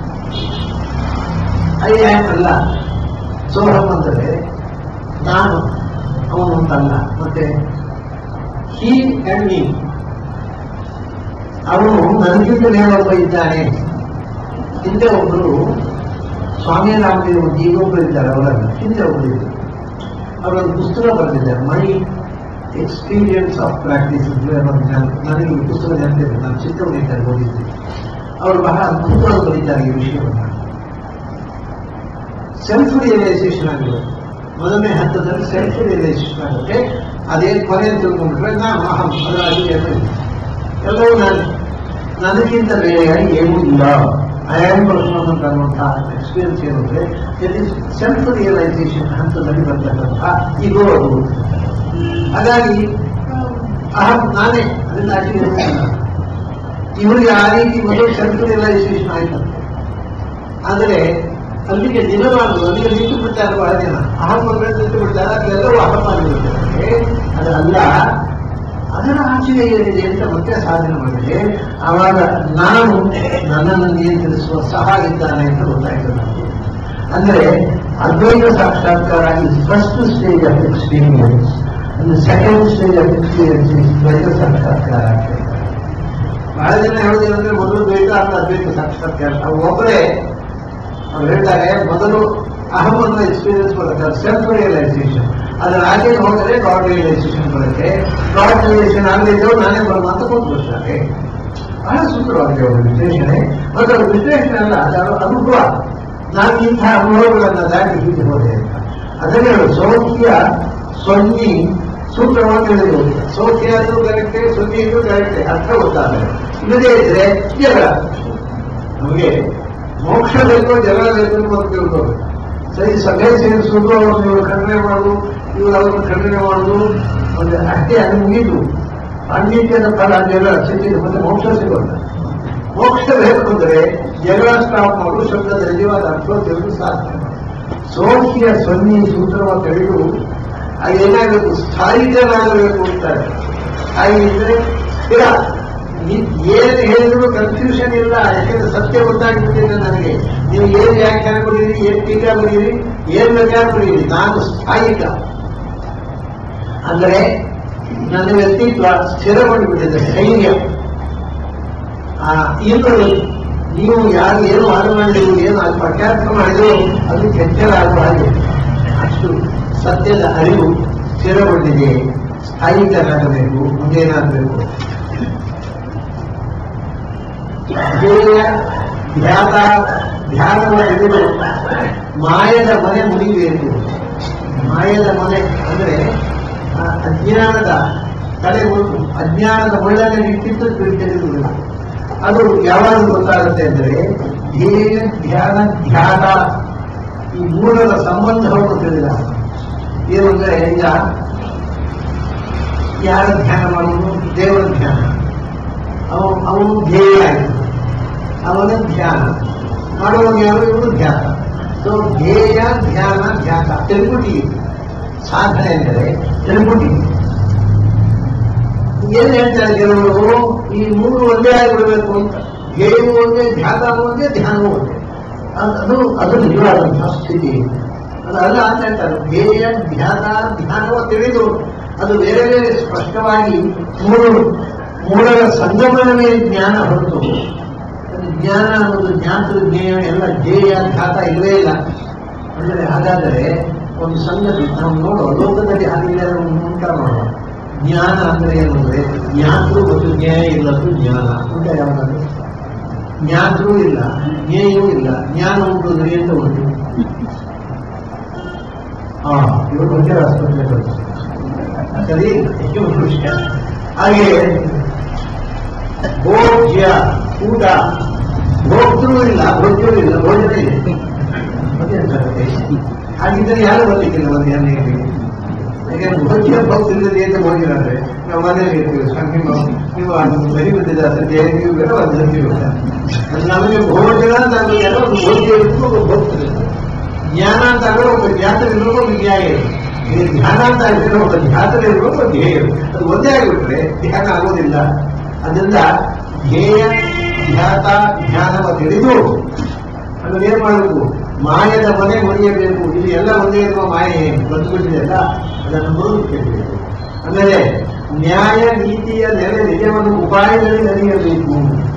ಐ ಆಮ್ ಅಲ್ಲ ಸೋಹಂ ಅಂದರೆ ನಾನು ಅವನು ಅಂತಲ್ಲ ಮತ್ತೆ ಹಿ ಅಂಡ್ ಮೀ ಅವನು ನನಗಿಂತಲೇ ಒಬ್ಬ ಇದ್ದಾನೆ ಹಿಂದೆ ಒಬ್ಬರು ಸ್ವಾಮಿ ರಾಮದೇವ್ ಈಗೊಬ್ಬರು ಇದ್ದಾರೆ ಅವರನ್ನು ಹಿಂದೆ ಒಬ್ಬರು ಇದ್ದರು ಅವರೊಂದು ಪುಸ್ತಕ ಬರೆದಿದ್ದಾರೆ ಮೈ ಎಕ್ಸ್ಪೀರಿಯನ್ಸ್ ಆಫ್ ಪ್ರಾಕ್ಟೀಸ್ ನನಗೆ ಈ ಪುಸ್ತಕ ನೆನಪಿದೆ ನಾನು ಚಿಕ್ಕವನಿದ್ದಾಗ ಓದಿದ್ದೆ ಅವರು ಬಹಳ ಅದ್ಭುತವಾಗಿ ಬರೀತಾರೆ ಈ ವಿಷಯವನ್ನು ಸೆಲ್ಫ್ ರಿಯಲೈಸೇಷನ್ ಆಗಿದೆ ಮೊದಲನೇ ಹಂತದಲ್ಲಿ ಸೆಲ್ಫ್ ರಿಯಲೈಸೇಷನ್ ಆಗುತ್ತೆ ಅದೇ ಕೊನೆ ತಿಳ್ಕೊಂಡ್ಬಿಟ್ರೆ ನಾನು ಅಹಂ ಅದರ ಅಡಿಯಲ್ಲಿ ಎಲ್ಲವೂ ನಾನು ನನಗಿಂತ ಬೇರೆಯಾಗಿ ಏನೂ ಇಲ್ಲ ಐ ಆಮ್ ಪರ್ಸನ್ ಅಂತ ಅನ್ನುವಂತಹ ಎಕ್ಸ್ಪೀರಿಯನ್ಸ್ ಏನಂದ್ರೆ ಇಟ್ ಇಸ್ ಸೆಲ್ಫ್ ರಿಯಲೈಸೇಷನ್ ಹಂತದಲ್ಲಿ ಬರ್ತಕ್ಕಂತಹ ಇದು ಅದು ಹಾಗಾಗಿ ಅಹಂ ನಾನೇ ಅದರಿಂದ ಆಚೆ ಇರುವುದಿಲ್ಲ ಇವರಿಗೆ ಆ ರೀತಿ ಮೊದಲು ಸೆಲ್ಫ್ ರಿಯಲೈಸೇಷನ್ ಆಯ್ತು ಆದರೆ ಅಲ್ಲಿಗೆ ದಿನವಾಗಲು ಅಲ್ಲಿಗೆ ನಿಂತು ಬಿಡ್ತಾರೆ ಬಹಳ ಜನ ಅಹಂ ಬಂದ್ರೆ ನಿಂತು ಬಿಡ್ತಾರೆ ಅದೆಲ್ಲವೂ ಅಹಂ ಆಗಿರುತ್ತದೆ ಅದಲ್ಲ ಅದರ ಆಚೆಗೆ ಏನಿದೆ ಅಂತ ಮತ್ತೆ ಸಾಧನೆ ಮಾಡಿದೆ ಆವಾಗ ನಾನು ನನ್ನನ್ನು ನಿಯಂತ್ರಿಸುವ ಸಹ ಇದ್ದಾನೆ ಅಂತ ಗೊತ್ತಾಯ್ತು ನನಗೆ ಅಂದ್ರೆ ಅದ್ವೈತ ಸಾಕ್ಷಾತ್ಕಾರ is first stage of experience and second stage of experience is ದ್ವೈತ ಸಾಕ್ಷಾತ್ಕಾರ ಅಂತ ಹೇಳ್ತಾರೆ. ಬಹಳ ಜನ ಹೇಳೋದೇನಂದ್ರೆ ಮೊದಲು ದ್ವೈತ ಅಂತ ಅದ್ವೈತ ಸಾಕ್ಷಾತ್ಕಾರ ನಾವು ಒಬ್ಬರೇ ಅವ್ರು ಹೇಳ್ತಾರೆ ಮೊದಲು ಅಹಂ ಅನ್ನೋ ಎಕ್ಸ್ಪೀರಿಯನ್ಸ್ ಬರುತ್ತೆ ಸೆಲ್ಫ್ ರಿಯಲೈಸೇಷನ್ ಅದರ ಆಚೆ ಹೋದರೆ ಗಾಡ್ ರಿಯಲೈಸೇಷನ್ ಬರುತ್ತೆ ಗಾಡ್ ರಿಯಲೈಸೇಷನ್ ಆಗಲಿದ್ದು ನಾನೇ ಬರುವ ಅಂತ ಕೂತ್ಬಿಡ್ತಾರೆ ಬಹಳ ಸೂತ್ರವಾಗಿದೆ ಅವರ ವಿಶ್ಲೇಷಣೆ ಮತ್ತು ಅವರ ವಿಶ್ಲೇಷಣೆ ಅಲ್ಲ ಅದರ ಅನುಭವ ನಾನು ಇಂಥ ಅನುಭವಗಳನ್ನು ದಾಟಿ ಹೀಗೆ ಹೋದೆ ಅಂತ ಅದನ್ನೇ ಹೇಳು ಸೌಖ್ಯ ಸೊನ್ನಿ ಸೂತ್ರವಾಗಿ ಹೇಳಿದ್ರು ಸೌಖ್ಯ ಅದು ಕರೆಕ್ಟೆ ಸೊನ್ನಿ ಇದು ಕರೆಕ್ಟೆ ಅರ್ಥ ಗೊತ್ತಾಗಲ್ಲ ಇಲ್ಲದೇ ಇದ್ರೆ ಜಗಳ ನಮಗೆ ಮೋಕ್ಷ ಬೇಕು ಜಗಳ ಬೇಕು ಅಂತ ತಿಳ್ಕೋಬೇಕು ಸರಿ ಸಭೆ ಸೇರಿಸುವುದು ಅವ್ರನ್ನ ಇವರು ಖಂಡನೆ ಮಾಡುದು ಇವರು ಅವ್ರನ್ನ ಖಂಡನೆ ಮಾಡುದು ಒಂದು ಅಷ್ಟೇ ಅದು ಮುಗಿದು ಪಾಂಡಿತ್ಯದ ಫಲ ಜಗಳ ಸಿಕ್ಕಿದ್ದು ಮತ್ತೆ ಮೋಕ್ಷ ಸಿಗೋಲ್ಲ ಮೋಕ್ಷ ಬೇಕು ಅಂದ್ರೆ ಜಗಳ ಸ್ಟಾಪ್ ಮಾಡು ಶಬ್ದದ ನಿಜವಾದ ಅರ್ಥ ತಿಳಿದು ಸಾಧನೆ ಮಾಡು ಸೋಖಿಯ ಸೊನ್ನಿ ಸೂತ್ರವ ತಿಳಿದು ಅದು ಏನಾಗಬೇಕು ಸ್ಥಾಯಿತನಾಗಬೇಕು ಅಂತಾರೆ ಹಾಗಿದ್ರೆ ಸ್ಥಿರ ನೀವ್ ಏನ್ ಹೇಳಿದ್ರು ಕನ್ಫ್ಯೂಷನ್ ಇಲ್ಲ ಯಾಕಂದ್ರೆ ಸತ್ಯ ಗೊತ್ತಾಗ್ಬಿಟ್ಟಿದೆ ನನಗೆ ನೀವು ಏನ್ ವ್ಯಾಖ್ಯಾನ ಬರೀರಿ ಏನ್ ಟೀಕಾ ಬರೀರಿ ಏನ್ ಬೇಕಾದ್ರೆ ಬರೀರಿ ನಾನು ಸ್ಥಾಯಿಕ ಅಂದ್ರೆ ನನ್ನ ವ್ಯಕ್ತಿತ್ವ ಸ್ಥಿರಗೊಂಡ್ಬಿಟ್ಟಿದೆ ಧೈರ್ಯ ಆ ಇನ್ನು ನೀವು ಯಾರು ಏನು ಮಾತನಾಡಿದ್ರು ಏನು ಅದು ಪಟ್ಟಾರ್ಥ ಮಾಡಿದ್ರು ಅದು ಕೆಚ್ಚರ ಆಗುವ ಹಾಗೆ ಅಷ್ಟು ಸತ್ಯದ ಅರಿವು ಸ್ಥಿರಗೊಂಡಿದೆ ಸ್ಥಾಯಿಕರಾಗಬೇಕು ಮುಂದೇನಾಗಬೇಕು ಧ್ಯೇಯ ಧ್ಯಾತ ಧ್ಯಾನವ ಹಿಡಿದು ಮಾಯದ ಮನೆ ಮುಡಿಬೇಕು ಮಾಯದ ಮನೆ ಅಂದ್ರೆ ಆ ಅಜ್ಞಾನದ ತಲೆ ಮುಳ್ಳು ಅಜ್ಞಾನದ ಮುಳ್ಳನ್ನು ಇಟ್ಟಿದ್ದು ತಿಳಿದಿರುವುದಿಲ್ಲ ಅದು ಯಾವಾಗ ಗೊತ್ತಾಗುತ್ತೆ ಅಂದ್ರೆ ಧ್ಯೇಯ ಧ್ಯಾನ ಧ್ಯಾನ ಈ ಮೂರರ ಸಂಬಂಧವನ್ನು ತಿಳಿದ ಏನು ಅಂದ್ರೆ ಈಗ ಯಾರ ಧ್ಯಾನ ಮಾಡುವುದು ದೇವರ ಧ್ಯಾನ ಅವನು ಅವನು ಧ್ಯೇಯ ಆಯಿತು ಅವನ ಧ್ಯಾನ ಮಾಡುವಾಗ ಯಾರು ಇವರು ಧ್ಯಾನ ಸೊ ಧ್ಯೇಯ ಧ್ಯಾನ ಧ್ಯಾನ ತಿರುಗುಟಿ ಸಾಧನೆ ಎಂದರೆ ತಿರುಗುಟಿ ಏನ್ ಹೇಳ್ತಾರೆ ಕೆಲವರು ಈ ಮೂರು ಒಂದೇ ಆಗಿಬಿಡಬೇಕು ಅಂತ ಧ್ಯೇಯವು ಒಂದೇ ಧ್ಯಾನವೂ ಒಂದೇ ಧ್ಯಾನವೂ ಒಂದೇ ಅದ್- ಅದು ಅದು ನಿಜವಾದಂತಹ ಸ್ಥಿತಿ ಅದಲ್ಲ ಅಂತ ಹೇಳ್ತಾರೆ ಧ್ಯೇಯ ಧ್ಯಾನ ಧ್ಯಾನವ ತಿಳಿದು ಅದು ಬೇರೆ ಬೇರೆ ಸ್ಪಷ್ಟವಾಗಿ ಮೂರು ಮೂರರ ಸಂಗಮನವೇ ಜ್ಞಾನ ಹೊರತು ಅದು ಜ್ಞಾನ ಅನ್ನೋದು ಜ್ಞಾತೃ ಜ್ಞೇಯ ಎಲ್ಲ ಧ್ಯೇಯ ಧ್ಯಾತ ಇಲ್ಲವೇ ಇಲ್ಲ ಅಂದರೆ ಹಾಗಾದರೆ ಒಂದು ಸಂಗತಿ ನಾವು ನೋಡುವ ಲೋಕದಲ್ಲಿ ಹಾಗಿಲ್ಲ ಉಂಟ ಮಾಡುವ ಜ್ಞಾನ ಅಂದ್ರೆ ಏನು ಅಂದ್ರೆ ಜ್ಞಾತೃ ಮತ್ತು ಜ್ಞೇಯ ಇಲ್ಲದ್ದು ಜ್ಞಾನ ಅಂತ ಯಾವ್ದಾದ್ರು ಜ್ಞಾತೃ ಇಲ್ಲ ಜ್ಞೇಯವೂ ಇಲ್ಲ ಜ್ಞಾನ ಉಂಟು ಅಂದ್ರೆ ಎಂತ ಉಂಟು ಹಾ ಇವರು ಮುಂಚೆ ಆಸ್ಪತ್ರೆ ಕಳಿಸಿ ಸರಿ ಹೆಚ್ಚು ಒಂದು ವಿಷಯ ಹಾಗೆ ಭೋಜ್ಯ ಊಟ ಭೋಕ್ತೃ ಇಲ್ಲ ಭೋಜ್ಯೂ ಇಲ್ಲ ಭೋಜನ ಇದೆ ಮತ್ತೆ ಎಂತ ಕಥೆ? ಹಾಗಿದ್ದರೆ ಯಾರು ಬರ್ಲಿಕ್ಕಿಲ್ಲ ಒಂದು ಎಣ್ಣೆಗೆ ಯಾಕಂದ್ರೆ ಭೋಜ್ಯ ಭಕ್ತರಿಲ್ಲದೆ ಅಂತ ಹೋಗಿದ್ದಾರೆ ನಾವು ಮನೇಲಿ ಇರ್ತೀವಿ ಸ್ವಾಮಿ ನಿಮ್ಮ ನೀವು ಬರಿ ಬಂದಿದೆ ಸದ್ಯ ನೀವು ಬೇಡ ಒಂದು ಸತಿ ಬೇಡ ನಮಗೆ ಭೋಜನ ನಮಗೆ ಎಲ್ಲ ಒಂದು ಭೋಜ್ಯ ಇತ್ತು ಒಂದು ಭಕ್ತರಿಲ್ಲ ಜ್ಞಾನ ಅಂತ ಅಂದ್ರೆ ಒಬ್ಬ ಜ್ಞಾತರು ಇರೋದು ಒಂದು ನ್ಯಾಯ ಇದೆ ಈಗ ಜ್ಞಾನ ಅಂತ ಹೇಳಿದ್ರೆ ಒಬ್ಬ ಜ್ಞಾತರು ಇರೋದು ಒಂದು ಧ್ಯೇಯ ಅದು ಒಂದೇ ಆಗಿಬಿಟ್ರೆ ಧ್ಯಾನ ಆಗೋದಿಲ್ಲ ಅದರಿಂದ ಧ್ಯೇಯ ಧ್ಯಾತ ಜ್ಞಾನವ ತಿಳಿದು ಅದನ್ನ ಏನ್ ಮಾಡಬೇಕು ಮಾಯದ ಮನೆ ಮುರಿಯಬೇಕು ಇಲ್ಲಿ ಎಲ್ಲ ಒಂದೇ ಇರುವ ಮಾಯೆ ಬಂದುಬಿಟ್ಟಿದೆಯಲ್ಲ ಅದನ್ನು ಮುರಿದುಕೊಳ್ಳಬೇಕು ಆಮೇಲೆ ನ್ಯಾಯ ನೀತಿಯ ನೆಲೆ ನಿಜವನ್ನು ಉಪಾಯದಲ್ಲಿ ಅರಿಯಬೇಕು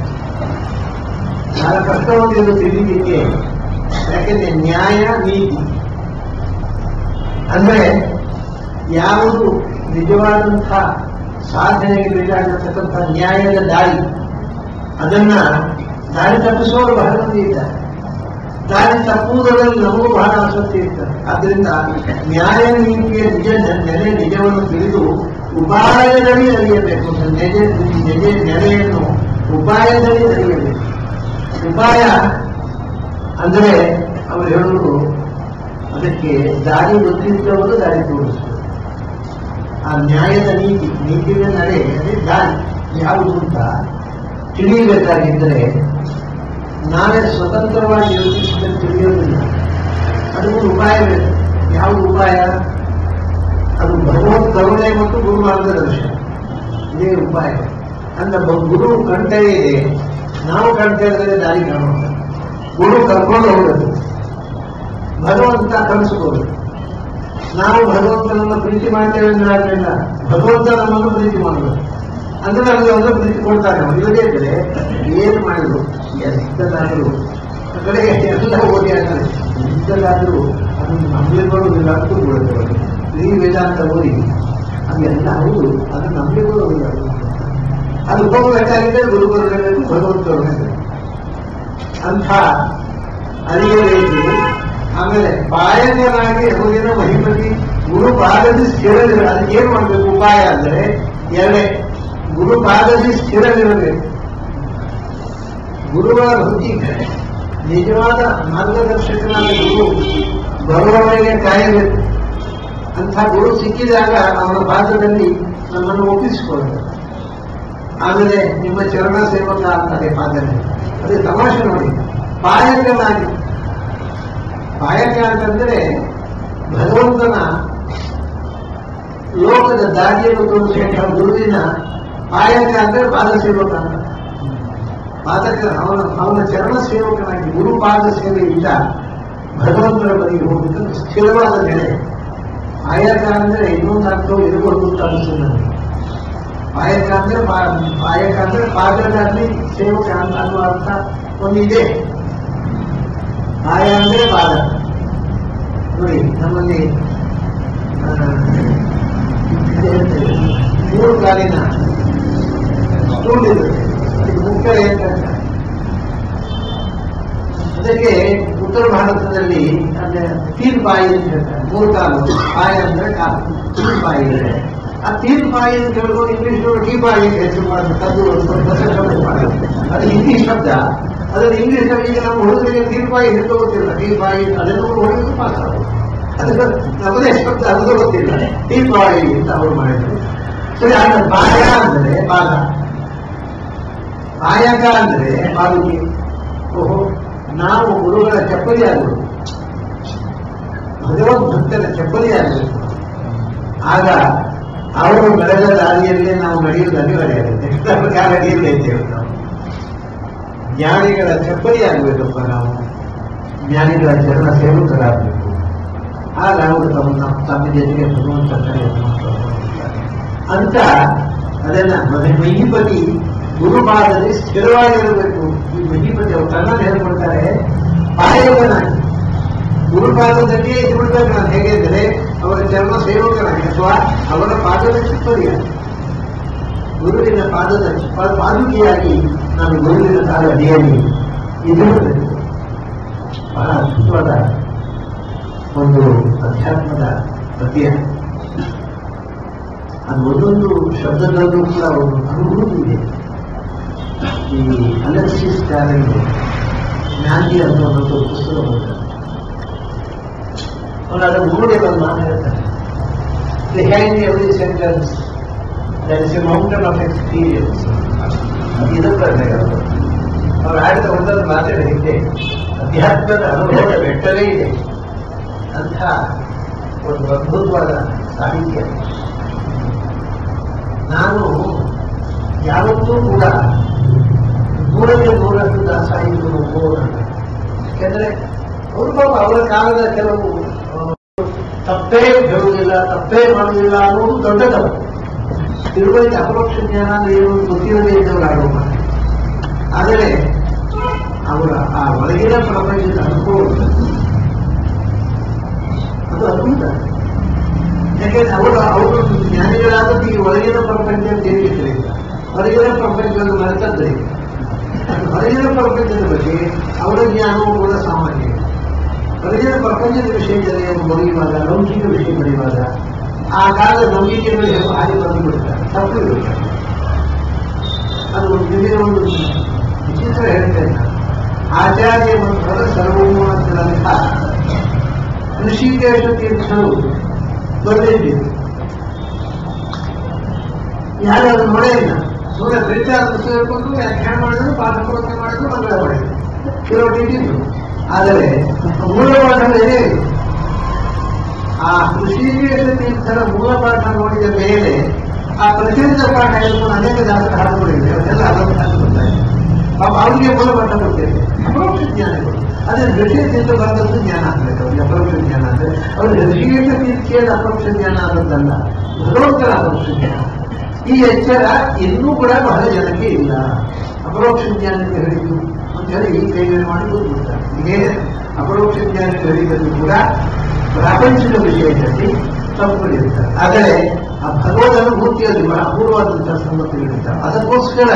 ಬಹಳ ಕಷ್ಟವನ್ನು ಇದು ತಿಳಿಲಿಕ್ಕೆ ಯಾಕೆಂದ್ರೆ ನ್ಯಾಯ ನೀತಿ ಅಂದ್ರೆ ಯಾವುದು ನಿಜವಾದಂಥ ಸಾಧನೆಗೆ ಬೇಕಾಗಿರ್ತಕ್ಕಂಥ ನ್ಯಾಯದ ದಾರಿ ಅದನ್ನ ದಾರಿ ತಪ್ಪಿಸೋರು ಬಹಳ ಮಂದಿ ಇದ್ದಾರೆ ದಾರಿ ತಪ್ಪುವುದರಲ್ಲಿ ನಮಗೂ ಬಹಳ ಆಸಕ್ತಿ ಇರ್ತದೆ ಆದ್ರಿಂದ ನ್ಯಾಯ ನೀತಿಯ ನಿಜ ನೆಲೆ ನಿಜವನ್ನು ತಿಳಿದು ಉಪಾಯದಲ್ಲಿ ಅರಿಯಬೇಕು ನಿಜ ನಿಜ ನೆಲೆಯನ್ನು ಉಪಾಯದಲ್ಲಿ ಅರಿಯಬೇಕು ಉಪಾಯ ಅಂದ್ರೆ ಅವರು ಹೇಳುವುದು ಅದಕ್ಕೆ ದಾರಿ ಗೊತ್ತಿದ್ದವರು ದಾರಿ ತೋರಿಸುವುದು ಆ ನ್ಯಾಯದ ನೀತಿ ನೀತಿಯ ನಡೆ ಅದೇ ದಾರಿ ಯಾವುದು ಅಂತ ತಿಳಿಯಬೇಕಾಗಿದ್ದರೆ ನಾವೇ ಸ್ವತಂತ್ರವಾಗಿ ಯೋಚಿಸಿದಲ್ಲಿ ತಿಳಿಯೋದಿಲ್ಲ ಅದಕ್ಕೊಂದು ಉಪಾಯ ಬೇಕು ಯಾವುದು ಉಪಾಯ ಅದು ಭಗವತ್ ಕರುಣೆ ಮತ್ತು ಗುರು ಮಾರ್ಗದರ್ಶನ ಇದೇ ಉಪಾಯ ಅಂದ್ರೆ ಬ- ಗುರು ಕಂಠೆ ಇದೆ ನಾವು ಕಂಠೆ ಇದ್ರೆ ದಾರಿ ಕಾಣೋಣ ಗುರು ಕರ್ಕೊಂಡು ಹೋಗಬೇಕು ಭಗವಂತ ಕಲಿಸ್ಬೋದು ನಾವು ಭಗವಂತನನ್ನು ಪ್ರೀತಿ ಮಾಡ್ತೇವೆ ಅಂದ್ರೆ ಆಗಲಿಲ್ಲ ಭಗವಂತ ನಮ್ಮನ್ನು ಪ್ರೀತಿ ಮಾಡಬೇಕು ಅಂದ್ರೆ ನಮಗೆ ಒಂದು ಪ್ರೀತಿ ಕೊಡ್ತಾನೆ ಅವನು ಇಲ್ಲದೇ ಇದ್ರೆ ಏನು ಮಾಡಿದ್ರು ಎಂತದಾದರೂ ಆ ಕಡೆ ಎಲ್ಲ ಓದಿ ಆಗ್ತದೆ ಎಂತದಾದರೂ ಅದನ್ನು ನಂಬಿಕೊಳ್ಳುವುದಿಲ್ಲ ಅಂತ ಬಿಡುತ್ತೆ ಈ ವೇದಾಂತ ಓದಿ ಅದೆಲ್ಲ ಹೌದು ಅದು ನಂಬಿಕೊಳ್ಳುವುದಿಲ್ಲ ಅದು ಹೋಗಬೇಕಾಗಿದ್ದರೆ ಗುರು ಬರಬೇಕು ಭಗವಂತರು ಅಂಥ ಅರಿಯಬೇಕು ಆಮೇಲೆ ಪಾಯಕನಾಗಿ ಹೋಗಿನ ಮಹಿಮತಿ ಗುರು ಪಾದದಿ ಸ್ಥಿರವಿರ ಅದಕ್ಕೆ ಏನ್ ಮಾಡ್ಬೇಕು ಉಪಾಯ ಅಂದ್ರೆ ಎರಡೇ ಗುರು ಪಾದದಿ ಸ್ಥಿರವಿರಬೇಕು ಗುರುಗಳ ವೃತ್ತಿ ನಿಜವಾದ ಮಾರ್ಗದರ್ಶಕನಾದ ಗುರು ಬರುವವರೆಗೆ ಕಾಯಬೇಕು ಅಂಥ ಗುರು ಸಿಕ್ಕಿದಾಗ ಅವನ ಪಾದದಲ್ಲಿ ನಮ್ಮನ್ನು ಒಪ್ಪಿಸಿಕೊಳ್ಳಬೇಕು ಆಮೇಲೆ ನಿಮ್ಮ ಚರಣ ಸೇವಕ ಅಂತಾರೆ ಪಾದನೆ ಅದೇ ತಮಾಷೆ ನೋಡಿ ಪಾಯಕನಾಗಿ ಪಾಯಕ ಅಂತಂದ್ರೆ ಭಗವಂತನ ಲೋಕದ ದಾರಿಯನ್ನು ತೋರಿಸುವಂತಹ ಗುರುವಿನ ಪಾಯಕ ಅಂದ್ರೆ ಪಾದ ಸೇವಕ ಅಂತ ಪಾದಕ ಅವನ ಅವನ ಚರಣ ಸೇವಕನಾಗಿ ಗುರು ಪಾದ ಸೇವೆಯಿಂದ ಭಗವಂತನ ಬಳಿಗೆ ಹೋಗಬೇಕು ಸ್ಥಿರವಾದ ನೆಲೆ ಪಾಯಕ ಅಂದ್ರೆ ಇನ್ನೊಂದು ಅರ್ಥವು ಇರಬಹುದು ಅಂತ ಅನಿಸ್ತದೆ ನನಗೆ ಪಾಯಕ ಅಂದ್ರೆ ಪಾ- ಪಾಯಕ ಅಂದ್ರೆ ಪಾದದಲ್ಲಿ ಸೇವಕ ಅಂತ ಅನ್ನುವ ಅರ್ಥ ಒಂದಿದೆ ಪಾಯ ಅಂದ್ರೆ ಪಾದ ನೋಡಿ ನಮ್ಮಲ್ಲಿ ಆ, ಇದೆ ಅಂತೇಳಿ, ಮೂರು ಕಾಲಿನ ಸ್ಟೂಲ್ ಇರುತ್ತೆ ಅದಕ್ಕೆ ಮುಖ್ಯ ಏನಂತ ಅದಕ್ಕೆ ಉತ್ತರ ಭಾರತದಲ್ಲಿ ಅಂದ್ರೆ ತೀನ್ ಪಾಯಿ ಅಂತ ಹೇಳ್ತಾರೆ ಮೂರು ಕಾಲು ಪಾಯ ಅಂದ್ರೆ ಕಾಲು ತೀನ್ ಪಾಯಿ ಇದೆ ಆ ತೀನ್ ಪಾಯಿ ಅಂತ ಹೇಳ್ಬೋದು ಇಂಗ್ಲಿಷ್ ಟೀ ಪಾಯಿ ಅಂತ ಹೆಸರು ಮಾಡೋದು ಕದ್ದು ಹೊಸ ಶಬ್ದ ಮಾಡೋದು ಅದು ಹಿಂದಿ ಶಬ್ದ ಅದನ್ನು ಇಂಗ್ಲಿಷ್ ಈಗ ನಮ್ಮ ಹುಡುಗರಿಗೆ ತೀನ್ ಪಾಯಿ ಹಿಡಿದು ಗೊತ್ತಿಲ್ಲ ಟೀ ಪಾಯಿ ಅದನ್ನು ಹೊಡೆದು ಪಾಸ್ ಆಗೋದು ಅದಕ್ಕೆ ನಮ್ಮದೇ ಶಬ್ದ ಅದು ಗೊತ್ತಿಲ್ಲ ಟೀ ಪಾಯಿ ಅಂತ ಅವ್ರು ಮಾಡಿದ್ರು ಸರಿ ಆಗ ಪಾಯ ಅಂದ್ರೆ ಪಾದ ಪಾಯಕ ಅಂದ್ರೆ ಪಾದುಕೆ ಓಹೋ ನಾವು ಗುರುಗಳ ಚಪ್ಪಲಿ ಆಗಬೇಕು ಭಗವದ್ ಭಕ್ತರ ಚಪ್ಪಲಿ ಆಗಬೇಕು ಆಗ ಅವರು ಬೆಳೆದ ದಾರಿಯಲ್ಲೇ ನಾವು ನಡೆಯುವುದು ಅನಿವಾರ್ಯ ಆಗುತ್ತೆ ಪ್ರಕಾರ ನಡೆಯಲೇ ಇದ್ದೇವೆ ನಾವು ಜ್ಞಾನಿಗಳ ಚಪ್ಪಲಿ ಆಗಬೇಕಪ್ಪ ನಾವು ಜ್ಞಾನಿಗಳ ಚರಣ ಸೇವಕರಾಗಬೇಕು ಆಗ ಅವರು ತಮ್ಮ ನಮ್ಮ ತಮ್ಮ ಜೊತೆಗೆ ಭಗವಂತ ಕಾರ್ಯವನ್ನು ಮಾಡ್ತಾರೆ. ಅಂತ ಅದನ್ನ ಮನೆ ಮಹಿಪತಿ ಗುರುಪಾದದಲ್ಲಿ ಸ್ಥಿರವಾಗಿರಬೇಕು ಈ ಮಹಿಪತಿ ಅವರು ಕನ್ನಡ ಹೇಳ್ಕೊಡ್ತಾರೆ ಪಾಯಕನಾಗಿ ಗುರುಪಾದದಲ್ಲಿ ಇದು ಬಿಡ್ಬೇಕು ನಾನು ಹೇಗೆಂದರೆ ಅವರ ಚರ್ಮ ಸೇವಕನಾಗಿ ಅಥವಾ ಅವರ ಪಾದದ ಚಿಪ್ಪರಿಯಾಗಿ ಗುರುವಿನ ಪಾದದ ಚಿಪ್ಪ ಪಾದುಕೆಯಾಗಿ ನಾನು ಗುರುವಿನ ಕಾಲ ಅಡಿಯಲ್ಲಿ ಇದು ಬಿಡಬೇಕು ಬಹಳ ಅದ್ಭುತವಾದ ಒಂದು ಅಧ್ಯಾತ್ಮದ ಪದ್ಯ ಅದು ಒಂದೊಂದು ಶಬ್ದಗಳಲ್ಲೂ ಕೂಡ ಒಂದು ಅನುಭೂತಿ ಇದೆ ಈ ಅಲೆಕ್ಸಿಸ್ ಟ್ಯಾಲೆಂಟ್ ಜ್ಞಾನಿ ಅನ್ನೋ ಒಂದು ಪುಸ್ತಕ ಬರ್ತದೆ ಅವನು ಅದನ್ನು ನೋಡಿ ಒಂದು ಮಾತು ಹೇಳ್ತಾನೆ behind every sentence there is a mountain of experience ಇದಕ್ಕೆ ಅವ್ರು ಆಡಿದ ಒಂದೊಂದು ಮಾತಾಡಿದ್ದೆ ಅಧ್ಯಾತ್ಮದ ಅನುಭವದ ಬೆಟ್ಟವೇ ಇದೆ ಅಂಥ ಒಂದು ಅದ್ಭುತವಾದ ಸಾಹಿತ್ಯ ನಾನು ಯಾವತ್ತೂ ಕೂಡ ನೂರಕ್ಕೆ ನೂರಷ್ಟು ದಾಸಾಹಿತ್ಯ ಒಪ್ಪುವುದಲ್ಲ ಯಾಕೆಂದ್ರೆ ಅವರು ಪಾಪ ಅವರ ಕಾಲದ ಕೆಲವು ಆ, ತಪ್ಪೇ ಹೇಳುವುದಿಲ್ಲ ತಪ್ಪೇ ಮಾಡುವುದಿಲ್ಲ ಅನ್ನೋದು ದೊಡ್ಡ ತಪ್ಪು ತಿಳುವಳಿಕೆ ಅಪರೋಕ್ಷ ಜ್ಞಾನ ಅಂದ್ರೆ ಏನು ಅಂತ ಗೊತ್ತಿರದೇ ಇದ್ದವರು ಆಡುವ ಮಾತು. ಆದರೆ ಅವರ ಆ ಒಳಗಿನ ಪ್ರಪಂಚದ ಅನುಭವ ಅದು ಅದ್ಭುತ ಯಾಕೆಂದ್ರೆ ಅವರು ಅವರು ಜ್ಞಾನಿಗಳಾದದ್ದು ಈ ಒಳಗಿನ ಪ್ರಪಂಚ ತಿಳಿಸಿದ್ರಿಂದ ಹೊರಗಿನ ಪ್ರಪಂಚವನ್ನು ಮರೆತದ್ರಿಂದ ಹೊರಗಿನ ಪ್ರಪಂಚದ ಬಗ್ಗೆ ಅವರ ಜ್ಞಾನವು ಕೂಡ ಸಾಮಾನ್ಯ ಹೊರಗಿನ ಪ್ರಪಂಚದ ವಿಷಯದಲ್ಲಿ ಅವರು ಬರೆಯುವಾಗ ಲೌಕಿಕ ವಿಷಯ ಬರೆಯುವಾಗ ಆ ಕಾಲದ ನಂಬಿಕೆಗಳು ಹೇಗೆ ಹಾಗೆ ಬಂದು ಬಿಡ್ತಾರೆ ತಪ್ಪು ಇರುತ್ತೆ ಅದು ಒಂದು ನಿಮಗೆ ಒಂದು ವಿಚಿತ್ರ ಹೇಳ್ತೇನೆ ನಾನು. ಆಚಾರ್ಯ ಮಂತ್ರದ ಸರ್ವಮೂಲಗಳಂತ ಋಷಿಕೇಶ ತೀರ್ಥರು ಬರೆದಿದ್ದೀವಿ ಯಾರು ಅದು ನೋಡೇ ಇಲ್ಲ ಸುಮ್ಮನೆ ಪ್ರೀತಿಯಾದ ಪುಸ್ತಕ ಹೇಳ್ಕೊಂಡು ವ್ಯಾಖ್ಯಾನ ಮಾಡಿದ್ರು ಪಾಠ ಪ್ರವಚನ ಮಾಡಿದ್ರು ಮಂಗಳ ಮಾಡಿದ್ರು ಕೆಲವು ಟೀಚಿದ್ರು ಆದರೆ ಮೂಲ ಪಾಠ ಬೇರೆ ಇದೆ. ಆ ಋಷಿಕೇಶ ತೀರ್ಥರ ಮೂಲ ಪಾಠ ನೋಡಿದ ಮೇಲೆ ಆ ಪ್ರಸಿದ್ಧ ಪಾಠ ಹೇಳ್ಕೊಂಡು ಅನೇಕ ದಾಸರ ಹಾಡುಗಳಿವೆ ಅವನ್ನೆಲ್ಲ ಅದನ್ನು ಹಾಕಿ ಬರ್ತಾರೆ ಪಾಪ ಅವರಿಗೆ ಮೂಲ ಪಾಠ ಗೊತ್ತಿದೆ ಅಪರೋಕ್ಷ ಜ್ಞಾನಗಳು ಅದೇ ಋಷಿಯಿಂದ ಬಂದದ್ದು ಜ್ಞಾನ ಆಗ್ಬೇಕು ಅವ್ರಿಗೆ ಅಪರೋಕ್ಷ ಜ್ಞಾನ ಅಂದ್ರೆ ಅವ್ರಿಗೆ ಋಷಿಕೇಶ ತೀರ್ಥಿಯಲ್ಲಿ ಅಪರೋಕ್ಷ ಜ್ಞಾನ ಆದದ್ದಲ್ಲ ಭಗವಂತರ ಅಪರೋಕ್ಷ ಜ್ಞಾನ ಈ ಎಚ್ಚರ ಇನ್ನೂ ಕೂಡ ಬಹಳ ಜನಕ್ಕೆ ಇಲ್ಲ ಅಪರೋಕ್ಷ ಜ್ಞಾನಕ್ಕೆ ಹೇಳಿದ್ದು ಅಂತ ಹೇಳಿ ಈ ಕೈಗೆ ಮಾಡಿ ಗೊತ್ತಿರ್ತಾರೆ ಹೀಗೆ ಅಪರೋಕ್ಷ ಜ್ಞಾನಕ್ಕೆ ಹೇಳಿದ್ದು ಕೂಡ ಪ್ರಾಪಂಚಿಕ ವಿಷಯದಲ್ಲಿ ತಪ್ಪುಗಳಿರ್ತಾರೆ ಆದರೆ ಆ ಭಗವದ್ ಅನುಭೂತಿಯಲ್ಲಿ ಬಹಳ ಅಪೂರ್ವವಾದಂತಹ ಸಂಗತಿಗಳಿರ್ತಾರೆ ಅದಕ್ಕೋಸ್ಕರ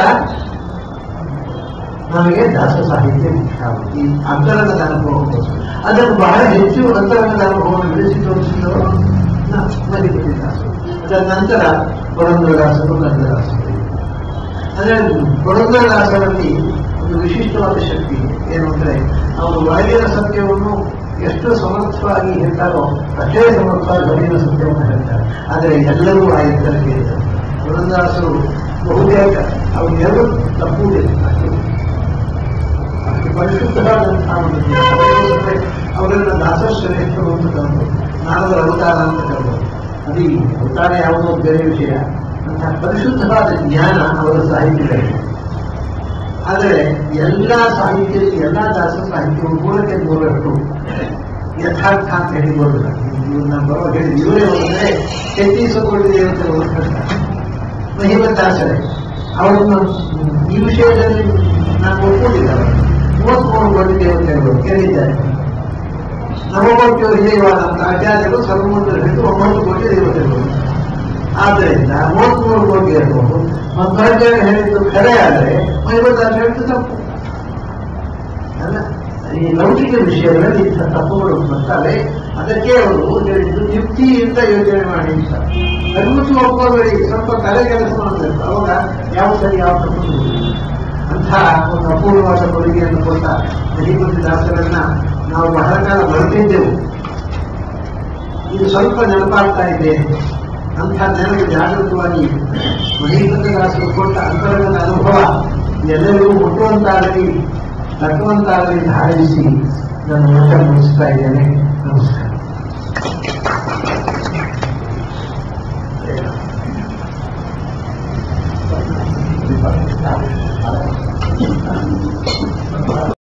ನಮಗೆ ದಾಸ ಸಾಹಿತ್ಯ ಮುಖ್ಯ ಈ ಅಂತರಂಗದ ಅನುಭವಕ್ಕೋಸ್ಕರ ಅದನ್ನು ಬಹಳ ಹೆಚ್ಚು ಅಂತರಂಗದ ಅನುಭವವನ್ನು ಬೆಳೆಸಿ ತೋರಿಸಿದವರು ಮರಿಪತಿ ದಾಸರು ಅದರ ನಂತರ ಪುರಂದರದಾಸರು ನಂದದಾಸರು ಅಂದ್ರೆ ಪುರಂದರದಾಸರಲ್ಲಿ ಒಂದು ವಿಶಿಷ್ಟವಾದ ಶಕ್ತಿ ಇದೆ ಏನು ಅಂದ್ರೆ ಅವರು ಒಳಗಿನ ಸತ್ಯವನ್ನು ಎಷ್ಟು ಸಮರ್ಥವಾಗಿ ಹೇಳ್ತಾರೋ ಅಷ್ಟೇ ಸಮರ್ಥವಾಗಿ ಹೊರಗಿನ ಸತ್ಯವನ್ನು ಹೇಳ್ತಾರೆ ಆದರೆ ಎಲ್ಲರೂ ಆ ಎತ್ತರಕ್ಕೆ ಇದ್ದಾರೆ ಪುರಂದರದಾಸರು ಬಹುತೇಕ ಅವರೆಲ್ಲರೂ ತಪ್ಪುವುದಿಲ್ಲ ಅಷ್ಟು ಪರಿಶುದ್ಧವಾದಂತಹ ಒಂದು ಜೀವ. ಅದಕ್ಕೋಸ್ಕರ ಅವರನ್ನ ದಾಸಶ್ರೇಷ್ಠರು ಅಂತ ಕರೆದು ನಾರದ ಅವತಾರ ಅಂತ ಕರೆದು ಅದು ಈ ಅವತಾರ ಯಾವುದೋ ಒಂದು ಬೇರೆ ವಿಷಯ ಅಂತಹ ಪರಿಶುದ್ಧವಾದ ಜ್ಞಾನ ಅವರ ಸಾಹಿತ್ಯದಲ್ಲಿ ಆದರೆ ಎಲ್ಲ ಸಾಹಿತ್ಯ ಎಲ್ಲ ದಾಸ ಸಾಹಿತ್ಯವು ಮೂಲಕ್ಕೆ ಮೂರಷ್ಟು ಯಥಾರ್ಥ ಅಂತ ಹೇಳಿ ಬರೋದಿಲ್ಲ ಇವ್ರನ್ನ ಬರೋ ಹೇಳಿ ಇವರೇ ಹೋದರೆ ಕೆತ್ತಿಸಿಕೊಂಡಿದೆ ಅಂತ ಒಂದು ಕಷ್ಟ ಮಹಿಮದಾಸರೇ ಅವರನ್ನು ಈ ವಿಷಯದಲ್ಲಿ ನಾನು ಒಪ್ಪಿಕೊಂಡಿಲ್ಲ ಮೂವತ್ಮೂರು ಕೋಟಿ ದೇವತೆಗಳು ಕೇಳಿದ್ದಾರೆ ನವಕೋಟಿಯವರು ಹಿರಿಯವಾದ ಅಂತ ಆಚಾರ್ಯರು ಸರ್ವಮೂರ್ತರು ಹಿಡಿದು ಒಂಬತ್ತು ಕೋಟಿ ದೇವತೆಗಳು ಆದ್ದರಿಂದ ಮೂವತ್ಮೂರು ಕೋಟಿ ಇರಬಹುದು ಮಧ್ವಾಚಾರ್ಯ ಹೇಳಿದ್ದು ಖರೆ ಆದರೆ ಮಹಿಮದಾಸ ಹೇಳಿದ್ದು ತಪ್ಪು ಅಲ್ಲ ಈ ಲೌಕಿಕ ವಿಷಯಗಳಲ್ಲಿ ಇಂಥ ತಪ್ಪುಗಳು ಬರ್ತವೆ ಅದಕ್ಕೆ ಅವರು ಹೇಳಿದ್ದು ಯುಕ್ತಿಯಿಂದ ಯೋಚನೆ ಮಾಡಿ ಅಂತ ಕಣ್ಮುಚ್ಚಿ ಒಪ್ಕೋಬೇಡಿ ಸ್ವಲ್ಪ ತಲೆ ಕೆಲಸ ಮಾಡಬೇಕು ಅವಾಗ ಯಾವ ಸರಿ ಯಾವ ತಪ್ಪು ಸಿಗುವುದಿಲ್ಲ. ಅಂಥ ಒಂದು ಅಪೂರ್ವವಾದ ಕೊಡುಗೆಯನ್ನು ಕೊಟ್ಟ ಮಹಿಮತಿ ದಾಸರನ್ನ ನಾವು ಬಹಳ ಕಾಲ ಮರೆತಿದ್ದೆವು ಇದು ಸ್ವಲ್ಪ ನೆನಪಾಗ್ತಾ ಇದೆ ಅಂಥ ನೆನಪು ಜಾಗೃತವಾಗಿ ಮಹಿಮತಿ ದಾಸರು ಕೊಟ್ಟ ಅಂತರಂಗದ ಅನುಭವ ಎಲ್ಲರಿಗೂ ಮುಟ್ಟುವಂತಾಗಲಿ ತಟ್ಟುವಂತಾಗಲಿ ಧಾರಿಸಿ ನಾನು ಊಟ ಮುಗಿಸ್ತಾ ಇದ್ದೇನೆ ನಮಸ್ಕಾರ